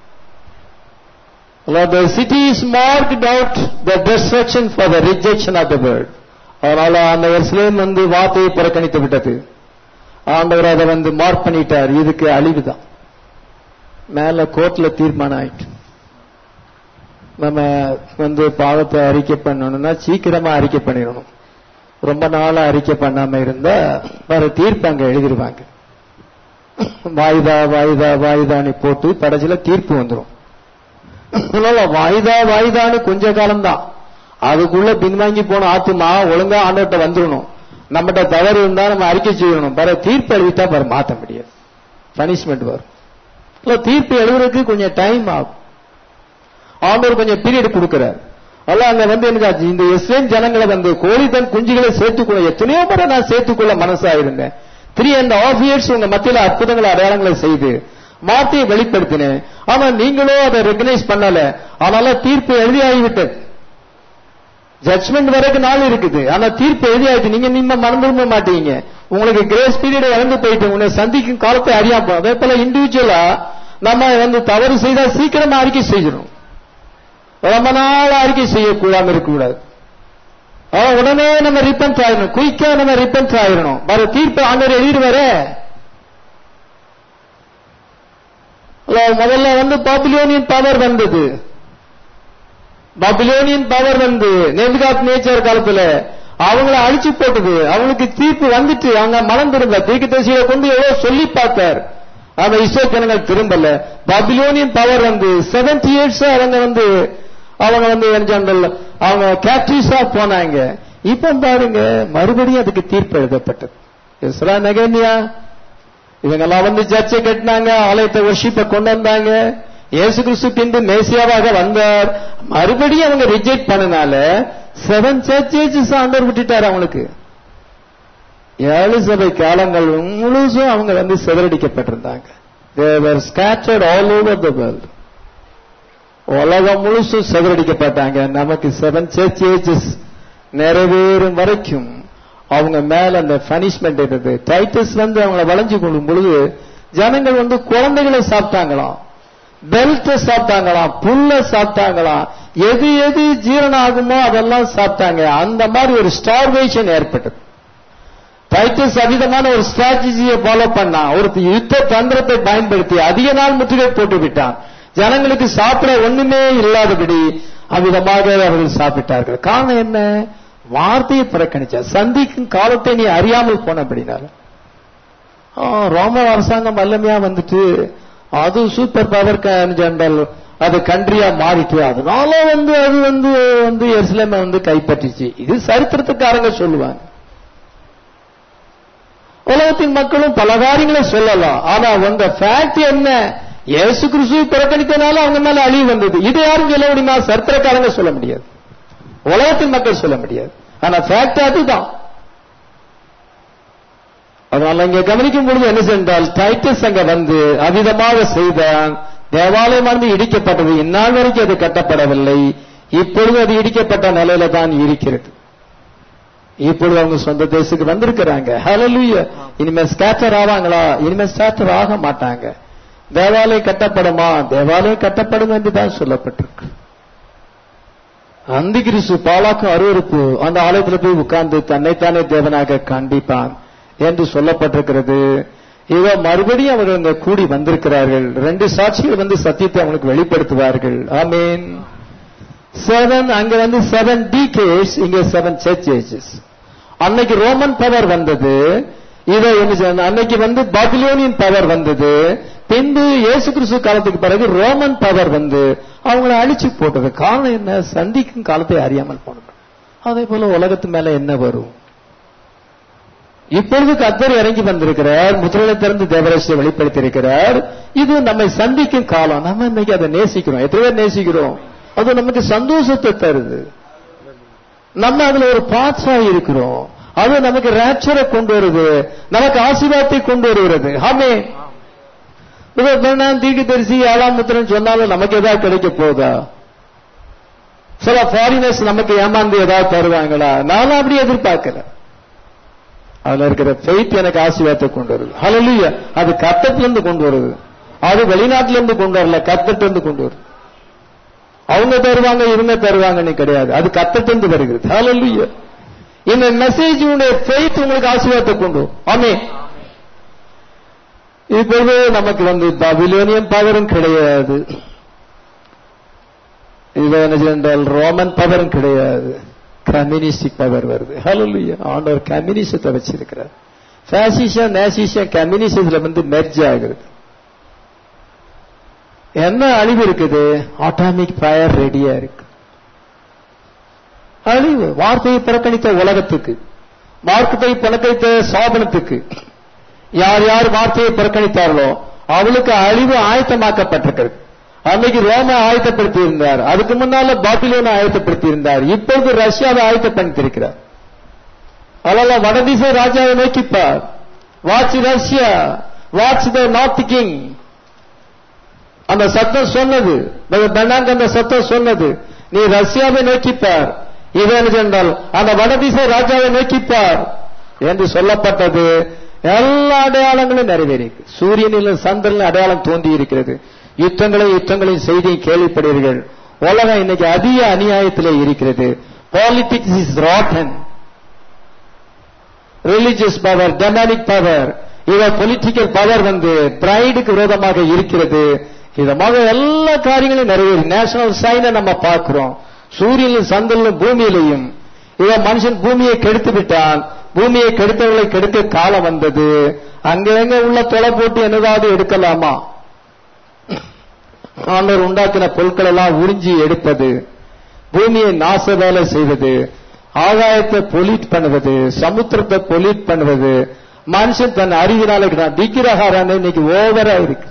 Lord, the city is marked out the destruction for the rejection of the word. அதனால அந்த எருசலேம் வந்து வார்த்தையை புறக்கணித்து விட்டது ஆண்டவர் அதை வந்து மார்க் பண்ணிட்டார் இதுக்கு அழிவுதான் மேல கோர்ட்ல தீர்மானம் ஆயிட்டு நம்ம வந்து பாவத்தை அறிக்கை பண்ணணும்னா சீக்கிரமா அறிக்கை பண்ணிடணும் ரொம்ப நாளா அறிக்கை பண்ணாம இருந்தா வேற தீர்ப்பு அங்க எழுதிருவாங்க வாய்தா வாய்தா வாய்தான்னு போட்டு கடைசியில தீர்ப்பு வந்துடும் அதனால வாய்தா வாய்தான்னு கொஞ்ச காலம்தான் அதுக்குள்ள பின்வாங்கி போன ஆத்துமா ஒழுங்கா ஆண்டவர்கிட்ட வந்துடணும் நம்மகிட்ட தவறு இருந்தா நம்ம அறிக்கை செய்யணும் பிற தீர்ப்பு எழுதிட்டா பிற மாத்த முடியாது பனிஷ்மெண்ட் வரும் இல்ல தீர்ப்பு எழுதுறதுக்கு கொஞ்சம் டைம் ஆகும் ஆண்டவர் கொஞ்சம் பீரியட் கொடுக்கிறார் அல்ல அங்க வந்து எனக்கு ஆச்சு, இந்த இஸ்ரேல் ஜனங்களை வந்து கோழி தன் குஞ்சுகளை சேர்த்துக்கொள்ள எத்தனையோ முறை நான் சேர்த்துக்கொள்ள மனசா இருந்தேன் த்ரீ அண்ட் ஹாஃப் இயர்ஸ் உங்க மத்தியில அற்புதங்களை அடையாளங்களை செய்து வார்த்தையை வெளிப்படுத்தினேன் ஆனா நீங்களும் அதை ரெகனைஸ் பண்ணல அதனால தீர்ப்பு எழுதி ஆகிவிட்டது ஜட்மெண்ட் வரைக்கும் நாள் இருக்குது ஆனா தீர்ப்பு எழுதி ஆயிட்டு நீங்க நீங்க மனம் திரும்ப மாட்டீங்க உங்களுக்கு கிரேஸ் பீரியட் இறந்து போயிட்டு உன்னை சந்திக்கும் காலத்தை அறியாம போகும். அதே போல இண்டிவிஜுவலா நம்ம வந்து தவறு செய்தா சீக்கிரமா அறிக்கை செய்யணும் ரொம்ப நாள் அறிக்கை செய்யக்கூடாம இருக்கக்கூடாது ஆனா உடனே நம்ம ரிப்பன்ட் ஆயிடணும் குயிக்கா நம்ம ரிப்பன்ட் ஆயிடணும் வர தீர்ப்பு ஆண்டவர் எழுதிடுவாரே இல்ல, முதல்ல வந்து பாபிலோனியன் பவர் வந்தது பாபிலோனியன் பவர் வந்து நேபுகாத் நேச்சர் காலத்துல அவங்கள அழிச்சு போட்டது அவங்களுக்கு தீர்ப்பு வந்துட்டு அவங்க மனம் திரும்ப தீர்க்கதரிசியை கொண்டு எவ்வளவு சொல்லி பார்த்தார் அந்த இஸ்ரேல் ஜனங்கள் திரும்பல பாபிலோனியன் பவர் வந்து செவன்டி இயர்ஸ் அவங்க வந்து அவங்க வந்து என்ன சொன்னல, அவங்க கேப்டிவ்ஸா போனாங்க இப்ப பாருங்க மறுபடியும் அதுக்கு தீர்ப்பு எழுதப்பட்டது இஸ்ரா நகேமியா இவங்கெல்லாம் வந்து சர்ச்சை கட்டினாங்க ஆலயத்தை வர்ஷிப்ப கொண்டு வந்தாங்க இயேசு கிறிஸ்து பின்பு மேசியாவாக வந்தார் மறுபடியும் அவங்க ரிஜெக்ட் பண்ணனால செவன் சர்ச்சேஜஸ் ஆண்டவர் விட்டுட்டார் அவங்களுக்கு ஏழு சபை காலங்கள் முழுசும் அவங்க வந்து சிதறடிக்கப்பட்டிருந்தாங்க they were scattered all over the world உலகம் முழுசும் சிதறடிக்கப்பட்டாங்க நமக்கு செவன் சர்ச்சேஜஸ் நிறைவேறும் வரைக்கும் அவங்க மேல அந்த பனிஷ்மெண்ட் இருந்தது டைட்டஸ் வந்து அவங்கள வளைஞ்சு கொள்ளும் பொழுது ஜனங்கள் வந்து குழந்தைகளை சாப்பிட்டாங்களாம் பெல்ட் சாப்பிட்டாங்களாம் புல்ல சாப்பிட்டாங்களாம் எது எது ஜீரணம் ஆகுமோ அதெல்லாம் சாப்பிட்டாங்க அந்த மாதிரி ஒரு ஸ்டார்வேஷன் ஏற்பட்டது டைட்டஸ் அதிகமான ஒரு ஸ்ட்ராட்டஜியை ஃபாலோ பண்ணான் ஒரு யுத்த தந்திரத்தை பயன்படுத்தி அதிக நாள் முற்றுகை போட்டு விட்டான் ஜனங்களுக்கு சாப்பிட ஒண்ணுமே இல்லாதபடி அவ்விதமாக அவர்கள் சாப்பிட்டார்கள் காரணம் என்ன வார்த்தையை புறக்கணிச்சா சந்திக்கும் காலத்தை நீ அறியாமல் போனபடினால ஆ, ரோம அரசாங்கம் வல்லமையா வந்துட்டு அது சூப்பர் பவர் ஜெனரல் அது கண்ட்ரியா மாறிட்டு அதனால வந்து அது வந்து வந்து எருசலேமை வந்து கைப்பற்றிச்சு இது சரித்திரத்துக்காரங்க சொல்லுவாங்க உலகத்தின் மக்களும் பல காரியங்களை சொல்லலாம் ஆனா உங்க ஃபேக்ட் என்ன இயேசு கிறிஸ்துவை புறக்கணித்தனால அவங்க மேல அழிவு வந்தது இது யாரும் சொல்ல முடியுமா சரித்திரக்காரங்க சொல்ல முடியாது உலகத்தின் மக்கள் சொல்ல முடியாது ஆனா ஃபேக்ட் அதுதான் அதனால இங்க கவனிக்கும் பொழுது என்ன சென்றால் டைட்டஸ் அங்க வந்து அவிதமாக செய்தான் தேவாலயம் வந்து இடிக்கப்பட்டது இந்நாள் வரைக்கும் அது கட்டப்படவில்லை இப்பொழுது அது இடிக்கப்பட்ட நிலையில தான் இருக்கிறது இப்பொழுது அவங்க சொந்த தேசத்துக்கு வந்திருக்கிறாங்க ஹalleluya இனிமே ஸ்கேட்டர் ஆவாங்களா இனிமே ஸ்கேட்டர் ஆக மாட்டாங்க தேவாலயம் கட்டப்படுமா தேவாலயம் கட்டப்படும் என்று தான் சொல்லப்பட்டிருக்கு அந்தி கிறிஸ்து பாலாக்கும் அருவருப்பு அந்த ஆலயத்துல போய் உட்கார்ந்து தன்னைத்தானே தேவனாக காண்பிப்பான் என்று சொல்லப்பட்டிருக்கிறது இதோ மறுபடியும் அவர்கள் அங்க கூடி வந்திருக்கிறார்கள் ரெண்டு சாட்சிகள் வந்து சத்தியத்தை அவங்களுக்கு வெளிப்படுத்துவார்கள் ஆமீன் செவன் அங்க வந்து செவன் டிகேஸ் இங்க செவன் சர்ச்சேஜஸ் அன்னைக்கு ரோமன் பவர் வந்தது இதை என்ன செய்யணும்? அன்னைக்கு வந்து பாபிலோனியன் பவர் வந்தது பின்பு இயேசு கிறிஸ்து காலத்துக்கு பிறகு ரோமன் பவர் வந்து அவங்கள அழிச்சு போட்டது காரணம் என்ன சந்திக்கும் காலத்தை அறியாமல் போனது அதே போல உலகத்து மேல என்ன வரும் இப்பொழுது கத்தர் இறங்கி வந்திருக்கிறார் முத்திரலை திறந்து தேவராசியை வெளிப்படுத்தியிருக்கிறார் இது நம்மை சந்திக்கும் காலம் நம்ம இன்னைக்கு அதை நேசிக்கிறோம் எத்தனை பேர் நேசிக்கிறோம் அது நமக்கு சந்தோஷத்தை தருது நம்ம அதுல ஒரு பாட்சா இருக்கிறோம் அது நமக்கு ரேப்சரை கொண்டு வருது நமக்கு ஆசீர்வாதத்தை கொண்டு வருகிறது ஆமே தீக்கு தரிசி ஏழாம் முத்திரன் சொன்னாலும் நமக்கு ஏதாவது கிடைக்க போதா சில ஃபாரினர்ஸ் நமக்கு ஏமாந்து ஏதாவது தருவாங்களா நானும் அப்படி எதிர்பார்க்கிறேன் அதுல இருக்கிற ஃபெய்த் எனக்கு ஆசீர்வாதத்தை கொண்டு வருது ஹalleluya அது கத்தத்துல இருந்து கொண்டு வருது அது வெளிநாட்டுல இருந்து கொண்டு வரல கத்தத்துல இருந்து கொண்டு வருது அவங்க தருவாங்க இவங்க தருவாங்கன்னு கிடையாது அது கத்தத்துல இருந்து வருகிறது ஹalleluya இந்த மெசேஜ் உடைய ஃபெய்த் உங்களுக்கு ஆசீர்வாதத்தை கொண்டு வரும் ஆமே இப்பொழுது நமக்கு வந்து பபிலோனியன் பவரும் கிடையாது இது என்ன என்றால் ரோமன் பவரும் கிடையாது கம்யூனிஸ்டிக் பவர் வருது ஹalleluya ஆண்டவர் கம்யூனிசத்தை வச்சிருக்கிறார் ஃபேசிசம் நேசிசம் கம்யூனிசத்துல வந்து மெர்ஜ் ஆகுது என்ன அழிவு இருக்குது ஆட்டாமிக் ஃபயர் ரெடியா இருக்கு அழிவு வார்த்தையை புறக்கணித்த உலகத்துக்கு மார்க்கத்தை புறக்கணித்த சாபனத்துக்கு யார் யார் வார்த்தையை புறக்கணித்தார்களோ அவளுக்கு அழிவு ஆயத்தமாக்கப்பட்டிருக்கிறது அன்னைக்கு ரோம ஆயத்தப்படுத்தி இருந்தார் அதுக்கு முன்னால பாபிலோனை ஆயத்தப்படுத்தி இருந்தார் இப்போது ரஷ்யாவை ஆயத்தப்படுத்தியிருக்கிறார் அதனால வடதிசை ராஜாவை நோக்கிப்பார் watch Russia watch the north king அந்த சத்தம் சொன்னது பெண்ணாங்க அந்த சத்தம் சொன்னது நீ ரஷ்யாவை நோக்கிப்பார் இது என்ன சொன்னால் அந்த வடதிசை ராஜாவை நோக்கிப்பார் என்று சொல்லப்பட்டது எல்லா அடையாளங்களும் நிறைவேறிக்கு சூரியனில் சந்திரனில் அடையாளம் தோன்றி இருக்கிறது யுத்தங்களையும் யுத்தங்களையும் செய்தியும் கேள்விப்படுவீர்கள் உலகம் இன்னைக்கு அதிக அநியாயத்திலே இருக்கிறது politics is rotten religious power demonic power இவ பொலிட்டிக்கல் பவர் வந்து பிரைடுக்கு விரோதமாக இருக்கிறது விதமாக எல்லா காரியங்களும் நிறைவேறி நேஷனல் சைனை நம்ம பார்க்கிறோம் சூரியனிலும் சந்திரனிலும் பூமியிலையும் இவன் மனுஷன் பூமியை கெடுத்து விட்டான் பூமியை கெடுத்தவர்களை கெடுக்க காலம் வந்தது அங்க எங்க உள்ள தொலை போட்டு என்னதாவது எடுக்கலாமா ஆண்டவர் உண்டாக்கின பொருட்கள் எல்லாம் உறிஞ்சி எடுப்பது பூமியை நாச வேலை செய்வது ஆகாயத்தை பொலிட் பண்ணுவது சமுத்திரத்தை பொலிட் பண்ணுவது மனுஷன் தன் அறிவினால விக்கிரகாரம் இன்னைக்கு ஓவரா இருக்கு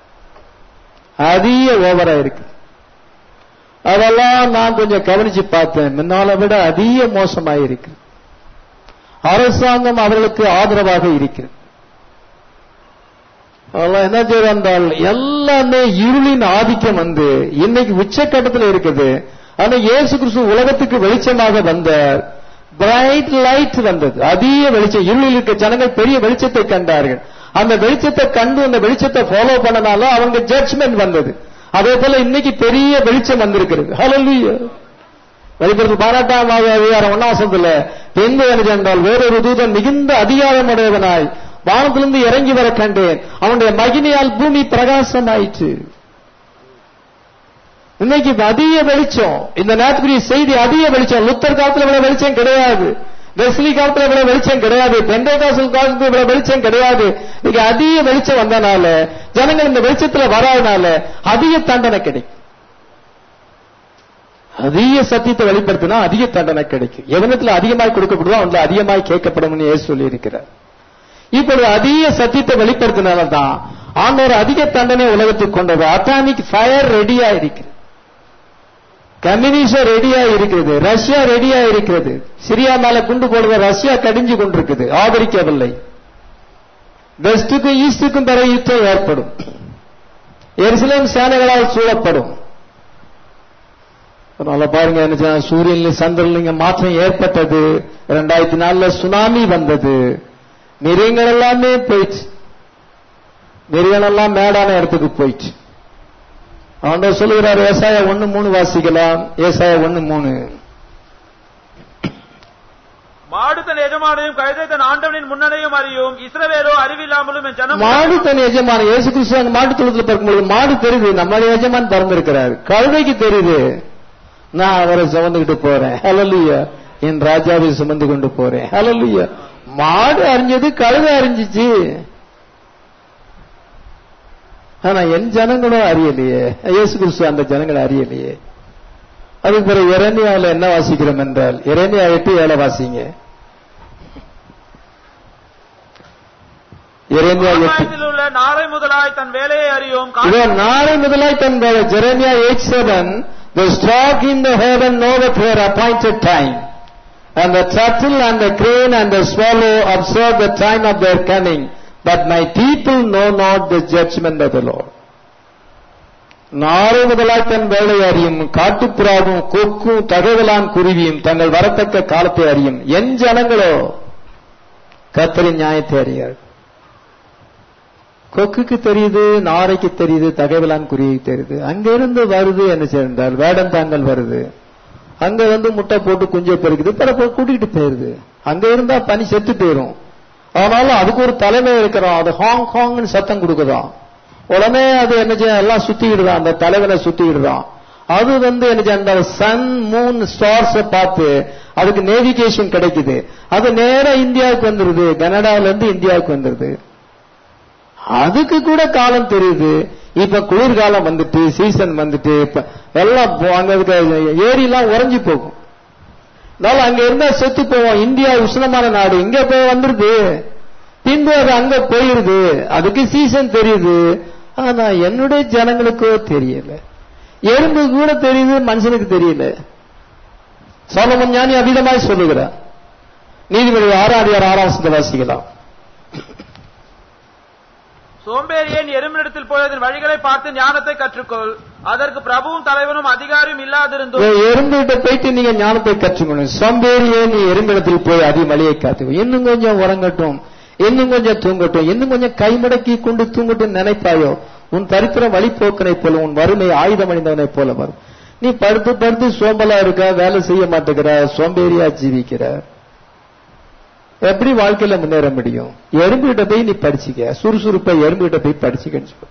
அதிக ஓவரா இருக்கு அதெல்லாம் நான் கொஞ்சம் கவனிச்சு பார்த்தேன் முன்னால விட அதிக மோசமாயிருக்கு அரசாங்கம் அவர்களுக்கு ஆதரவாக இருக்கிறது அதெல்லாம் என்ன செய்ய என்றால் எல்லாமே இருளின் ஆதிக்கம் வந்து இன்னைக்கு உச்சக்கட்டத்தில் இருக்குது ஆனா இயேசு கிறிஸ்து உலகத்துக்கு வெளிச்சமாக வந்தார் பிரைட் லைட் வந்தது அதிக வெளிச்சம் இருளில் இருக்க ஜனங்கள் பெரிய வெளிச்சத்தை கண்டார்கள் அந்த வெளிச்சத்தை கண்டு அந்த வெளிச்சத்தை ஃபாலோ பண்ணனால அவங்க ஜட்ஜ்மெண்ட் வந்தது அதே போல இன்னைக்கு பெரிய வெளிச்சம் வந்திருக்கிறது ஹalleluya வெளிப்படுத்தல் பாராட்டாம் அதிகாரம் ஒன்னாவசத்துல பெண் என்றால் வேறொரு தூதன் மிகுந்த அதிகாரம் உடையவனாய் வானத்திலிருந்து இறங்கி வர கண்டேன் அவனுடைய மகிமையால் பூமி பிரகாசமாயிற்று இன்னைக்கு அதிக வெளிச்சம் இந்த நேரத்துக்குரிய செய்தி அதிக வெளிச்சம் லுத்தர் காலத்துல இவ்வளவு வெளிச்சம் கிடையாது வெஸ்லி காலத்துல இவ்வளவு வெளிச்சம் கிடையாது பெண்டேகாசல் காலத்துல இவ்வளவு வெளிச்சம் கிடையாது இன்னைக்கு அதிக வெளிச்சம் வந்தனால ஜனங்கள் இந்த வெளிச்சத்துல வராதனால அதிக தண்டனை கிடைக்கும் அதிக சத்தியத்தை வெளிப்படுத்தினா அதிக தண்டனை கிடைக்கும் எவனத்துல அதிகமாய் கொடுக்கப்படுவோ அவன்ல அதிகமாய் கேட்கப்படும் ஏசு சொல்லி இருக்கிறார் இப்பொழுது அதிக சத்தியத்தை வெளிப்படுத்தினால தான் ஆண்டவர் அதிக தண்டனை உலகத்துக்கு கொண்டது அட்டாமிக் ஃபயர் ரெடியா இருக்கிறது கம்யூனிஸ்ட் ரெடியா இருக்கிறது ரஷ்யா ரெடியா இருக்கிறது சிரியா மேல குண்டு போடுவ ரஷ்யா கடிஞ்சு கொண்டிருக்குது ஆதரிக்கவில்லை வெஸ்டுக்கும் ஈஸ்டுக்கும் பிற யுத்தம் ஏற்படும் எருசலேம் சேனைகளால் சூழப்படும் அதனால பாருங்க என்ன சூரியன்ல சந்திரலிங்க மாற்றம் ஏற்பட்டது இரண்டாயிரத்தி நாலுல சுனாமி வந்தது மிருகங்கள் எல்லாமே போயிடுச்சு மிருகங்கள் எல்லாம் மேடான இடத்துக்கு போயிடுச்சு ஆண்டவர் சொல்லுகிறார் ஏசாய ஒன்னு மூணு வாசிக்கலாம் ஏசாய ஒன்னு மூணு மாடு தன் தன் எஜமானையும் கழுதை தன் ஆண்டவனின் முன்னணையும் அறியும் இஸ்ரவேலோ அறிவில்லாமலும் என் ஜனம் மாடு தன் எஜமான இயேசு கிறிஸ்து அந்த மாட்டு தொழுத்துல பார்க்கும்போது மாடு தெரியுது நம்மளுடைய எஜமான் பறந்திருக்கிறார் கழுதைக்கு தெரியுது நான் அவரை சுமந்துகிட்டு போறேன் ஹalleluya என் ராஜாவை சுமந்து கொண்டு போறேன் ஹalleluya மாடு அறிஞ்சது கழுதை அறிஞ்சிச்சு ஆனா என் ஜனங்களும் அறியலையே இயேசு கிறிஸ்து அந்த ஜனங்களை அறியலையே அதுக்கு பிறகு இரணியாவில் என்ன வாசிக்கிறோம் என்றால் இரணியா எட்டு ஏழை வாசிங்க இரணியா எட்டு ஆகாயத்தில் உள்ள நாரை முதலாய் தன் வேலையை அறியும் இதோ நாளை முதலாய் தன் Jeremiah eight seven the stork in the heaven knoweth her appointed time and the turtle and the crane and the swallow observe the time of their coming but my people know not the judgment of the Lord நாளை முதலாய் தன் வேலை அறியும் காட்டுப்புறாவும் கொக்கும் தகவலான் குருவியும் தங்கள் வரத்தக்க காலத்தை அறியும் என் ஜனங்களோ கத்தரின் நியாயத்தை அறியார் கொக்குக்கு தெரியுது நாரைக்கு தெரியுது தகவலான் குருவிக்கு தெரியுது அங்கிருந்து வருது என்ன சேர்ந்தால் வேடந்தாங்கல் வருது அங்க வந்து முட்டை போட்டு குஞ்சை பெருக்குது பிறகு கூட்டிகிட்டு போயிருது அங்க இருந்தா பனி செத்து போயிரும் ஆனாலும் அதுக்கு ஒரு தலைமை இருக்கிறோம் அது ஹாங் ஹாங்னு சத்தம் கொடுக்குதாம் உடனே அது என்ன செய்ய எல்லாம் சுத்திக்கிடுதான் அந்த தலைவனை சுத்திக்கிடுதான் அது வந்து என்ன செய்ய அந்த சன் மூன் ஸ்டார்ஸ் பார்த்து அதுக்கு நேவிகேஷன் கிடைக்குது அது நேரா இந்தியாவுக்கு வந்துருது கனடால இருந்து இந்தியாவுக்கு வந்துருது அதுக்கு கூட காலம் தெரியுது இப்ப குளிர்காலம் வந்துட்டு சீசன் வந்துட்டு இப்ப எல்லாம் போ- அங்க இருக்க ஏரிலாம் உறைஞ்சு போகும் அதனால அங்க இருந்தா செத்து போவோம் இந்தியா உஷ்ணமான நாடு இங்க போய் வந்துருது பின்பு அது அங்க போயிருது அதுக்கு சீசன் தெரியுது ஆனா என்னுடைய ஜனங்களுக்கோ தெரியல எறும்பு கூட தெரியுது மனுஷனுக்கு தெரியல சோலமன் ஞானி அபிதமாய் சொல்லுகிறார் நீதிபதி ஆறாடியார் ஆறாசத்தை வாசிக்கலாம் சோம்பேறியன் எருமிடத்தில் போய் அதன் வழிகளை பார்த்து ஞானத்தை கற்றுக்கொள் அதற்கு பிரபுவும் தலைவனும் அதிகாரியும் இல்லாதிருந்தும் எறும்பிட்ட போயிட்டு நீங்க ஞானத்தை கற்றுக்கணும் சோம்பேறியே நீ எறும்பிடத்தில் போய் அதி மலையை காத்து இன்னும் கொஞ்சம் உறங்கட்டும் இன்னும் கொஞ்சம் தூங்கட்டும் இன்னும் கொஞ்சம் கைமடக்கி கொண்டு தூங்கட்டும் நினைப்பாயோ உன் தரித்திரம் வழிபோக்கனை போல உன் வறுமை ஆயுதம் அணிந்தவனை போல வரும் நீ படுத்து படுத்து சோம்பலா இருக்க வேலை செய்ய மாட்டேங்கிற சோம்பேறியா ஜீவிக்கிற எப்படி வாழ்க்கையில முன்னேற முடியும் எறும்புகிட்ட போய் நீ படிச்சுக்க சுறுசுறுப்பா எறும்புகிட்ட போய் படிச்சுக்கன்னு சொல்ல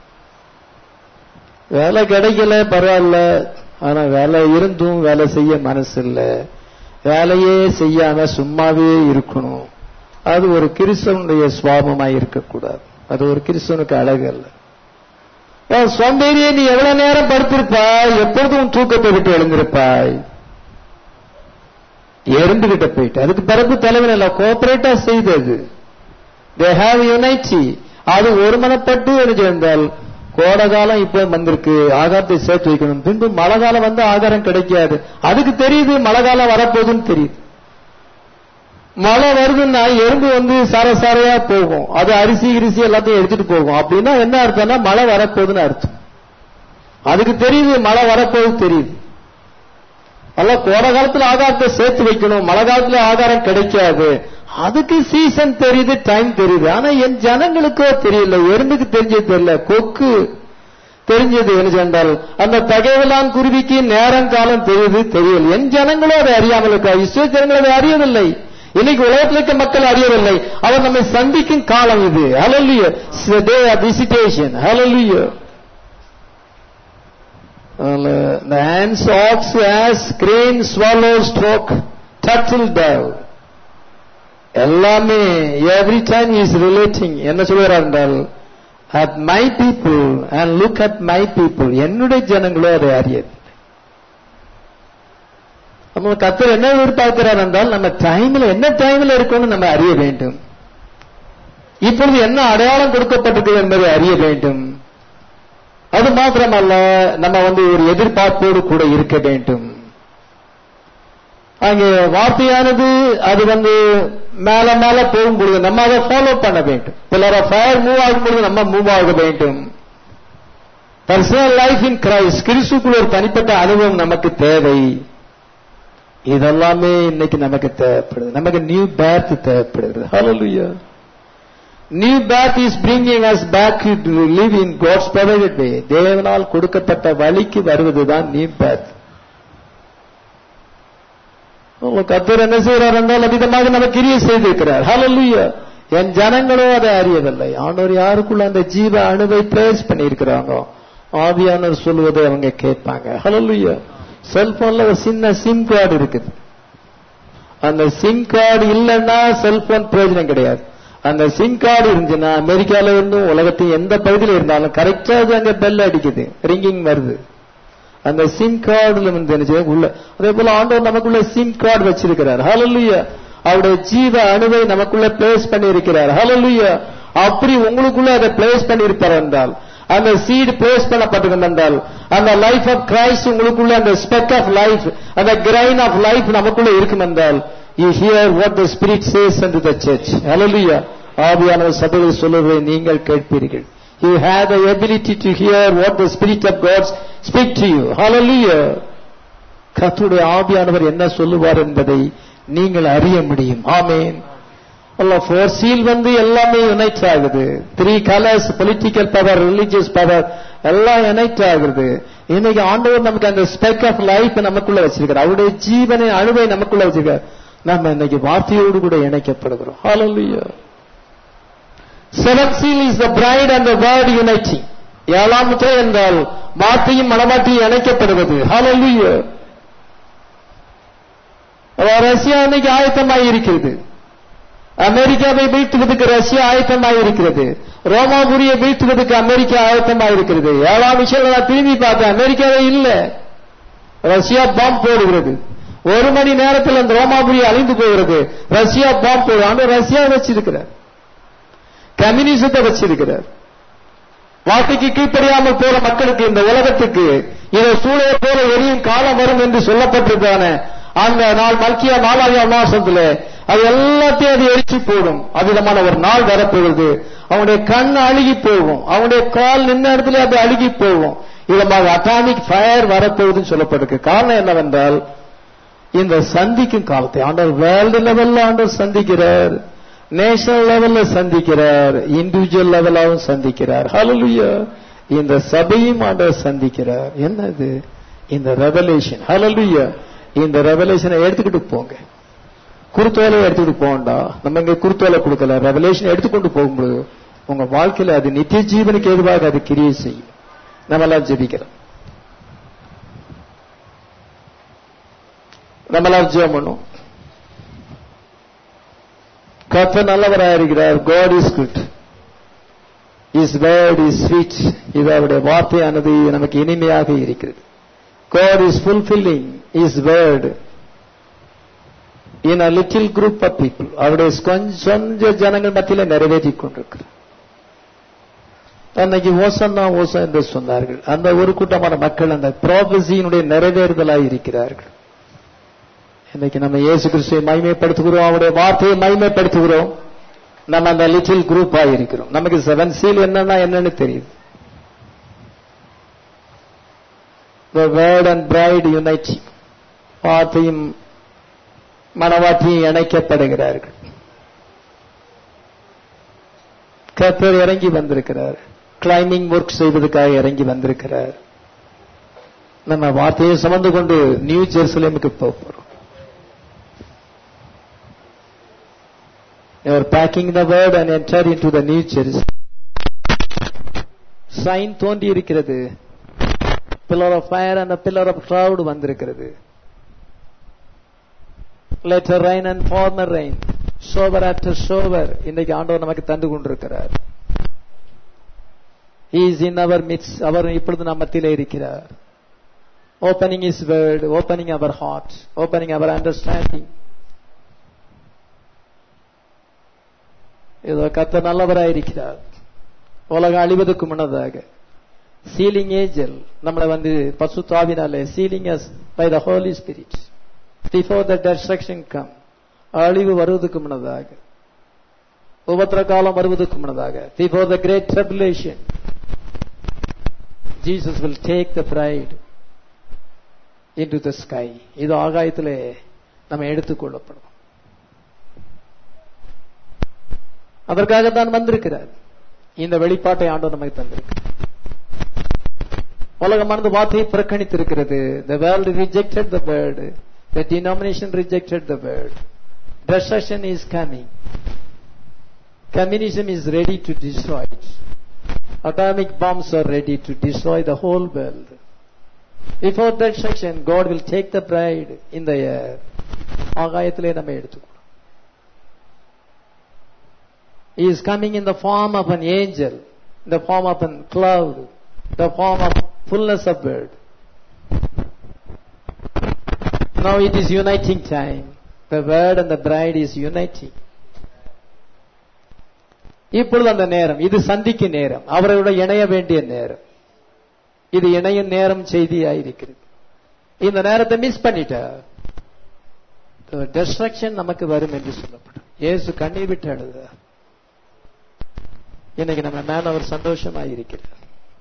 வேலை கிடைக்கல பரவாயில்ல ஆனா வேலை இருந்தும் வேலை செய்ய மனசு இல்ல வேலையே செய்யாம சும்மாவே இருக்கணும் அது ஒரு கிறிஸ்தவனுடைய சுவாபமா இருக்கக்கூடாது அது ஒரு கிறிஸ்தவனுக்கு அழகு அல்ல ஏன் சோம்பேறியே நீ எவ்வளவு நேரம் படுத்திருப்பாய் எப்பொழுதும் தூக்கத்தை விட்டு எழுந்திருப்பாய் எறும்புகிட்ட போயிட்டு அதுக்கு பிறகு தலைவன் எல்லாம் கோஆபரேட்டா செய்தது தே ஹாவ் யுனைட்டி அது ஒருமனப்பட்டு இருந்தால் கோடை காலம் இப்ப வந்திருக்கு ஆகாரத்தை சேர்த்து வைக்கணும் பின்பு மழை காலம் வந்து ஆகாரம் கிடைக்காது அதுக்கு தெரியுது மழை காலம் வரப்போகுதுன்னு தெரியுது மழை வருதுன்னா எறும்பு வந்து சரசரையா போகும் அது அரிசி கிரிசி எல்லாத்தையும் எடுத்துட்டு போகும் அப்படின்னா என்ன அர்த்தம்னா மழை வரப்போகுதுன்னு அர்த்தம் அதுக்கு தெரியுது மழை வரப்போகுது தெரியுது அல்ல கோடை காலத்துல ஆகாரத்தை சேர்த்து வைக்கணும் மழை காலத்துல ஆகாரம் கிடைக்காது அதுக்கு சீசன் தெரியுது டைம் தெரியுது ஆனா என் ஜனங்களுக்கோ தெரியல எறும்புக்கு தெரிஞ்சது தெரியல கொக்கு தெரிஞ்சது என்ன சென்றால் அந்த தகவலான் குருவிக்கு நேரம் காலம் தெரியுது தெரியல என் ஜனங்களோ அதை அறியாமல் இருக்கா இஸ்ரோ ஜனங்கள் அதை அறியவில்லை இன்னைக்கு உலகத்தில் இருக்க மக்கள் அறியவில்லை அவர் நம்மை சந்திக்கும் காலம் இது hallelujah day of visitation hallelujah the ants, ox, ass, crane, swallow, stork, turtle, dove. எல்லாமே எவ்ரி டைம் இஸ் ரிலேட்டிங் என்ன சொல்கிறார் என்றால் at my people and look at my people என்னுடைய ஜனங்களோ அதை அறியது நம்ம கத்தர் என்ன எதிர்பார்க்கிறார் என்றால் நம்ம டைம்ல என்ன டைம்ல இருக்கணும் நம்ம அறிய வேண்டும் இப்பொழுது என்ன அடையாளம் கொடுக்கப்பட்டிருக்கு என்பதை அறிய வேண்டும் அது மாத்திரமல்ல நம்ம வந்து ஒரு எதிர்பார்ப்போடு கூட இருக்க வேண்டும் அங்கே வார்த்தையானது அது வந்து மேல மேல போகும் பொழுது நம்ம அதை ஃபாலோ பண்ண வேண்டும் பில்லர் ஆஃப் ஃபயர் மூவ் ஆகும் பொழுது நம்ம மூவ் ஆக வேண்டும் பர்சனல் லைஃப் இன் கிரைஸ்ட் கிறிஸ்துக்குள்ள ஒரு தனிப்பட்ட அனுபவம் நமக்கு தேவை இதெல்லாமே இன்னைக்கு நமக்கு தேவைப்படுது நமக்கு நியூ பேர்த் தேவைப்படுது hallelujah new birth is bringing us back to live in God's provided way தேவனால் கொடுக்கப்பட்ட வழிக்கு வருவதுதான் நியூ பேர்த் கத்தர் என்ன செய்கிறார் என்றால் அவ்விதமாக நமக்கு கிரிய செய்திருக்கிறார் ஹalleluya என் ஜனங்களோ அதை அறியவில்லை ஆண்டவர் யாருக்குள்ள அந்த ஜீவ அணுவை பிளேஸ் பண்ணியிருக்கிறாங்க ஆவியானவர் சொல்வதை அவங்க கேட்பாங்க ஹalleluya செல்போன்ல ஒரு சின்ன சிம் கார்டு இருக்குது அந்த சிம் கார்டு இல்லைன்னா செல்போன் பிரயோஜனம் கிடையாது அந்த சிம் கார்டு இருந்துச்சுன்னா அமெரிக்கால இருந்தும் உலகத்தின் எந்த பகுதியில் இருந்தாலும் கரெக்டா அது அங்க பெல் அடிக்குது ரிங்கிங் வருது அந்த சிம் கார்டுல வந்து என்ன செய்ய உள்ள அதே போல ஆண்டவர் நமக்குள்ள சிம் கார்டு வச்சிருக்கிறார் ஹalleluya அவருடைய ஜீவ அணுவை நமக்குள்ள பிளேஸ் பண்ணி இருக்கிறார் ஹalleluya அப்படி உங்களுக்குள்ள அதை பிளேஸ் பண்ணி இருப்பார் என்றால் அந்த சீடு பிளேஸ் பண்ணப்பட்டிருந்தால் அந்த லைஃப் ஆஃப் கிரைஸ்ட் உங்களுக்குள்ள அந்த ஸ்பெக் ஆஃப் லைஃப் அந்த கிரைன் ஆஃப் லைஃப் நமக்குள்ள இருக்கும் என்றால் you hear what the spirit says and the church hallelujah ஆவியானவர் சபையில் சொல்லுவதை நீங்கள் கேட்பீர்கள் you have the ability to hear what the spirit of god speak to you hallelujah கர்த்தருடைய ஆவியானவர் என்ன சொல்லுவார் என்பதை நீங்கள் அறிய முடியும் ஆமென் அல்ல ஃபோர் சீல் வந்து எல்லாமே யுனைட் ஆகுது three colours political power religious power எல்லாம் யுனைட் ஆகுது இன்னைக்கு ஆண்டவர் நமக்கு அந்த ஸ்பெக் ஆஃப் லைஃப் நமக்குள்ள வச்சிருக்கார் அவருடைய ஜீவனை அணுவை நமக்குள்ள வச்சிருக்கார் நம்ம இன்னைக்கு வார்த்தையோடு கூட இணைக்கப்படுகிறோம் hallelujah seven seal is the bride and the word uniting ஏழாம் முறை என்றால் வார்த்தையும் மனவாட்டியும் இணைக்கப்படுவது ஹalleluya ரஷ்யா இன்னைக்கு ஆயத்தமாய் இருக்கிறது அமெரிக்காவை வீழ்த்துவதற்கு ரஷ்யா ஆயத்தமாய் இருக்கிறது ரோமாபுரியை வீழ்த்துவதற்கு அமெரிக்கா ஆயத்தமாய் இருக்கிறது ஏழாம் விஷயம் நான் திரும்பி பார்த்தேன் அமெரிக்காவே இல்ல ரஷ்யா பாம்பு போடுகிறது ஒரு மணி நேரத்தில் அந்த ரோமாபுரி அழிந்து போகிறது ரஷ்யா பாம்பு போடு ஆனால் ரஷ்யா வச்சிருக்கிறார் கம்யூனிசத்தை வச்சிருக்கிறார் வார்த்தைக்கு கீழ்ப்படியாமல் போற மக்களுக்கு இந்த உலகத்துக்கு இதை சூழலை போல எரியும் காலம் வரும் என்று சொல்லப்பட்டிருக்கான அந்த நாள் மல்கியா நாலாயிரம் மாசத்துல அது எல்லாத்தையும் அது எரிச்சு போடும் அவ்விதமான ஒரு நாள் வரப்போகுது அவனுடைய கண் அழுகி போகும் அவனுடைய கால் நின்ன இடத்துல அது அழுகி போகும் விதமாக அட்டாமிக் ஃபயர் வரப்போகுதுன்னு சொல்லப்பட்டிருக்கு காரணம் என்னவென்றால் இந்த சந்திக்கும் காலத்தை ஆண்டவர் வேர்ல்டு லெவல்ல ஆண்டவர் சந்திக்கிறார் நேஷனல் லெவல்ல சந்திக்கிறார் இண்டிவிஜுவல் லெவலாவும் சந்திக்கிறார் ஹalleluya இந்த சபையும் ஆண்டவர் சந்திக்கிறார் என்னது இந்த ரெவலேஷன் ஹalleluya இந்த ரெவலேஷனை எடுத்துக்கிட்டு போங்க குருத்தோலை எடுத்துக்கிட்டு போகண்டா நம்ம இங்க குருத்தோலை கொடுக்கல ரெவலேஷன் எடுத்துக்கொண்டு போகும்போது உங்க வாழ்க்கையில அது நித்திய ஜீவனுக்கு எதுவாக அது கிரியை செய்யும் நம்ம எல்லாம் ஜெபிக்கிறோம் நம்ம எல்லாம் ஜெபம் பண்ணும் கத்த நல்லவராக இருக்கிறார் God is good his word is sweet இது அவருடைய வார்த்தையானது நமக்கு இனிமையாக இருக்கிறது God is fulfilling his word in a little group of people அவருடைய கொஞ்ச ஜனங்கள் மத்தியில நிறைவேற்றி கொண்டிருக்கிறார் அன்னைக்கு ஓசன்னா ஓசம் என்று சொன்னார்கள் அந்த ஒரு கூட்டமான மக்கள் அந்த ப்ராபசியினுடைய நிறைவேறுதலாய் இருக்கிறார்கள் இன்னைக்கு நம்ம இயேசு கிறிஸ்துவை மகிமைப்படுத்துகிறோம் அவருடைய வார்த்தையை மகிமைப்படுத்துகிறோம் நம்ம அந்த லிட்டில் குரூப்பா இருக்கிறோம் நமக்கு செவன் சீல் என்னன்னா என்னன்னு தெரியுது The word and bride unite வார்த்தையும் மனவாட்டியும் இணைக்கப்படுகிறார்கள் கர்த்தர் இறங்கி வந்திருக்கிறார் கிளைம்பிங் ஒர்க் செய்வதற்காக இறங்கி வந்திருக்கிறார் நம்ம வார்த்தையை சுமந்து கொண்டு நியூ ஜெருசலேமுக்கு போக போறோம் They were packing the word and entered into the new Jerusalem. Sign தோன்றி இருக்கிறது பில்லர் ஆஃப் ஃபயர் அந்த பில்லர் ஆஃப் கிளவுட் வந்திருக்கிறது latter rain and former rain shower after shower இன்னைக்கு ஆண்டவர் நமக்கு தந்து கொண்டிருக்கிறார் இஸ் இன் அவர் மிட்ஸ் அவர் இப்பொழுது நம்ம மத்தியிலே இருக்கிறார் opening his word opening our heart opening our understanding ஏதோ கத்த நல்லவராயிருக்கிறார் உலகம் அழிவதற்கு முன்னதாக சீலிங் ஏஜல் நம்மளை வந்து பசு தாவினாலே sealing us by the Holy Spirit before the destruction come அழிவு வருவதற்கு முன்னதாக உபத்திர காலம் வருவதற்கு முன்னதாக before the great tribulation Jesus will take the bride in to the sky இது ஆகாயத்திலே நம்ம எடுத்துக்கொள்ளப்படும் அதற்காக தான் வந்திருக்கிறார் இந்த வெளிப்பாட்டை ஆண்டவர் நமக்கு தந்திருக்கிறார் உலகமானது வார்த்தையை புறக்கணித்திருக்கிறது the world rejected the word The denomination rejected the word. Destruction is coming. Communism is ready to destroy it. Atomic bombs are ready to destroy the whole world. Before destruction, God will take the bride in the air. ஆகாயத்திலே நம்ம எடுத்துக்கணும் He is coming in the form of an angel, in the form of a cloud, the form of fullness of word. Now it is uniting time. The word and the bride is uniting. இப்பொழுது அந்த நேரம் இது சந்திக்கும் நேரம் அவரோட இணைய வேண்டிய நேரம் இது இணையும் நேரம் செய்தியாயிருக்கிறது இந்த நேரத்தை மிஸ் பண்ணிட்ட டெஸ்ட்ரக்ஷன் நமக்கு வரும் என்று சொல்லப்படும் இயேசு கண்ணீர் விட்டு அழுதார் இன்னைக்கு நம்ம மேல அவர் சந்தோஷமாயிருக்கிறார்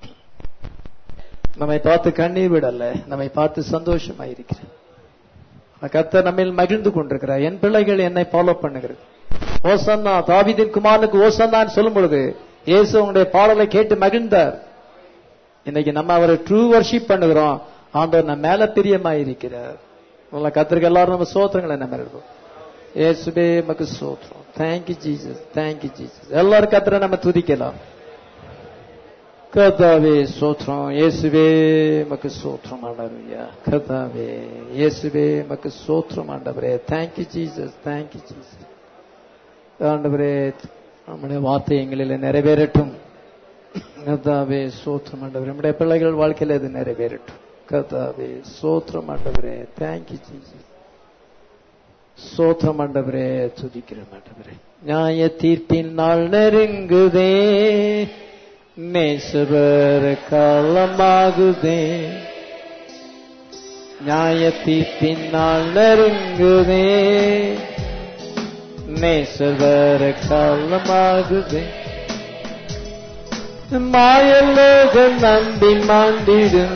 நம்மை பார்த்து கண்ணீர் விடல நம்மை பார்த்து சந்தோஷமாயிருக்கிறார் கர்த்தர் நம்மில் மகிழ்ந்து கொண்டிருக்கிறார் என் பிள்ளைகள் என்னை ஃபாலோ பண்ணுகிறது ஓசன்னா தாவிதின் குமாரனுக்கு ஓசன்னான்னு சொல்லும் பொழுது இயேசு உங்களுடைய பாடலை கேட்டு மகிழ்ந்தார் இன்னைக்கு நம்ம அவரை ட்ரூ வர்ஷிப் பண்ணுகிறோம் ஆண்டவர் நம்ம மேல பிரியமாயிருக்கிறார் உங்களை கத்திரிக்க எல்லாரும் நம்ம சோத்திரங்களை நம்ம இருக்கும் இயேசுபே மக்கு சோத்திரம் தேங்க்யூ ஜீசஸ் தேங்க்யூ ஜீசஸ் எல்லாரும் கத்திர நம்ம துதிக்கலாம் கர்த்தாவே சோத்ரம் இயேசுவே மக்கு சோத்ரம் ஆண்டவரையா கர்த்தாவே இயேசுவே மக்கு சோத்ரம் ஆண்டவரே தேங்க்யூ ஜீசஸ் தேங்க்யூ ஜீசஸ் ஆண்டவரே நம்முடைய வார்த்தை எங்களில் நிறைவேறட்டும் கர்த்தாவே சோத்ரம் ஆண்டவரே நம்முடைய பிள்ளைகள் வாழ்க்கையில் அது நிறைவேறட்டும் கர்த்தாவே சோத்ரம் ஆண்டவரே தேங்க்யூ ஜீசஸ் சோத்திரம் ஆண்டவரே துதிக்கிறோம் ஆண்டவரே நியாய தீர்ப்பின் நாள் நெருங்குதே நேசவர் காலமாகுதே நியாய தீர்ப்பின் நாள் நெருங்குதே நேசவர் காலமாகுதே மாயலோக நம்பி மாண்டிடும்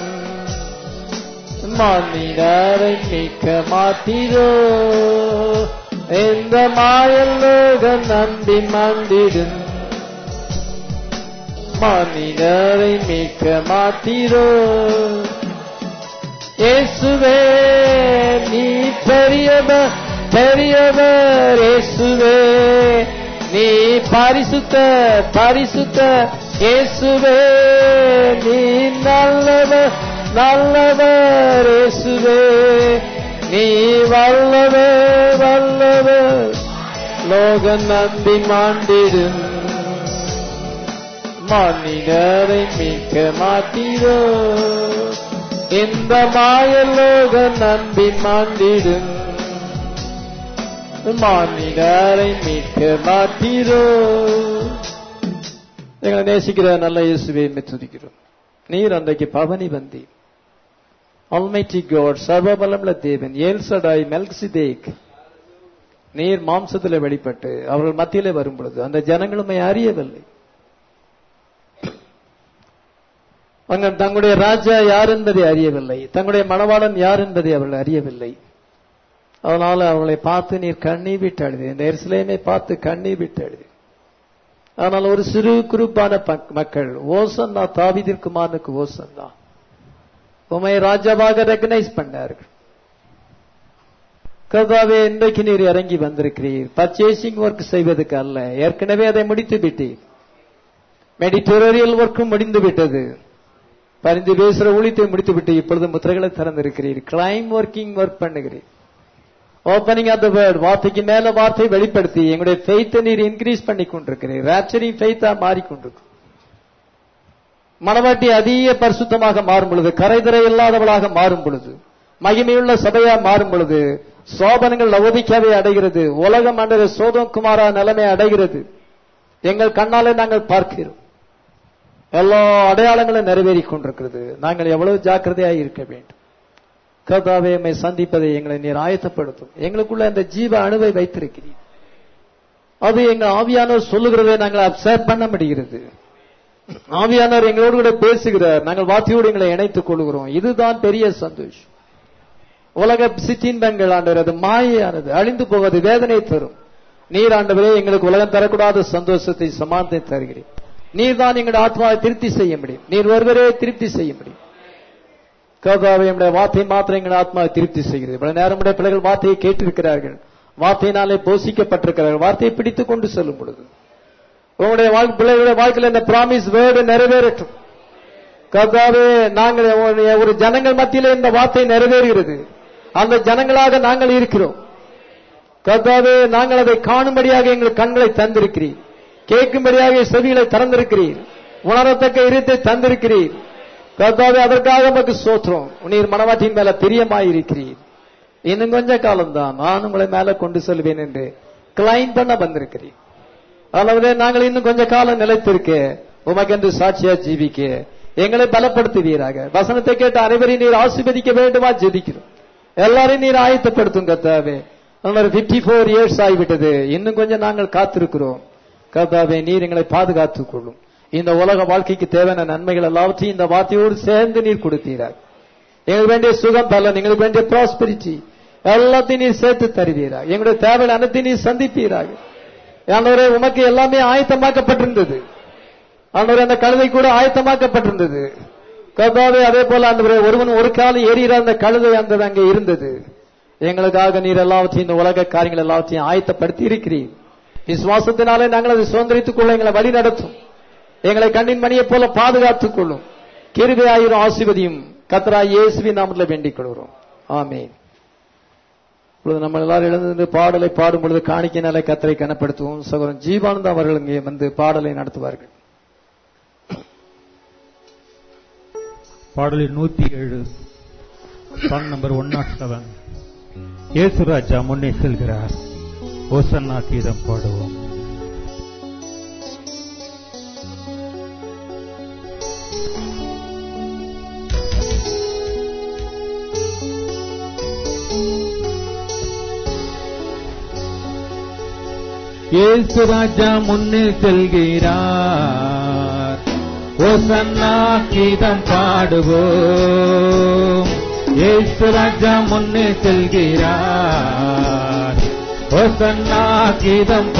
மானிடரை மிக்க மாத்திரோ எந்த மாயலோக நம்பி மாண்டிடும் மானிடரை மிக்க மாத்திரோ இயேசுவே நீ பெரியவர் பெரியவர் இயேசுவே நீ பரிசுத்த பரிசுத்த இயேசுவே நீ நல்லவர் நல்லவர் இயேசுவே நீ வல்லவர் வல்லவர் லோக நம்பி மாண்டிடும் மனிதரை மிக்க மாட்டீரோ இந்த மாயலோக நம்பி மாண்டிடும் மானிடரை மீட்க மாட்டீரோ எங்களை நேசிக்கிற நல்ல இயேசுவை துதிக்கிறோம் நீர் அன்றைக்கு பவனி வந்தி அல்மைட்டி காட் சர்வபலமுள்ள தேவன் ஏல்சடாய் மெல்க்சிதேக் நீர் மாம்சத்தில் வெளிப்பட்டு அவர்கள் மத்தியிலே வரும் பொழுது அந்த ஜனங்களுமே அறியவில்லை அங்க தங்களுடைய ராஜா யார் என்பதை அறியவில்லை தங்களுடைய மணவாளன் யார் என்பதை அவர்கள் அறியவில்லை அதனால அவளை பார்த்து நீர் கண்ணீர் விட்டு அழுது இந்த எருசலேமை பார்த்து கண்ணீர் விட்டு அழுது ஆனால் ஒரு சிறு குரூப்பான மக்கள் ஓசன்னா தாவிதிற்குமானுக்கு ஓசன்னா உமை ராஜாவாக ரெகனைஸ் பண்ணார்கள் கர்த்தாவே இன்றைக்கு நீர் இறங்கி வந்திருக்கிறீர் பர்ச்சேசிங் ஒர்க் செய்வதற்கு அல்ல ஏற்கனவே அதை முடித்து விட்டீர் மெடிட்டோரியல் ஒர்க்கும் முடிந்து விட்டது பரிந்து பேசுற ஊழியத்தை முடித்து விட்டு இப்பொழுது முத்திரைகளை திறந்திருக்கிறீர் கிளைம் ஒர்க்கிங் ஒர்க் பண்ணுகிறீர் ஓப்பனிங் ஆஃப் த வேர்ட் வார்த்தைக்கு மேல வார்த்தை வெளிப்படுத்தி எங்களுடைய ஃபெய்த்தை நீர் இன்க்ரீஸ் பண்ணி கொண்டிருக்கிறீர் ராப்சரிங் ஃபெய்த்தா மாறிக்கொண்டிருக்கும் மனவாட்டி அதிக பரிசுத்தமாக மாறும் பொழுது கரைதரை இல்லாதவளாக மாறும் பொழுது மகிமையுள்ள சபையா மாறும் பொழுது சோபனங்கள் லவோதிக்காவை அடைகிறது உலகம் அண்டர சோதம் குமாரா நிலைமை அடைகிறது எங்கள் கண்ணாலே நாங்கள் பார்க்கிறோம் எல்லா அடையாளங்களும் நிறைவேறி கொண்டிருக்கிறது நாங்கள் எவ்வளவு ஜாக்கிரதையாக இருக்க வேண்டும் கர்த்தாவே எம்மை சந்திப்பதை எங்களை நீர் ஆயத்தப்படுத்தும் எங்களுக்குள்ள அந்த ஜீவ அணுவை வைத்திருக்கிறீர் அது எங்கள் ஆவியானவர் சொல்லுகிறதை நாங்கள் அப்சர்வ் பண்ண முடிகிறது ஆவியானவர் எங்களோடு கூட பேசுகிறார் நாங்கள் வார்த்தையோடு எங்களை இணைத்துக் கொள்கிறோம் இதுதான் பெரிய சந்தோஷம் உலக சிற்றின்பங்கள் ஆண்டவர் அது மாயானது அழிந்து போவது வேதனை தரும் நீர் ஆண்டவரே எங்களுக்கு உலகம் தரக்கூடாத சந்தோஷத்தை சமானத்தை தருகிறேன் நீர் தான் எங்களுடைய ஆத்மாவை திருப்தி செய்ய முடியும் நீர் ஒருவரே திருப்தி செய்ய முடியும் கர்த்தாவே நம்முடைய வார்த்தை மாத்திரம் எங்கள் ஆத்மாவை திருப்தி செய்கிறது இவ்வளவு நேரம் நம்முடைய பிள்ளைகள் வார்த்தையை கேட்டிருக்கிறார்கள் வார்த்தையினாலே போஷிக்கப்பட்டிருக்கிறார்கள் வார்த்தையை பிடித்துக் கொண்டு செல்லும் பொழுது உங்களுடைய வாழ்- பிள்ளைகளுடைய வாழ்க்கையில் இந்த பிராமிஸ் வேர்டு நிறைவேறட்டும் கர்த்தாவே நாங்கள் ஒரு- ஒரு ஜனங்கள் மத்தியிலே இந்த வார்த்தை நிறைவேறுகிறது அந்த ஜனங்களாக நாங்கள் இருக்கிறோம் கர்த்தாவே நாங்கள் அதை காணும்படியாக எங்கள் கண்களை தந்திருக்கிறீர் கேட்கும்படியாக செவிகளை திறந்திருக்கிறீர் உணரத்தக்க இருத்தை தந்திருக்கிறீர் கர்த்தாவே அதற்காக நமக்கு சோத்திரம் நீர் மனவாட்டியின் மேல பிரியமாயிருக்கிறீர் இன்னும் கொஞ்ச காலம்தான் நான் உங்களை மேல கொண்டு செல்வேன் என்று கிளைம் பண்ண வந்திருக்கிறேன் அதாவது நாங்கள் இன்னும் கொஞ்ச காலம் நிலைத்திருக்க உமக்கென்று சாட்சியா ஜீவிக்க எங்களை பலப்படுத்துவீராக வசனத்தை கேட்ட அனைவரையும் நீர் ஆசீர்வதிக்க வேண்டுமா ஜெபிக்கிறோம் எல்லாரையும் நீர் ஆயத்தப்படுத்தும் கர்த்தாவே பிப்டி ஃபோர் இயர்ஸ் ஆகிவிட்டது இன்னும் கொஞ்சம் நாங்கள் காத்திருக்கிறோம் கர்த்தாவே நீர் எங்களை பாதுகாத்துக் கொள்ளும் இந்த உலக வாழ்க்கைக்கு தேவையான நன்மைகள் எல்லாவற்றையும் இந்த வார்த்தையோடு சேர்ந்து நீர் கொடுத்தீராக எங்களுக்கு வேண்டிய சுகம் பலன் எங்களுக்கு வேண்டிய ப்ராஸ்பெரிட்டி எல்லாத்தையும் நீர் சேர்த்து தருவீராக எங்களுடைய தேவைகள் அனைத்தையும் நீர் சந்திப்பீராக ஆண்டவரே உமக்கு எல்லாமே ஆயத்தமாக்கப்பட்டிருந்தது ஆண்டவரே அந்த கழுதை கூட ஆயத்தமாக்கப்பட்டிருந்தது கர்த்தாவே அதே போல ஆண்டவரே ஒருவன் ஒரு காலம் ஏறிற அந்த கழுதை அந்த அங்கே இருந்தது எங்களுக்காக நீர் எல்லாவற்றையும் இந்த உலக காரியங்கள் எல்லாவற்றையும் ஆயத்தப்படுத்தி இருக்கிறீர் விசுவாசத்தினாலே நாங்கள் அதை சுதந்திரித்துக் கொள்ள எங்களை வழி நடத்தும் எங்களை கண்ணின் மணியைப் போல பாதுகாத்துக் கொள்ளும் கிருபை ஆயிரம் ஆசிர்வதியும் கத்தரா இயேசுவின் நாமத்தில் வேண்டிக் கொள்கிறோம் ஆமென் இப்பொழுது நம்ம எல்லாரும் எழுந்து பாடலை பாடும் பொழுது காணிக்கையினாலே கத்தரை கனப்படுத்துவோம் சகோதரன் ஜீவானந்தம் அவர்கள் இங்கே வந்து பாடலை நடத்துவார்கள் பாடலில் நூத்தி ஏழு song number one naught seven ஏசுராஜா முன்னே செல்கிறார் ஓசன்னா கீதம் பாடுவோம் இயேசு ராஜா முன்னே செல்கிறார் ஓசன்னா கீதம் பாடுவோம் இயேசு ராஜா முன்னே செல்கிறார் ஓசன்னா கீதம்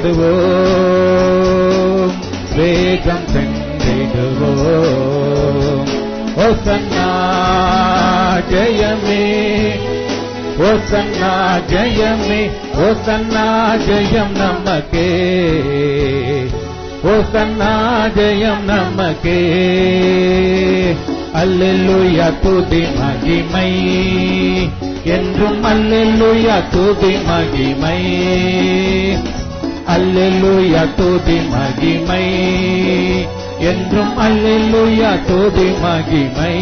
பாடுவோம் வேகம் சென்றிடுவோம் ஓசன்னா ஜெயமே ஓசன்னா ஜெயமே ஓசன்னா ஜெயம் நமக்கே ஓசன்னா ஜெயம் நமக்கே அல்லேலூயா துதி மகிமை என்றும் அல்லேலூயா துதி மகிமை அல்லேலூயா துதி மகிமை என்றும் அல்லேலூயா துதி மகிமை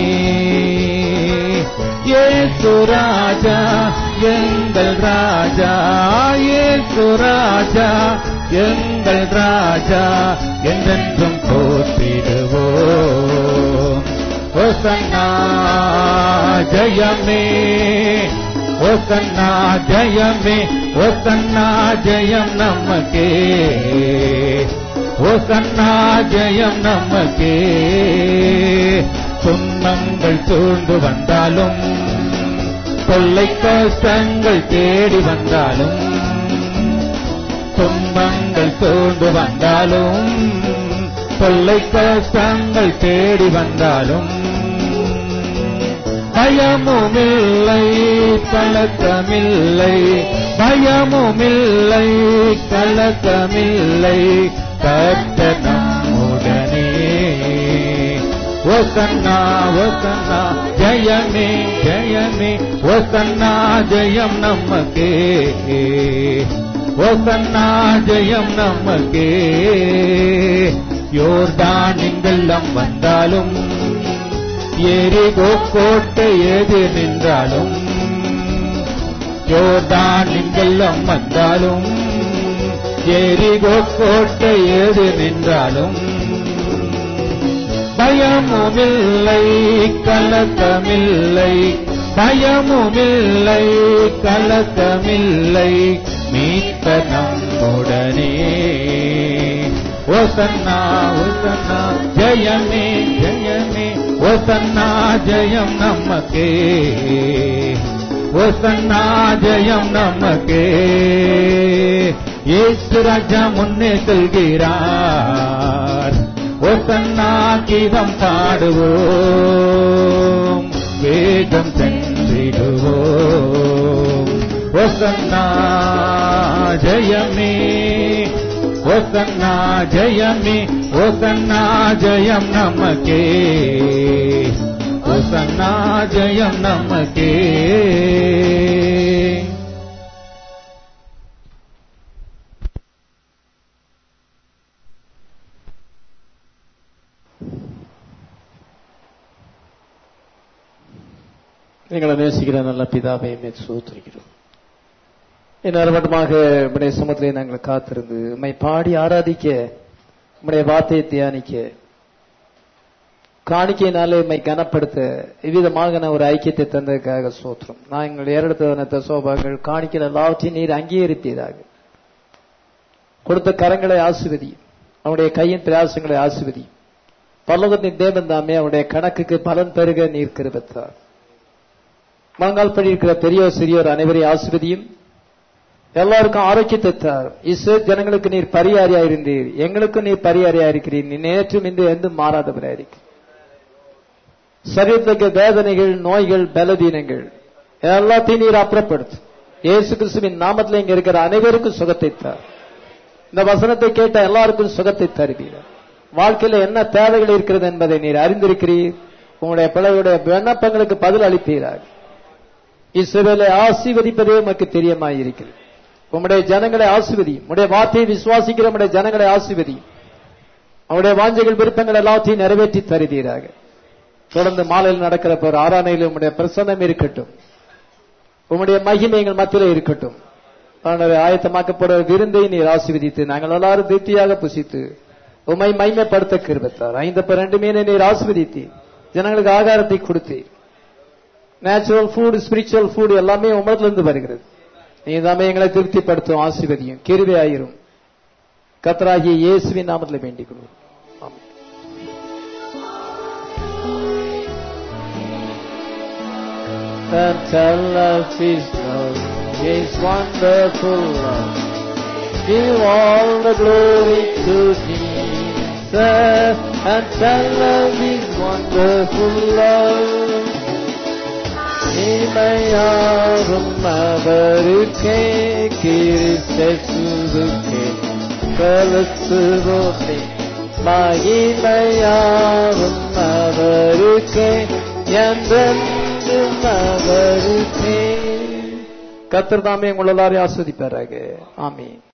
ஏசு ராஜா எங்கள் ராஜா ஏசு ராஜா எங்கள் ராஜா என்றென்றும் போற்றிடுவோம் ஓசன்னா ஜெயமே ஓசன்னா ஜெயமே ஓசன்னா ஜெயம் நமக்கே ஓசன்னா ஜெயம் நமக்கே துன்பங்கள் சூழ்ந்து வந்தாலும் கொள்ளை கஷ்டங்கள் தேடி வந்தாலும் துன்பங்கள் சூழ்ந்து வந்தாலும் கொள்ளை கஷ்டங்கள் தேடி வந்தாலும் பயமுமில்லை கலக்கமில்லை பயமுமில்லை கலக்கமில்லை கர்த்த நம்முடனே ஓசன்னா ஓசன்னா ஜெயமே ஜெயமே ஓசன்னா ஜெயம் நமக்கே ஓசன்னா ஜெயம் நமக்கே யோர்தான் எங்கெல்லாம் வந்தாலும் எரிகோ கோட்டை எது நின்றாலும் யோர்தான் எங்கெல்லாம் வந்தாலும் எரிகோ கோட்டை எது நின்றாலும் பயமுமில்லை கலக்கமில்லை பயமுமில்லை கலக்கமில்லை மீட்ப நம்முடனே ஓசன்னா ஓசன்னா ஜெயமே ஜெயமே ஓசன்னா ஜெயம் நமக்கே ஓசன்னா ஜெயம் நமக்கே ஏசு ராஜா முன்னே செல்கிறார் ஓசன்னா கீதம் பாடுவோம் வேகம் சென்றிடுவோம் ஒசன்னா ஜெயமே ஒசன்னா ஜெயமே ஒசன்னா ஜெயம் நமக்கே ஒசன்னா ஜெயம் நமக்கே எங்களை நேசிக்கிற நல்ல பிதாவை சூத்திருக்கிறோம் இந்நேரமட்டமாக உடைய சமத்திலே நாங்கள் காத்திருந்து உம்மை பாடி ஆராதிக்க உம்முடைய வார்த்தையை தியானிக்க காணிக்கையினாலே உம்மை கனப்படுத்த இவ்விதமாக ஒரு ஐக்கியத்தை தந்ததுக்காக சோத்திரம் நாங்கள் ஏறெடுத்ததான தசோபாங்கள் காணிக்கையில் எல்லாவற்றையும் நீர் அங்கீகரிப்பீராக கொடுத்த கரங்களை ஆசிர்வதி அவனுடைய கையின் பிரயாசங்களை ஆசிர்வதி பல்லவத்தின் தேவன் தாமே அவனுடைய கணக்குக்கு பலன் பெருக நீர் கிருபத்தார் முழங்கால் படி இருக்கிற பெரியோர் சிறியோர் அனைவரையும் ஆசிர்வதியும் எல்லாருக்கும் ஆரோக்கியத்தை தார் இஸ்ரோ ஜனங்களுக்கு நீர் பரிகாரியா இருந்தீர் எங்களுக்கும் நீர் பரிகாரியா இருக்கிறீர் நீ நேற்றும் இன்று எந்த மாறாதவரா இருக்கிற சரீரத்துக்கு வேதனைகள் நோய்கள் பலவீனங்கள் எல்லாத்தையும் நீர் அப்புறப்படுத்து இயேசு கிறிஸ்துவின் நாமத்தில் இங்க இருக்கிற அனைவருக்கும் சுகத்தை தார் இந்த வசனத்தை கேட்ட எல்லாருக்கும் சுகத்தை தருவீர் வாழ்க்கையில என்ன தேவைகள் இருக்கிறது என்பதை நீர் அறிந்திருக்கிறீர் உங்களுடைய பிள்ளைகளுடைய விண்ணப்பங்களுக்கு பதில் அளிப்பீராக இஸ்ரவேலை ஆசீர்வதிப்பதே உமக்கு தெரியமாயிருக்கிறது உம்முடைய ஜனங்களை ஆசிர்வதி உடைய வார்த்தையை விசுவாசிக்கிற உடைய ஜனங்களை ஆசிர்வதி அவருடைய வாஞ்சைகள் விருப்பங்கள் எல்லாத்தையும் நிறைவேற்றி தருவீராக தொடர்ந்து மாலையில் நடக்கிற போர் ஆராணையில் உம்முடைய பிரசன்னம் இருக்கட்டும் உம்முடைய மகிமை எங்கள் மத்தியிலே இருக்கட்டும் ஆண்டவரே, ஆயத்தமாக்கப்படுற விருந்தை நீர் ஆசீர்வதித்து நாங்கள் எல்லாரும் திருப்தியாக புசித்து உம்மை மைமைப்படுத்த கிருபத்தார் ஐந்து பன்னெண்டு மீனை நீர் ஆசீர்வதித்து ஜனங்களுக்கு ஆகாரத்தை கொடுத்தீர் நேச்சுரல் ஃபுட் ஸ்பிரிச்சுவல் ஃபுட் எல்லாமே உமரத்துல இருந்து வருகிறது நீ தாமே எங்களை திருப்திப்படுத்தும் ஆசீர்வதியும் கிருபை ஆயிரும் கத்தராகிய இயேசுவின் நாமத்தில் வேண்டிக் கொள்வோம் ஆமென். And tell us His love, His wonderful love. Give all the glory to Jesus, and tell us His wonderful love. இமையாரும் அவருக்கே கிறிஸ்துவுக்கே கலத்துவோமே மகிமையாரும் அவருக்கே என்றென்றும் அவருக்கே கத்தர் தாமே உங்கள் எல்லாரையும் ஆஸ்வதிப்பாராக ஆமீன்